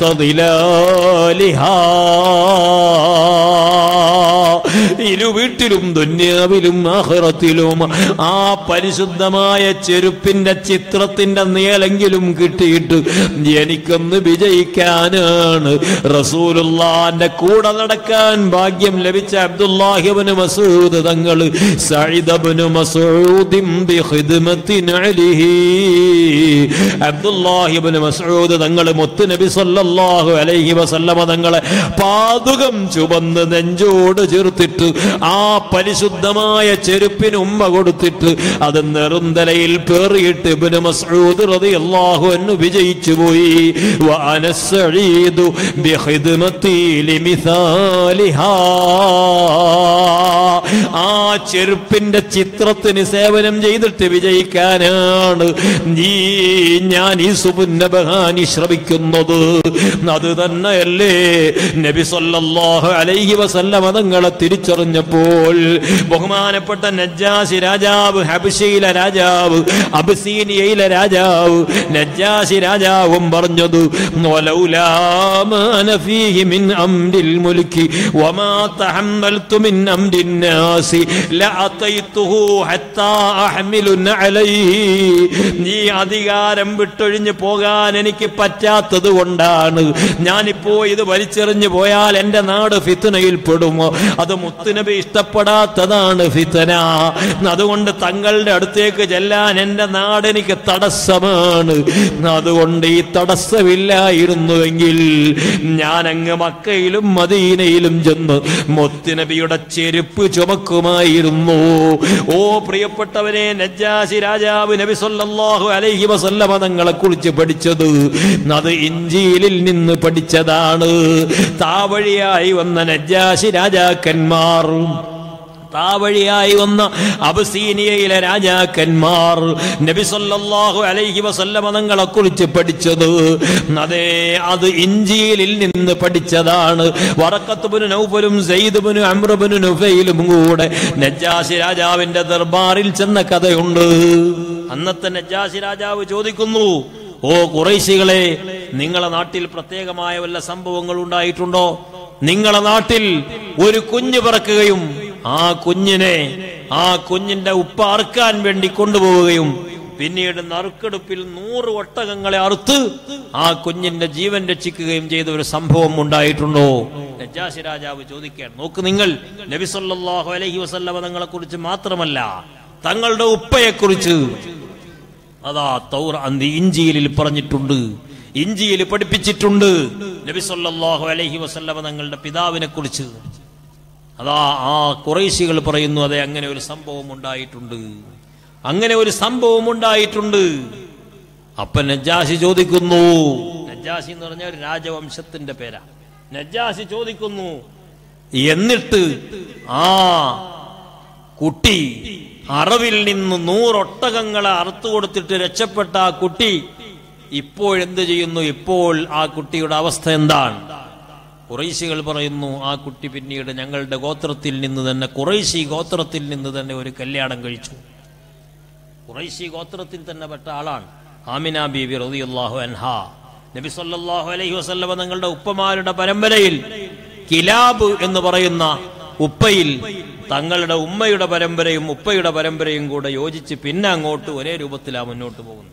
ഇരു വീട്ടിലും ദുന്യാവിലും ആഹ്റത്തിലും ആ പരിശുദ്ധമായ ചെരുപ്പിന്റെ ചിത്രത്തിന്റെ നീലെങ്കിലും കിട്ടിയിട്ട് എനിക്കൊന്ന് വിജയിക്കാനാണ് റസൂലുള്ളാന്റെ കൂടെ നടക്കാൻ ഭാഗ്യം ലഭിച്ച അബ്ദുല്ലാഹിബിന് മസൂദ് തങ്ങൾ സൈദബിന് മസൂദിം ബിഖിദ്മത്തിൻ അലിഹി അബ്ദുല്ലാഹിബിന് മസൂദ് തങ്ങൾ മുത്തുനബി സല്ലല്ലാഹു അലൈഹി വസല്ലമ തങ്ങളെ പാതുകം ചുവന്ന് നെഞ്ചോട് ചേർത്തിട്ട് ആ പരിശുദ്ധമായ ചെരുപ്പിന് ഉമ്മ കൊടുത്തിട്ട് അത് നെറുന്തലയിൽ പേറിയിട്ട് ഇബ്നു മസ്ഊദ് റളിയല്ലാഹു അൻഹു വിജയിച്ചു പോയി വഅന സഈദു ബിഖിദ്മത്തി ലിമിസാലിഹാ ആ ചെരുപ്പിന്റെ ചിത്രത്തിന് സേവനം ചെയ്തിട്ട് വിജയിക്കാനാണ് ഈ ഞാൻ ഈ സുബുന്നബഹാനി ശ്രമിക്കുന്നത് അത് തന്നെയല്ലേ നബി സല്ലല്ലാഹു അലൈഹി വസല്ലമ തങ്ങളെ തിരിച്ചറിഞ്ഞപ്പോൾ ബഹുമാനപ്പെട്ട നജ്ജാശി രാജാവ് ഹബിഷയിലെ രാജാവ് അബസീനിയയിലെ രാജാവ് നജ്ജാശി രാജാവും പറഞ്ഞത് "വലൗലാ മാ അന ഫീഹി മിൻ അംരിൽ മുൽക്കി വമാ തഹമ്മൽതു മിൻ അംരിൻ നാസി ലഅതൈതുഹു ഹത്താ അഹ്മിലു അലൈഹി നീ അധികാരം വിട്ടൊഴിഞ്ഞു പോകാൻ എനിക്ക് പറ്റാത്തത് കൊണ്ടാണ് ഞാനിപ്പോ ഇത് വലിച്ചെറിഞ്ഞു പോയാൽ എന്റെ നാട് ഫിത്നയിൽ പെടുമോ അത് മുത്തുനബി ഇഷ്ടപ്പെടാത്തതാണ് ഫിത്തന അതുകൊണ്ട് തങ്ങളുടെ അടുത്തേക്ക് ചെല്ലാൻ എന്റെ നാട് എനിക്ക് തടസ്സമാണ് അതുകൊണ്ട് ഈ തടസ്സമില്ലായിരുന്നുവെങ്കിൽ ഞാൻ അങ്ങ് മക്കയിലും മദീനയിലും ചെന്ന് മുത്തുനബിയുടെ ചെരുപ്പ് ചുമക്കുമായിരുന്നു ഓ പ്രിയപ്പെട്ടവനെ നജ്ജാശി രാജാവ് നബി സല്ലല്ലാഹു അലൈഹി വസല്ലമ തങ്ങളെ കുറിച്ച് പഠിച്ചത് അത് ഇഞ്ചിയിലിൽ നിന്ന് പഠിച്ചതാണ് താവഴിയായി വന്ന നജ്ജാശി രാജാക്കന്മാർ താവഴിയായി വന്ന അബസീനിയയിലെ രാജാക്കന്മാർ നബി സല്ലല്ലാഹു അലൈഹി വസല്ലമ തങ്ങളെ കുറിച്ച് പഠിച്ചത് അതേ അത് ഇഞ്ചിയിലിൽ നിന്ന് പഠിച്ചതാണ് വറക്കത്തുബിന് നൗഫലും സെയ്ദുബിന് അമ്രബിന് നുഫയിലും കൂടെ നജ്ജാശി രാജാവിന്റെ ദർബാറിൽ ചെന്ന കഥയുണ്ട് അന്നത്തെ നജ്ജാശി രാജാവ് ചോദിക്കുന്നു ഓ കുറൈശികളെ നിങ്ങളെ നാട്ടിൽ പ്രത്യേകമായ വല്ല സംഭവങ്ങൾ ഉണ്ടായിട്ടുണ്ടോ നിങ്ങളെ നാട്ടിൽ ഒരു കുഞ്ഞ് പിറക്കുകയും ആ കുഞ്ഞിനെ ആ കുഞ്ഞിന്റെ ഉപ്പ അറുക്കാൻ വേണ്ടി കൊണ്ടുപോവുകയും പിന്നീട് നറുക്കെടുപ്പിൽ നൂറ് ഒട്ടകങ്ങളെ അറുത്ത് ആ കുഞ്ഞിന്റെ ജീവൻ രക്ഷിക്കുകയും ചെയ്ത ഒരു സംഭവം ഉണ്ടായിട്ടുണ്ടോ നജാശി രാജാവ് ചോദിക്കാൻ നോക്ക് നിങ്ങൾ നബി സല്ലല്ലാഹു അലൈഹി വസല്ലമ തങ്ങളെ കുറിച്ച് മാത്രമല്ല തങ്ങളുടെ ഉപ്പയെ കുറിച്ച് അതാ തൗറ അന്ത് ഇഞ്ചിയിൽ പറഞ്ഞിട്ടുണ്ട് ഇഞ്ചിയിൽ പഠിപ്പിച്ചിട്ടുണ്ട് നബി സല്ലല്ലാഹു അലൈഹി വസല്ലമ തങ്ങളുടെ പിതാവിനെ കുറിച്ച് അതാ ആ കുറേശികൾ പറയുന്നു അതെ അങ്ങനെ ഒരു സംഭവം ഉണ്ടായിട്ടുണ്ട് അങ്ങനെ ഒരു സംഭവം ഉണ്ടായിട്ടുണ്ട് അപ്പൊ നജാശി ചോദിക്കുന്നു നജാശി എന്ന് പറഞ്ഞ ഒരു രാജവംശത്തിന്റെ പേരാ നജാശി ചോദിക്കുന്നു എന്നിട്ട് ആ കുട്ടി അറവിൽ നിന്ന് നൂറൊട്ടകങ്ങളെ അറുത്തു കൊടുത്തിട്ട് രക്ഷപ്പെട്ട ആ കുട്ടി ഇപ്പോഴെന്ത് ചെയ്യുന്നു ഇപ്പോൾ ആ കുട്ടിയുടെ അവസ്ഥ എന്താണ് കുറേശികൾ പറയുന്നു ആ കുട്ടി പിന്നീട് ഞങ്ങളുടെ ഗോത്രത്തിൽ നിന്ന് തന്നെ കുറേശി ഗോത്രത്തിൽ നിന്ന് തന്നെ ഒരു കല്യാണം കഴിച്ചു കുറേശി ഗോത്രത്തിൽ തന്നെ പെട്ട ആളാണ് ആമിന ബീബി റളിയല്ലാഹു അൻഹ നബി സല്ലല്ലാഹു അലൈഹി വസല്ലമ തങ്ങളുടെ ഉപ്പമാരുടെ പരമ്പരയിൽ കിലാബ് എന്ന് പറയുന്ന ഉപ്പയിൽ തങ്ങളുടെ ഉമ്മയുടെ പരമ്പരയും ഉപ്പയുടെ പരമ്പരയും കൂടെ യോജിച്ച് പിന്നെ അങ്ങോട്ട് ഒരേ രൂപത്തിലാ മുന്നോട്ട് പോകുന്നത്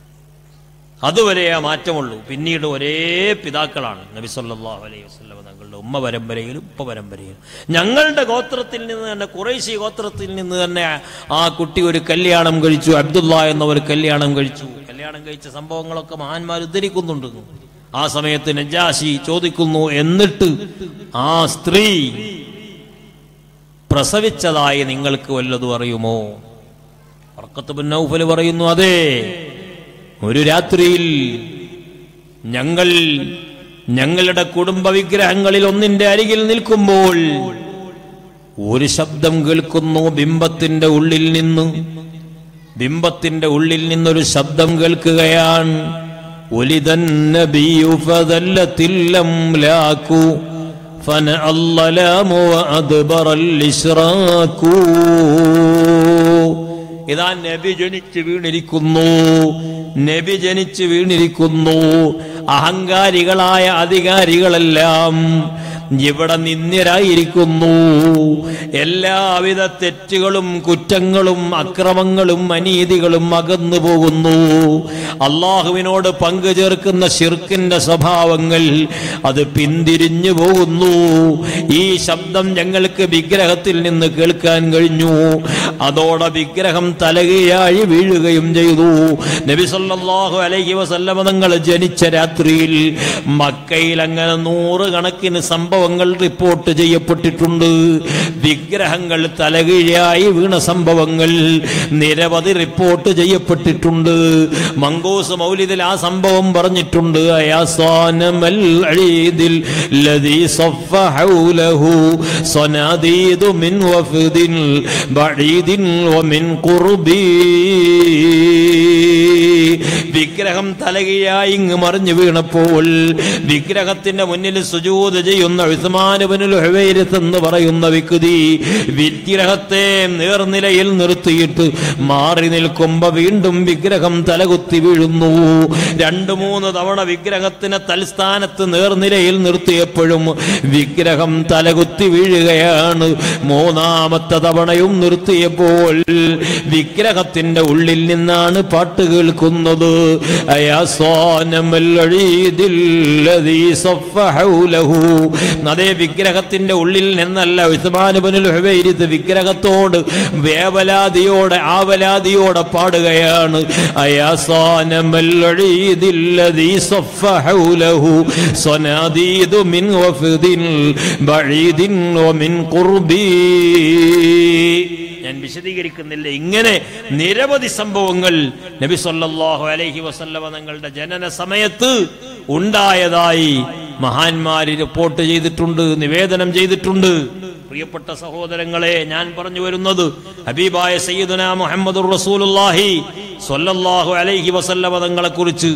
അതുവരെ ആ മാറ്റമുള്ളൂ പിന്നീട് ഒരേ പിതാക്കളാണ് നബി സല്ലല്ലാഹു അലൈഹി വസല്ലമ തങ്ങളുടെ ഉമ്മ പരമ്പരയിലും ഉപ്പ പരമ്പരയിലും ഞങ്ങളുടെ ഗോത്രത്തിൽ നിന്ന് തന്നെ കുറേശി ഗോത്രത്തിൽ നിന്ന് തന്നെ ആ കുട്ടി ഒരു കല്യാണം കഴിച്ചു അബ്ദുള്ള എന്ന ഒരു കല്യാണം കഴിച്ചു കല്യാണം കഴിച്ച സംഭവങ്ങളൊക്കെ മഹാന്മാർ ഉദ്ധരിക്കുന്നുണ്ട് ആ സമയത്ത് നജാശി ചോദിക്കുന്നു എന്നിട്ട് ആ സ്ത്രീ പ്രസവിച്ചതായി നിങ്ങൾക്ക് വല്ലതും അറിയുമോ വർക്കത്ത് ബിൻ നൗഫൽ പറയുന്നു അതെ ഒരു രാത്രിയിൽ ഞങ്ങൾ ഞങ്ങളുടെ കുടുംബ വിഗ്രഹങ്ങളിൽ ഒന്നിന്റെ അരികിൽ നിൽക്കുമ്പോൾ ഒരു ശബ്ദം കേൾക്കുന്നു ബിംബത്തിന്റെ ഉള്ളിൽ നിന്ന് ബിംബത്തിന്റെ ഉള്ളിൽ നിന്നൊരു ശബ്ദം കേൾക്കുകയാണ് ഒലിതൻ നബിയു ഫദല്ലത്തിൽ അംലാക്കു فنأى الظلام وأدبر الإشراك ഇതാ നബി ജനിച്ച് വീണിരിക്കുന്നു നബി ജനിച്ച് വീണിരിക്കുന്നു അഹങ്കാരികളായ അധികാരികളെല്ലാം ഇവിടെ നിന്ദ്യരായിരിക്കുന്നു എല്ലാവിധ തെറ്റുകളും കുറ്റങ്ങളും അക്രമങ്ങളും അനീതികളും അകന്നു പോകുന്നു അള്ളാഹുവിനോട് പങ്കു ചേർക്കുന്ന ഷിർക്കിന്റെ സ്വഭാവങ്ങൾ അത് പിന്തിരിഞ്ഞു പോകുന്നു ഈ ശബ്ദം ഞങ്ങൾക്ക് വിഗ്രഹത്തിൽ നിന്ന് കേൾക്കാൻ കഴിഞ്ഞു അതോടെ വിഗ്രഹം തലകയായി വീഴുകയും ചെയ്തു നബി സല്ലല്ലാഹു അലൈഹി വസല്ലമ തങ്ങൾ ജനിച്ച രാത്രിയിൽ മക്കയിൽ അങ്ങനെ നൂറുകണക്കിന് സംഭവങ്ങൾ റിപ്പോർട്ട് ചെയ്യപ്പെട്ടിട്ടുണ്ട് വിഗ്രഹങ്ങൾ തലകീഴായി വീണ സംഭവങ്ങൾ നിരവധി റിപ്പോർട്ട് ചെയ്യപ്പെട്ടിട്ടുണ്ട് മങ്കോസ് മൗലിദിൽ ആ സംഭവം പറഞ്ഞിട്ടുണ്ട് അയാസാനമൽ അഴീദിൽ ലദീ صف حوله صناديد من وفد بعيد ومن قرب വിഗ്രഹം തലകീഴായി ഇങ്ങ് മറിഞ്ഞു വീണപ്പോൾ വിഗ്രഹത്തിന്റെ മുന്നിൽ സുജൂത് ചെയ്യുന്ന ഉസ്മാനുബനുൽ ഹുവൈരത്ത് എന്ന് പറയുന്ന വ്യക്തി വിഗ്രഹത്തെ നേർനിലയിൽ നിർത്തിയിട്ട് മാറി നിൽക്കുമ്പോ വീണ്ടും വിഗ്രഹം തലകുത്തി വീഴുന്നു രണ്ടു മൂന്ന് തവണ വിഗ്രഹത്തിനെ തൽസ്ഥാനത്ത് നേർനിലയിൽ നിർത്തിയപ്പോഴും വിഗ്രഹം തലകുത്തി വീഴുകയാണ് മൂന്നാമത്തെ തവണയും നിർത്തിയപ്പോൾ കേൾപ്പിച്ചപ്പോൾ വിഗ്രഹത്തിന്റെ ഉള്ളിൽ നിന്നാണ് പാട്ട് കേൾക്കുന്നത് അയാ സോനമൽ അഴീദില്ലദീ സഫ ഹൗലഹു. അതേ വിഗ്രഹത്തിന്റെ ഉള്ളിൽ നിന്നല്ല ഉസ്മാനുബനുൽ ഹുവൈരിത്ത് വിഗ്രഹത്തോട് വേവലാതിയോടെ ആവലാതിയോടെ പാടുകയാണ് അയാ സോനമൽ അഴീദില്ലദീ സഫ ഹൗലഹു. സ്വനാദീദു മിൻ വഫദിൻ ബഈദിൻ വമിൻ ഖുർബി ഞാൻ വിശദീകരിക്കുന്നില്ല ഇങ്ങനെ നിരവധി സംഭവങ്ങൾ നബി സല്ലല്ലാഹു അലൈഹി വസല്ലമ തങ്ങളുടെ ജനന സമയത്ത് ഉണ്ടായതായി മഹാന്മാര് റിപ്പോർട്ട് ചെയ്തിട്ടുണ്ട് നിവേദനം ചെയ്തിട്ടുണ്ട് പ്രിയപ്പെട്ട സഹോദരങ്ങളെ ഞാൻ പറഞ്ഞു വരുന്നത് ഹബീബായ സയ്യിദുന മുഹമ്മദുർ റസൂലുള്ളാഹി സ്വല്ലല്ലാഹു അലൈഹി വസല്ലമ തങ്ങളെ കുറിച്ച്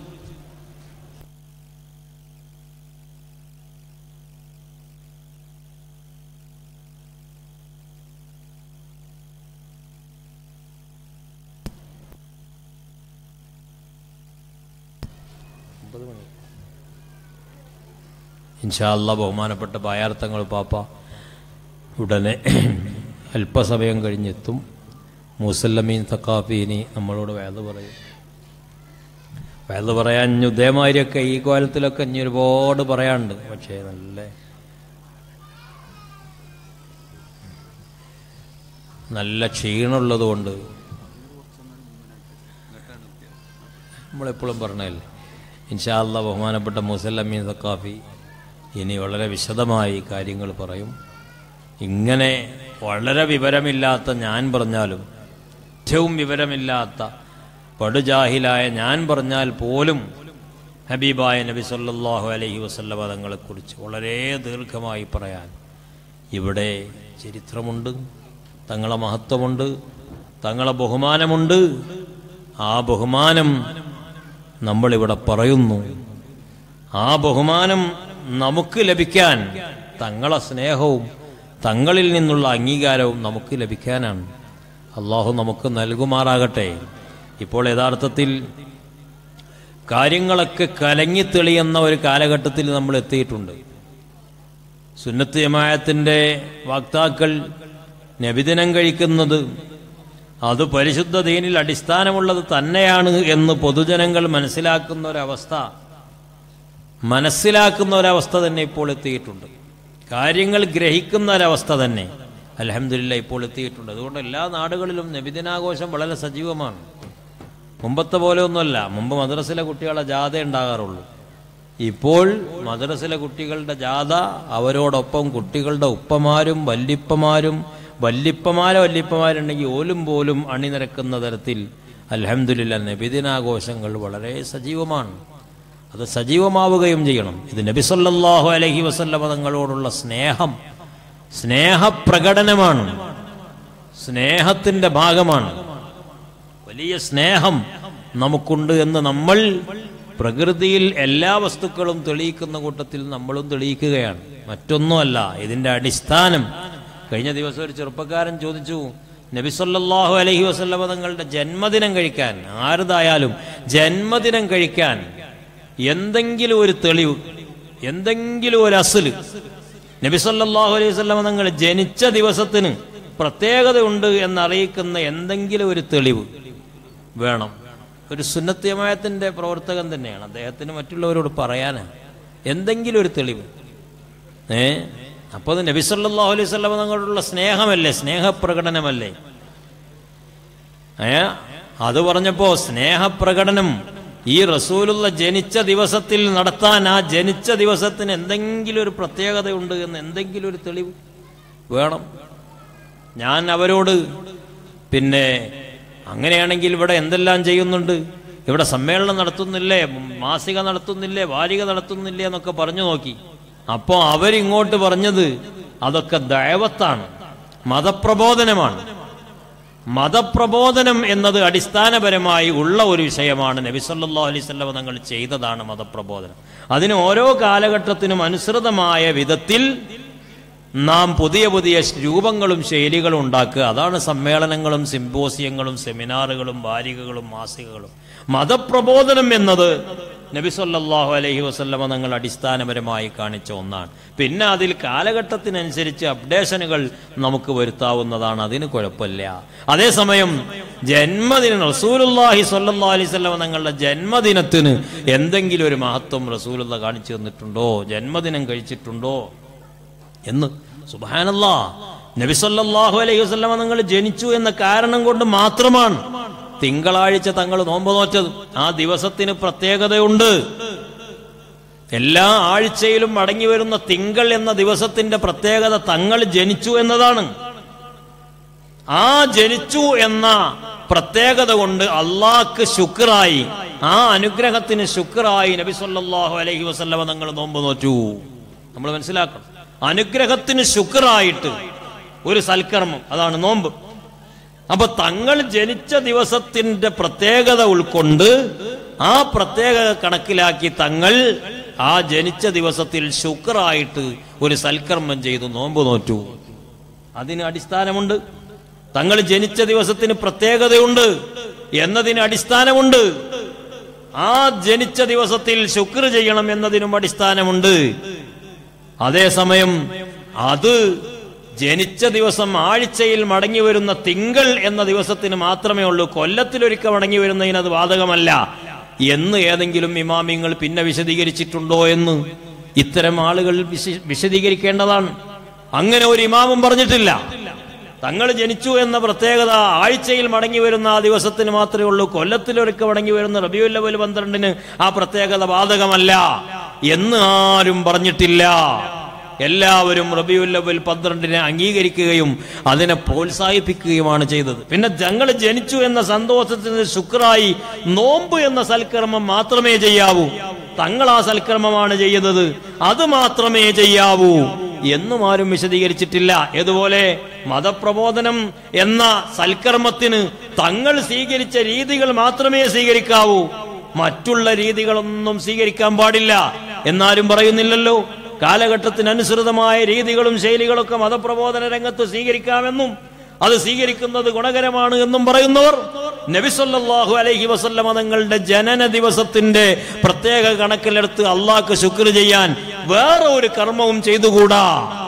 ഇൻഷാല്ല ബഹുമാനപ്പെട്ട ബായാർത്ഥങ്ങൾ പാപ്പ ഉടനെ അല്പസമയം കഴിഞ്ഞെത്തും മുസല്ലമീൻ തക്കാഫീനി നമ്മളോട് വേദ പറയും വേദ പറയാൻ ഇനി ഉദയമാരിയൊക്കെ ഈ കോലത്തിലൊക്കെ ഇനി ഒരുപാട് പറയാനുണ്ട് പക്ഷേ നല്ല നല്ല ക്ഷീണമുള്ളത് കൊണ്ട് നമ്മളെപ്പോഴും പറഞ്ഞതല്ലേ ഇൻഷാല്ല ബഹുമാനപ്പെട്ട മുസല്ലമീൻ സക്കാഫി ഇനി വളരെ വിശദമായി കാര്യങ്ങൾ പറയും ഇങ്ങനെ വളരെ വിവരമില്ലാത്ത ഞാൻ പറഞ്ഞാലും ഏറ്റവും വിവരമില്ലാത്ത പടുജാഹിലായ ഞാൻ പറഞ്ഞാൽ പോലും ഹബീബായ നബി സല്ലല്ലാഹു അലൈഹി വസല്ലമ തങ്ങളെക്കുറിച്ച് വളരെ ദീർഘമായി പറയാൻ ഇവിടെ ചരിത്രമുണ്ട് തങ്ങളെ മഹത്വമുണ്ട് തങ്ങളെ ബഹുമാനമുണ്ട് ആ ബഹുമാനം നമ്മളിവിടെ പറയുന്നു ആ ബഹുമാനം നമുക്ക് ലഭിക്കാൻ തങ്ങളെ സ്നേഹവും തങ്ങളിൽ നിന്നുള്ള അംഗീകാരവും നമുക്ക് ലഭിക്കാനാണ് അള്ളാഹു നമുക്ക് നൽകുമാറാകട്ടെ ഇപ്പോൾ യഥാർത്ഥത്തിൽ കാര്യങ്ങളൊക്കെ കലങ്ങിത്തെളിയുന്ന ഒരു കാലഘട്ടത്തിൽ നമ്മൾ എത്തിയിട്ടുണ്ട് സുന്നത്ത് ജമായത്തിൻ്റെ വക്താക്കൾ നബിദിനം കഴിക്കുന്നത് അത് പരിശുദ്ധ ദീനിൽ അടിസ്ഥാനമുള്ളത് തന്നെയാണ് എന്ന് പൊതുജനങ്ങൾ മനസ്സിലാക്കുന്ന ഒരവസ്ഥ മനസ്സിലാക്കുന്ന ഒരവസ്ഥ തന്നെ ഇപ്പോൾ എത്തിയിട്ടുണ്ട് കാര്യങ്ങൾ ഗ്രഹിക്കുന്ന ഒരവസ്ഥ തന്നെ അലഹമില്ല ഇപ്പോൾ എത്തിയിട്ടുണ്ട് അതുകൊണ്ട് എല്ലാ നാടുകളിലും നബിദിനാഘോഷം വളരെ സജീവമാണ് മുമ്പത്തെ പോലെ ഒന്നുമല്ല മുമ്പ് മദ്രസിലെ കുട്ടികളെ ജാഥ ഉണ്ടാകാറുള്ളൂ ഇപ്പോൾ മദ്രസിലെ കുട്ടികളുടെ ജാഥ അവരോടൊപ്പം കുട്ടികളുടെ ഉപ്പമാരും വല്ലിപ്പമാരും വല്ലിപ്പമാരോ വല്ലിപ്പമാരുണ്ടെങ്കിൽ ഓലും പോലും അണിനിരക്കുന്ന തരത്തിൽ അലഹമില്ല നബിദിനാഘോഷങ്ങൾ വളരെ സജീവമാണ് അത് സജീവമാവുകയും ചെയ്യണം ഇത് നബി സല്ലല്ലാഹു അലൈഹി വസല്ലമ തങ്ങളോടുള്ള സ്നേഹം സ്നേഹപ്രകടനമാണ് സ്നേഹത്തിന്റെ ഭാഗമാണ് വലിയ സ്നേഹം നമുക്കുണ്ട് എന്ന് നമ്മൾ പ്രകൃതിയിൽ എല്ലാ വസ്തുക്കളും തെളിയിക്കുന്ന കൂട്ടത്തിൽ നമ്മളും തെളിയിക്കുകയാണ് മറ്റൊന്നുമല്ല ഇതിന്റെ അടിസ്ഥാനം കഴിഞ്ഞ ദിവസം ഒരു ചെറുപ്പക്കാരൻ ചോദിച്ചു നബിസല്ലാഹു അലഹി വസല്ലമ തങ്ങളുടെ ജന്മദിനം കഴിക്കാൻ ആരുതായാലും ജന്മദിനം കഴിക്കാൻ എന്തെങ്കിലും ഒരു തെളിവ് എന്തെങ്കിലും ഒരു അസല് നബിസല്ലാഹു അലൈഹി വസല്ലമ തങ്ങൾ ജനിച്ച ദിവസത്തിന് പ്രത്യേകതയുണ്ട് എന്നറിയിക്കുന്ന എന്തെങ്കിലും ഒരു തെളിവ് വേണം ഒരു സുന്നത്യമായത്തിന്റെ പ്രവർത്തകൻ തന്നെയാണ് അദ്ദേഹത്തിന് മറ്റുള്ളവരോട് പറയാനാണ് എന്തെങ്കിലും ഒരു തെളിവ് ഏ അപ്പോൾ അത് നബി സല്ലല്ലാഹു അലൈഹി വസല്ലം തങ്ങളോടുള്ള സ്നേഹമല്ലേ സ്നേഹപ്രകടനമല്ലേ ഏ അത് പറഞ്ഞപ്പോ സ്നേഹപ്രകടനം ഈ റസൂലുള്ള ജനിച്ച ദിവസത്തിൽ നടത്താൻ ആ ജനിച്ച ദിവസത്തിന് എന്തെങ്കിലും ഒരു പ്രത്യേകതയുണ്ട് എന്ന് എന്തെങ്കിലും ഒരു തെളിവ് വേണം ഞാൻ അവരോട് പിന്നെ അങ്ങനെയാണെങ്കിൽ ഇവിടെ എന്തെല്ലാം ചെയ്യുന്നുണ്ട് ഇവിടെ സമ്മേളനം നടത്തുന്നില്ലേ മാസിക നടത്തുന്നില്ലേ വാരിക നടത്തുന്നില്ലേ എന്നൊക്കെ പറഞ്ഞു നോക്കി അപ്പോൾ അവരിങ്ങോട്ട് പറഞ്ഞത് അതൊക്കെ ദൈവത്താണ് മതപ്രബോധനമാണ് മതപ്രബോധനം എന്നത് അടിസ്ഥാനപരമായി ഉള്ള ഒരു വിഷയമാണ് നബിസല്ലാ അലൈവല്ല തങ്ങൾ ചെയ്തതാണ് മതപ്രബോധനം അതിന് ഓരോ കാലഘട്ടത്തിനും അനുസൃതമായ വിധത്തിൽ നാം പുതിയ പുതിയ രൂപങ്ങളും ശൈലികളും ഉണ്ടാക്കുക അതാണ് സമ്മേളനങ്ങളും സിംബോസിയങ്ങളും സെമിനാറുകളും വാരികകളും മാസികകളും മതപ്രബോധനം എന്നത് നബിസൊല്ലാഹു അലൈഹി വസല്ലമ തങ്ങൾ അടിസ്ഥാനപരമായി കാണിച്ച ഒന്നാണ് പിന്നെ അതിൽ കാലഘട്ടത്തിനനുസരിച്ച് അപ്ഡേഷനുകൾ നമുക്ക് വരുത്താവുന്നതാണ് അതിന് കുഴപ്പമില്ല അതേസമയം ജന്മദിനം റസൂലുല്ലാഹി സ്വല്ലല്ലാഹി അലൈഹി വസല്ലമ തങ്ങളുടെ ജന്മദിനത്തിന് എന്തെങ്കിലും ഒരു മഹത്വം റസൂലുള്ള കാണിച്ചു തന്നിട്ടുണ്ടോ ജന്മദിനം കഴിച്ചിട്ടുണ്ടോ എന്ന് സുബാനല്ലാ നബി സല്ലല്ലാഹു അലൈഹി വസല്ലമ നിങ്ങൾ ജനിച്ചു എന്ന കാരണം കൊണ്ട് മാത്രമാണ് തിങ്കളാഴ്ച തങ്ങൾ നോമ്പ് നോറ്റത് ആ ദിവസത്തിന് പ്രത്യേകതയുണ്ട് എല്ലാ ആഴ്ചയിലും മടങ്ങി വരുന്ന തിങ്കൾ എന്ന ദിവസത്തിന്റെ പ്രത്യേകത തങ്ങൾ ജനിച്ചു എന്നതാണ് ആ ജനിച്ചു എന്ന പ്രത്യേകത കൊണ്ട് അള്ളാഹ്ക്ക് ശുക്രായി ആ അനുഗ്രഹത്തിന് ശുക്രായി നബി സല്ലല്ലാഹു അലൈഹി വസല്ലമ തങ്ങൾ നോമ്പ് നോറ്റു നമ്മൾ മനസ്സിലാക്കണം അനുഗ്രഹത്തിന് ശുക്രായിട്ട് ഒരു സൽക്കർമ്മം അതാണ് നോമ്പ് അപ്പൊ തങ്ങൾ ജനിച്ച ദിവസത്തിന്റെ പ്രത്യേകത ഉൾക്കൊണ്ട് ആ പ്രത്യേകത കണക്കിലാക്കി തങ്ങൾ ആ ജനിച്ച ദിവസത്തിൽ ശുക്രായിട്ട് ഒരു സൽക്കർമ്മം ചെയ്തു നോമ്പ് നോറ്റു അതിന് അടിസ്ഥാനമുണ്ട് തങ്ങൾ ജനിച്ച ദിവസത്തിന് പ്രത്യേകതയുണ്ട് എന്നതിന് അടിസ്ഥാനമുണ്ട് ആ ജനിച്ച ദിവസത്തിൽ ശുക്ർ ചെയ്യണം എന്നതിനും അടിസ്ഥാനമുണ്ട് അതേസമയം അത് ജനിച്ച ദിവസം ആഴ്ചയിൽ മടങ്ങി വരുന്ന തിങ്കൾ എന്ന ദിവസത്തിന് മാത്രമേ ഉള്ളൂ കൊല്ലത്തിലൊരിക്കൽ മടങ്ങി വരുന്നതിന് അത് ബാധകമല്ല എന്ന് ഏതെങ്കിലും ഇമാമിങ്ങൾ പിന്നെ വിശദീകരിച്ചിട്ടുണ്ടോ എന്ന് ഇത്തരം ആളുകൾ വിശ- വിശദീകരിക്കേണ്ടതാണ് അങ്ങനെ ഒരു ഇമാമും പറഞ്ഞിട്ടില്ല തങ്ങൾ ജനിച്ചു എന്ന പ്രത്യേകത ആഴ്ചയിൽ മടങ്ങി വരുന്ന ആ ദിവസത്തിന് മാത്രമേ ഉള്ളൂ കൊല്ലത്തിലൊരുക്ക മടങ്ങി വരുന്ന റബിയുൽ അവൽ പന്ത്രണ്ടിന് ആ പ്രത്യേകത ബാധകമല്ല എന്ന് ആരും പറഞ്ഞിട്ടില്ല എല്ലാവരും റബിയുൽ അവൽ പന്ത്രണ്ടിനെ അംഗീകരിക്കുകയും അതിനെ പ്രോത്സാഹിപ്പിക്കുകയുമാണ് ചെയ്തത് പിന്നെ ഞങ്ങൾ ജനിച്ചു എന്ന സന്തോഷത്തിന് ശുക്രായി നോമ്പ് എന്ന സൽക്കർമ്മം മാത്രമേ ചെയ്യാവൂ തങ്ങൾ ആ സൽക്കർമ്മമാണ് ചെയ്യുന്നത് അത് മാത്രമേ ചെയ്യാവൂ എന്നും ആരും വിശദീകരിച്ചിട്ടില്ല ഇതുപോലെ മതപ്രബോധനം എന്ന സൽക്കർമ്മത്തിന് തങ്ങൾ സ്വീകരിച്ച രീതികൾ മാത്രമേ സ്വീകരിക്കാവൂ മറ്റുള്ള രീതികളൊന്നും സ്വീകരിക്കാൻ പാടില്ല എന്നാലും പറയുന്നില്ലല്ലോ കാലഘട്ടത്തിനനുസൃതമായ രീതികളും ശൈലികളൊക്കെ മതപ്രബോധന രംഗത്ത് സ്വീകരിക്കാമെന്നും അത് സ്വീകരിക്കുന്നത് ഗുണകരമാണ് എന്നും പറയുന്നവർ നബിസൊല്ലാഹു അലൈഹി വസല്ലമ തങ്ങളുടെ ജനന ദിവസത്തിന്റെ പ്രത്യേക കണക്കിലെടുത്ത് അള്ളാഹ്ക്ക് ശുക്ർ ചെയ്യാൻ വേറെ ഒരു കർമ്മവും ചെയ്തുകൂടാ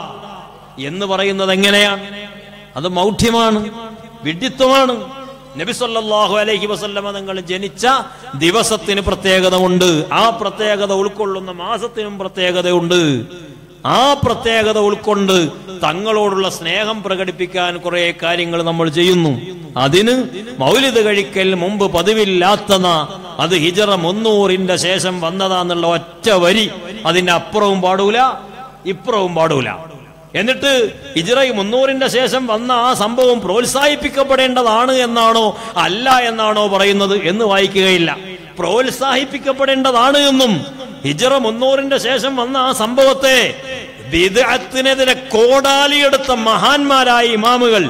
എന്ന് പറയുന്നത് എങ്ങനെയാണ് അത് മൗഢ്യമാണ് വിഡ്ഢിത്വമാണ് നബിസൊല്ലാഹു അലൈഹി വസല്ലമ തങ്ങൾ ജനിച്ച ദിവസത്തിന് പ്രത്യേകത ഉണ്ട് ആ പ്രത്യേകത ഉൾക്കൊള്ളുന്ന മാസത്തിനും പ്രത്യേകതയുണ്ട് ആ പ്രത്യേകത ഉൾക്കൊണ്ട് തങ്ങളോടുള്ള സ്നേഹം പ്രകടിപ്പിക്കാൻ കുറെ കാര്യങ്ങൾ നമ്മൾ ചെയ്യുന്നു അതിന് മൗലിദ് കഴിക്കൽ മുമ്പ് പതിവില്ലാത്തത അത് ഹിജറ മുന്നൂറിന്റെ ശേഷം വന്നതാന്നുള്ള ഒറ്റ വരി അതിന്റെ അപ്പുറവും പാടൂല ഇപ്പുറവും പാടൂല എന്നിട്ട് ഹിജറ മുന്നൂറിന്റെ ശേഷം വന്ന ആ സംഭവം പ്രോത്സാഹിപ്പിക്കപ്പെടേണ്ടതാണ് എന്നാണോ അല്ല എന്നാണോ പറയുന്നത് എന്ന് വായിക്കുകയില്ല പ്രോത്സാഹിപ്പിക്കപ്പെടേണ്ടതാണ് എന്നും ഹിജറ മുന്നൂറിന്റെ ശേഷം വന്ന ആ സംഭവത്തെ ബിദഅത്തിനെതിരെ കോടാലിയെടുത്ത മഹാന്മാരായ ഇമാമുകൾ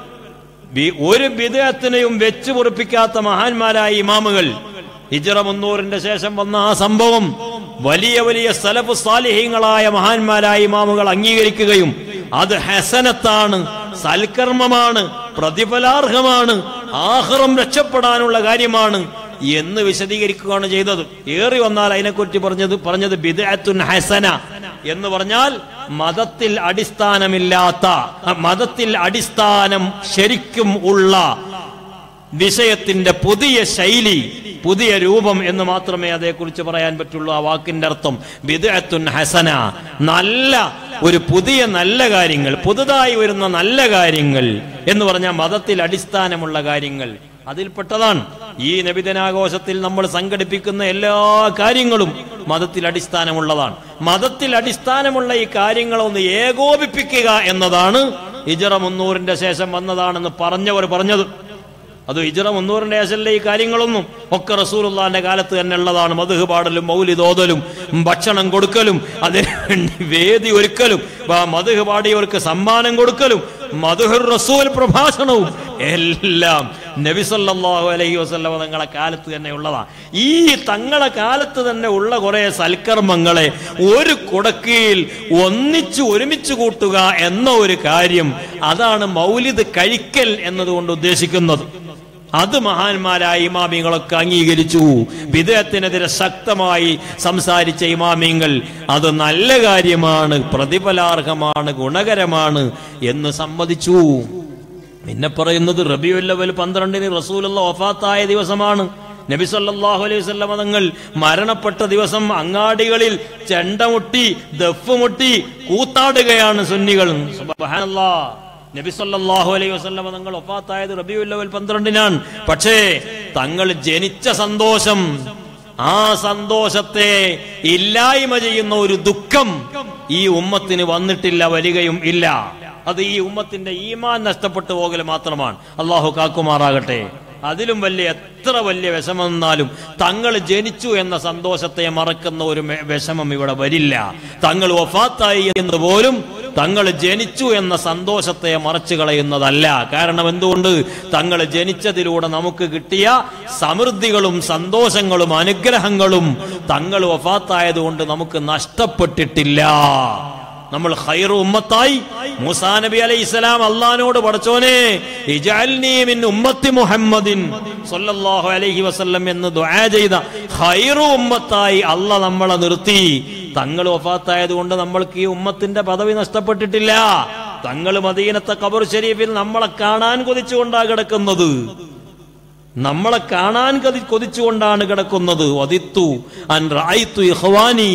ബി- ഒരു ബിദഅത്തിനെയും വെച്ചു പൊറിപ്പിക്കാത്ത മഹാന്മാരായ ഇമാമുകൾ ഹിജറ മുന്നൂറിന്റെ ശേഷം വന്ന ആ സംഭവം വലിയ വലിയ സലഫ് സാലിഹ്യങ്ങളായ മഹാന്മാരായ ഇമാമുകൾ അംഗീകരിക്കുകയും അത് ഹസനത്താണ് സൽക്കർമ്മമാണ് പ്രതിഫലാർഹമാണ് ആഹ്റം രക്ഷപ്പെടാനുള്ള കാര്യമാണ് എന്ന് വിശദീകരിക്കുകയാണ് ചെയ്തത് ഏറി വന്നാൽ അതിനെക്കുറിച്ച് പറഞ്ഞത് പറഞ്ഞത് ബിദഅത്തുൻ ഹസന എന്ന് പറഞ്ഞാൽ മതത്തിൽ അടിസ്ഥാനമില്ലാത്ത മതത്തിൽ അടിസ്ഥാനം ശരിക്കും ഉള്ള വിഷയത്തിന്റെ പുതിയ ശൈലി പുതിയ രൂപം എന്ന് മാത്രമേ അതേക്കുറിച്ച് പറയാൻ പറ്റുള്ളൂ ആ വാക്കിന്റെ അർത്ഥം ബിദഅത്തുൻ ഹസന നല്ല ഒരു പുതിയ നല്ല കാര്യങ്ങൾ പുതുതായി വരുന്ന നല്ല കാര്യങ്ങൾ എന്ന് പറഞ്ഞാൽ മതത്തിൽ അടിസ്ഥാനമുള്ള കാര്യങ്ങൾ അതിൽപ്പെട്ടതാണ് ഈ നബിദിനാഘോഷത്തിൽ നമ്മൾ സംഘടിപ്പിക്കുന്ന എല്ലാ കാര്യങ്ങളും മതത്തിൽ അടിസ്ഥാനമുള്ളതാണ് മതത്തിൽ അടിസ്ഥാനമുള്ള ഈ കാര്യങ്ങളൊന്ന് ഏകോപിപ്പിക്കുക എന്നതാണ് ഹിജറ മുന്നൂറിന്റെ ശേഷം വന്നതാണെന്ന് പറഞ്ഞവർ പറഞ്ഞത് അത് ഹിജറ മുന്നൂറിന്റെ ശേഷമല്ലേ ഈ കാര്യങ്ങളൊന്നും ഒക്കെ റസൂലുള്ളാന്റെ കാലത്ത് തന്നെ ഉള്ളതാണ് മധുഹ് പാടലും മൗലിതോതലും ഭക്ഷണം കൊടുക്കലും അതിന് വേണ്ടി വേദി ഒരുക്കലും ആ മധുഹ് പാടിയവർക്ക് സമ്മാനം കൊടുക്കലും മധുഹുർ റസൂൽ പ്രഭാഷണവും എല്ലാം നബിസല്ലാഹു അലൈഹി വസല്ലമ തങ്ങളെ കാലത്ത് തന്നെ ഉള്ളതാണ് ഈ തങ്ങളെ കാലത്ത് തന്നെ ഉള്ള കുറെ സൽക്കർമ്മങ്ങളെ ഒരു കുടക്കീൽ ഒന്നിച്ചു ഒരുമിച്ച് കൂട്ടുക എന്ന ഒരു കാര്യം അതാണ് മൗലിദ് കഴിക്കൽ എന്നതുകൊണ്ട് ഉദ്ദേശിക്കുന്നത് അത് മഹാന്മാരായ ഇമാമിങ്ങളൊക്കെ അംഗീകരിച്ചു വിദേഹത്തിനെതിരെ ശക്തമായി സംസാരിച്ച ഇമാമിങ്ങൾ അത് നല്ല കാര്യമാണ് പ്രതിഫലാർഹമാണ് ഗുണകരമാണ് എന്ന് സമ്മതിച്ചു പിന്നെ പറയുന്നത് റബിയുല്ലവൽ പന്ത്രണ്ടിന് റസൂലുള്ള വഫാത്തായ ദിവസമാണ് നബി സല്ലല്ലാഹു അലൈഹി വസല്ലം തങ്ങൾ മരണപ്പെട്ട ദിവസം അങ്ങാടികളിൽ ചെണ്ടമുട്ടി ദഫ് മുട്ടി കൂത്താടുകയാണ് സുന്നികൾ സുബ്ഹാനല്ലാഹ് നബി സല്ലല്ലാഹു അലൈഹി വസല്ലം തങ്ങൾ വഫാത്തായത് റബിയുല്ലവൽ പന്ത്രണ്ടിനാണ് പക്ഷേ തങ്ങൾ ജനിച്ച സന്തോഷം ആ സന്തോഷത്തെ ഇല്ലായ്മ ചെയ്യുന്ന ഒരു ദുഃഖം ഈ ഉമ്മത്തിന് വന്നിട്ടില്ല വരികയും ഇല്ല അത് ഈ ഉമ്മത്തിന്റെ ഈമാൻ നഷ്ടപ്പെട്ടു പോകൽ മാത്രമാണ് അള്ളാഹു കാക്കുമാറാകട്ടെ അതിലും വലിയ എത്ര വലിയ വിഷമം വന്നാലും തങ്ങൾ ജനിച്ചു എന്ന സന്തോഷത്തെ മറക്കുന്ന ഒരു മെ- വിഷമം ഇവിടെ വരില്ല തങ്ങൾ വഫാത്തായി എന്ന് പോലും തങ്ങൾ ജനിച്ചു എന്ന സന്തോഷത്തെ മറച്ചു കളയുന്നതല്ല കാരണം എന്തുകൊണ്ട് തങ്ങൾ ജനിച്ചതിലൂടെ നമുക്ക് കിട്ടിയ സമൃദ്ധികളും സന്തോഷങ്ങളും അനുഗ്രഹങ്ങളും തങ്ങൾ വഫാത്തായതുകൊണ്ട് നമുക്ക് നഷ്ടപ്പെട്ടിട്ടില്ല നമ്മൾ ഖൈറു ഉമ്മത്തായി മൂസാ നബി അലൈഹി ഇസ്ലാം അള്ളഹാനോട് പടച്ചോനെ ഇജഅൽനീ മിൻ ഉമ്മത്തി മുഹമ്മദിൻ സല്ലല്ലാഹു അലൈഹി വസല്ലം എന്ന് ദുആ ചെയ്ത ഖൈറു ഉമ്മത്തായി അല്ല നമ്മളെ നിർത്തി തങ്ങൾ വഫാത്തായത് കൊണ്ട് നമ്മൾക്ക് ഈ ഉമ്മത്തിന്റെ പദവി നഷ്ടപ്പെട്ടിട്ടില്ല തങ്ങൾ മദീനത്തെ ഖബർ ഷരീഫിൽ നമ്മളെ കാണാൻ കൊതിച്ചുകൊണ്ടാ കിടക്കുന്നത് നമ്മളെ കാണാൻ കതി കൊതിച്ചുകൊണ്ടാണ് കിടക്കുന്നത് ഒതിത്തു അൻ റായിത്തു ഇഖ്വാനി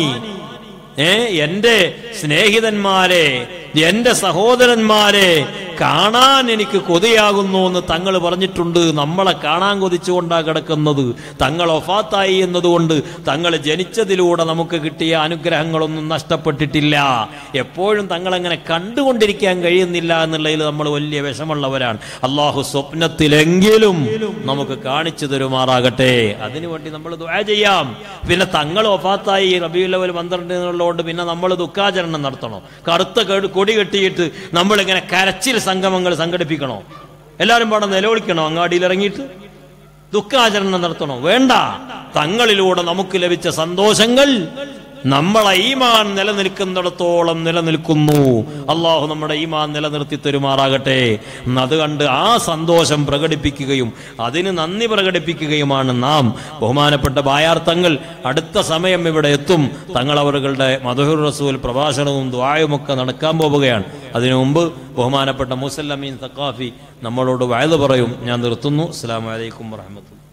ഏ എന്റെ സ്നേഹിതന്മാരെ എന്റെ സഹോദരന്മാരെ കാണാൻ എനിക്ക് കൊതിയാകുന്നു എന്ന് തങ്ങൾ പറഞ്ഞിട്ടുണ്ട് നമ്മളെ കാണാൻ കൊതിച്ചുകൊണ്ടാ കിടക്കുന്നത് തങ്ങൾ ഒഫാത്തായി എന്നതുകൊണ്ട് തങ്ങൾ ജനിച്ചതിലൂടെ നമുക്ക് കിട്ടിയ അനുഗ്രഹങ്ങളൊന്നും നഷ്ടപ്പെട്ടിട്ടില്ല എപ്പോഴും തങ്ങൾ അങ്ങനെ കണ്ടുകൊണ്ടിരിക്കാൻ കഴിയുന്നില്ല എന്നുള്ളതിൽ നമ്മൾ വലിയ വിഷമുള്ളവരാണ് അള്ളാഹു സ്വപ്നത്തിലെങ്കിലും നമുക്ക് കാണിച്ചു തരുമാറാകട്ടെ അതിനുവേണ്ടി നമ്മൾ ദുആ ചെയ്യാം പിന്നെ തങ്ങൾ ഒഫാത്തായി റബിയുല്ലവൽ പന്ത്രണ്ടിനുള്ളതുകൊണ്ട് പിന്നെ നമ്മൾ ദുഃഖാചരണം നടത്തണോ കറുത്ത കേട് കൊടി കെട്ടിയിട്ട് നമ്മളിങ്ങനെ കരച്ചിൽ സംഗമങ്ങൾ സംഘടിപ്പിക്കണോ എല്ലാവരും പാടെ നിലവിളിക്കണോ അങ്ങാടിയിൽ ഇറങ്ങിയിട്ട് ദുഃഖാചരണം നടത്തണോ വേണ്ട തങ്ങളിലൂടെ നമുക്ക് ലഭിച്ച സന്തോഷങ്ങൾ നമ്മളെ ഈമാൻ നിലനിൽക്കുന്നിടത്തോളം നിലനിൽക്കുന്നു അള്ളാഹു നമ്മുടെ ഈമാൻ നിലനിർത്തി തരുമാറാകട്ടെ അത് കണ്ട് ആ സന്തോഷം പ്രകടിപ്പിക്കുകയും അതിന് നന്ദി പ്രകടിപ്പിക്കുകയുമാണ് നാം ബഹുമാനപ്പെട്ട ബായാർത്ഥങ്ങൾ അടുത്ത സമയം ഇവിടെ എത്തും തങ്ങൾ അവരുടെ മധുഹുർ റസൂൽ പ്രഭാഷണവും ദ്വായുമൊക്കെ നടക്കാൻ പോവുകയാണ് അതിനു മുമ്പ് ബഹുമാനപ്പെട്ട മുസല്ലമീൻ സക്കാഫി നമ്മളോട് വയത് പറയും ഞാൻ നിർത്തുന്നു അസ്സാം വലൈക്കും വാഹമത്തുള്ള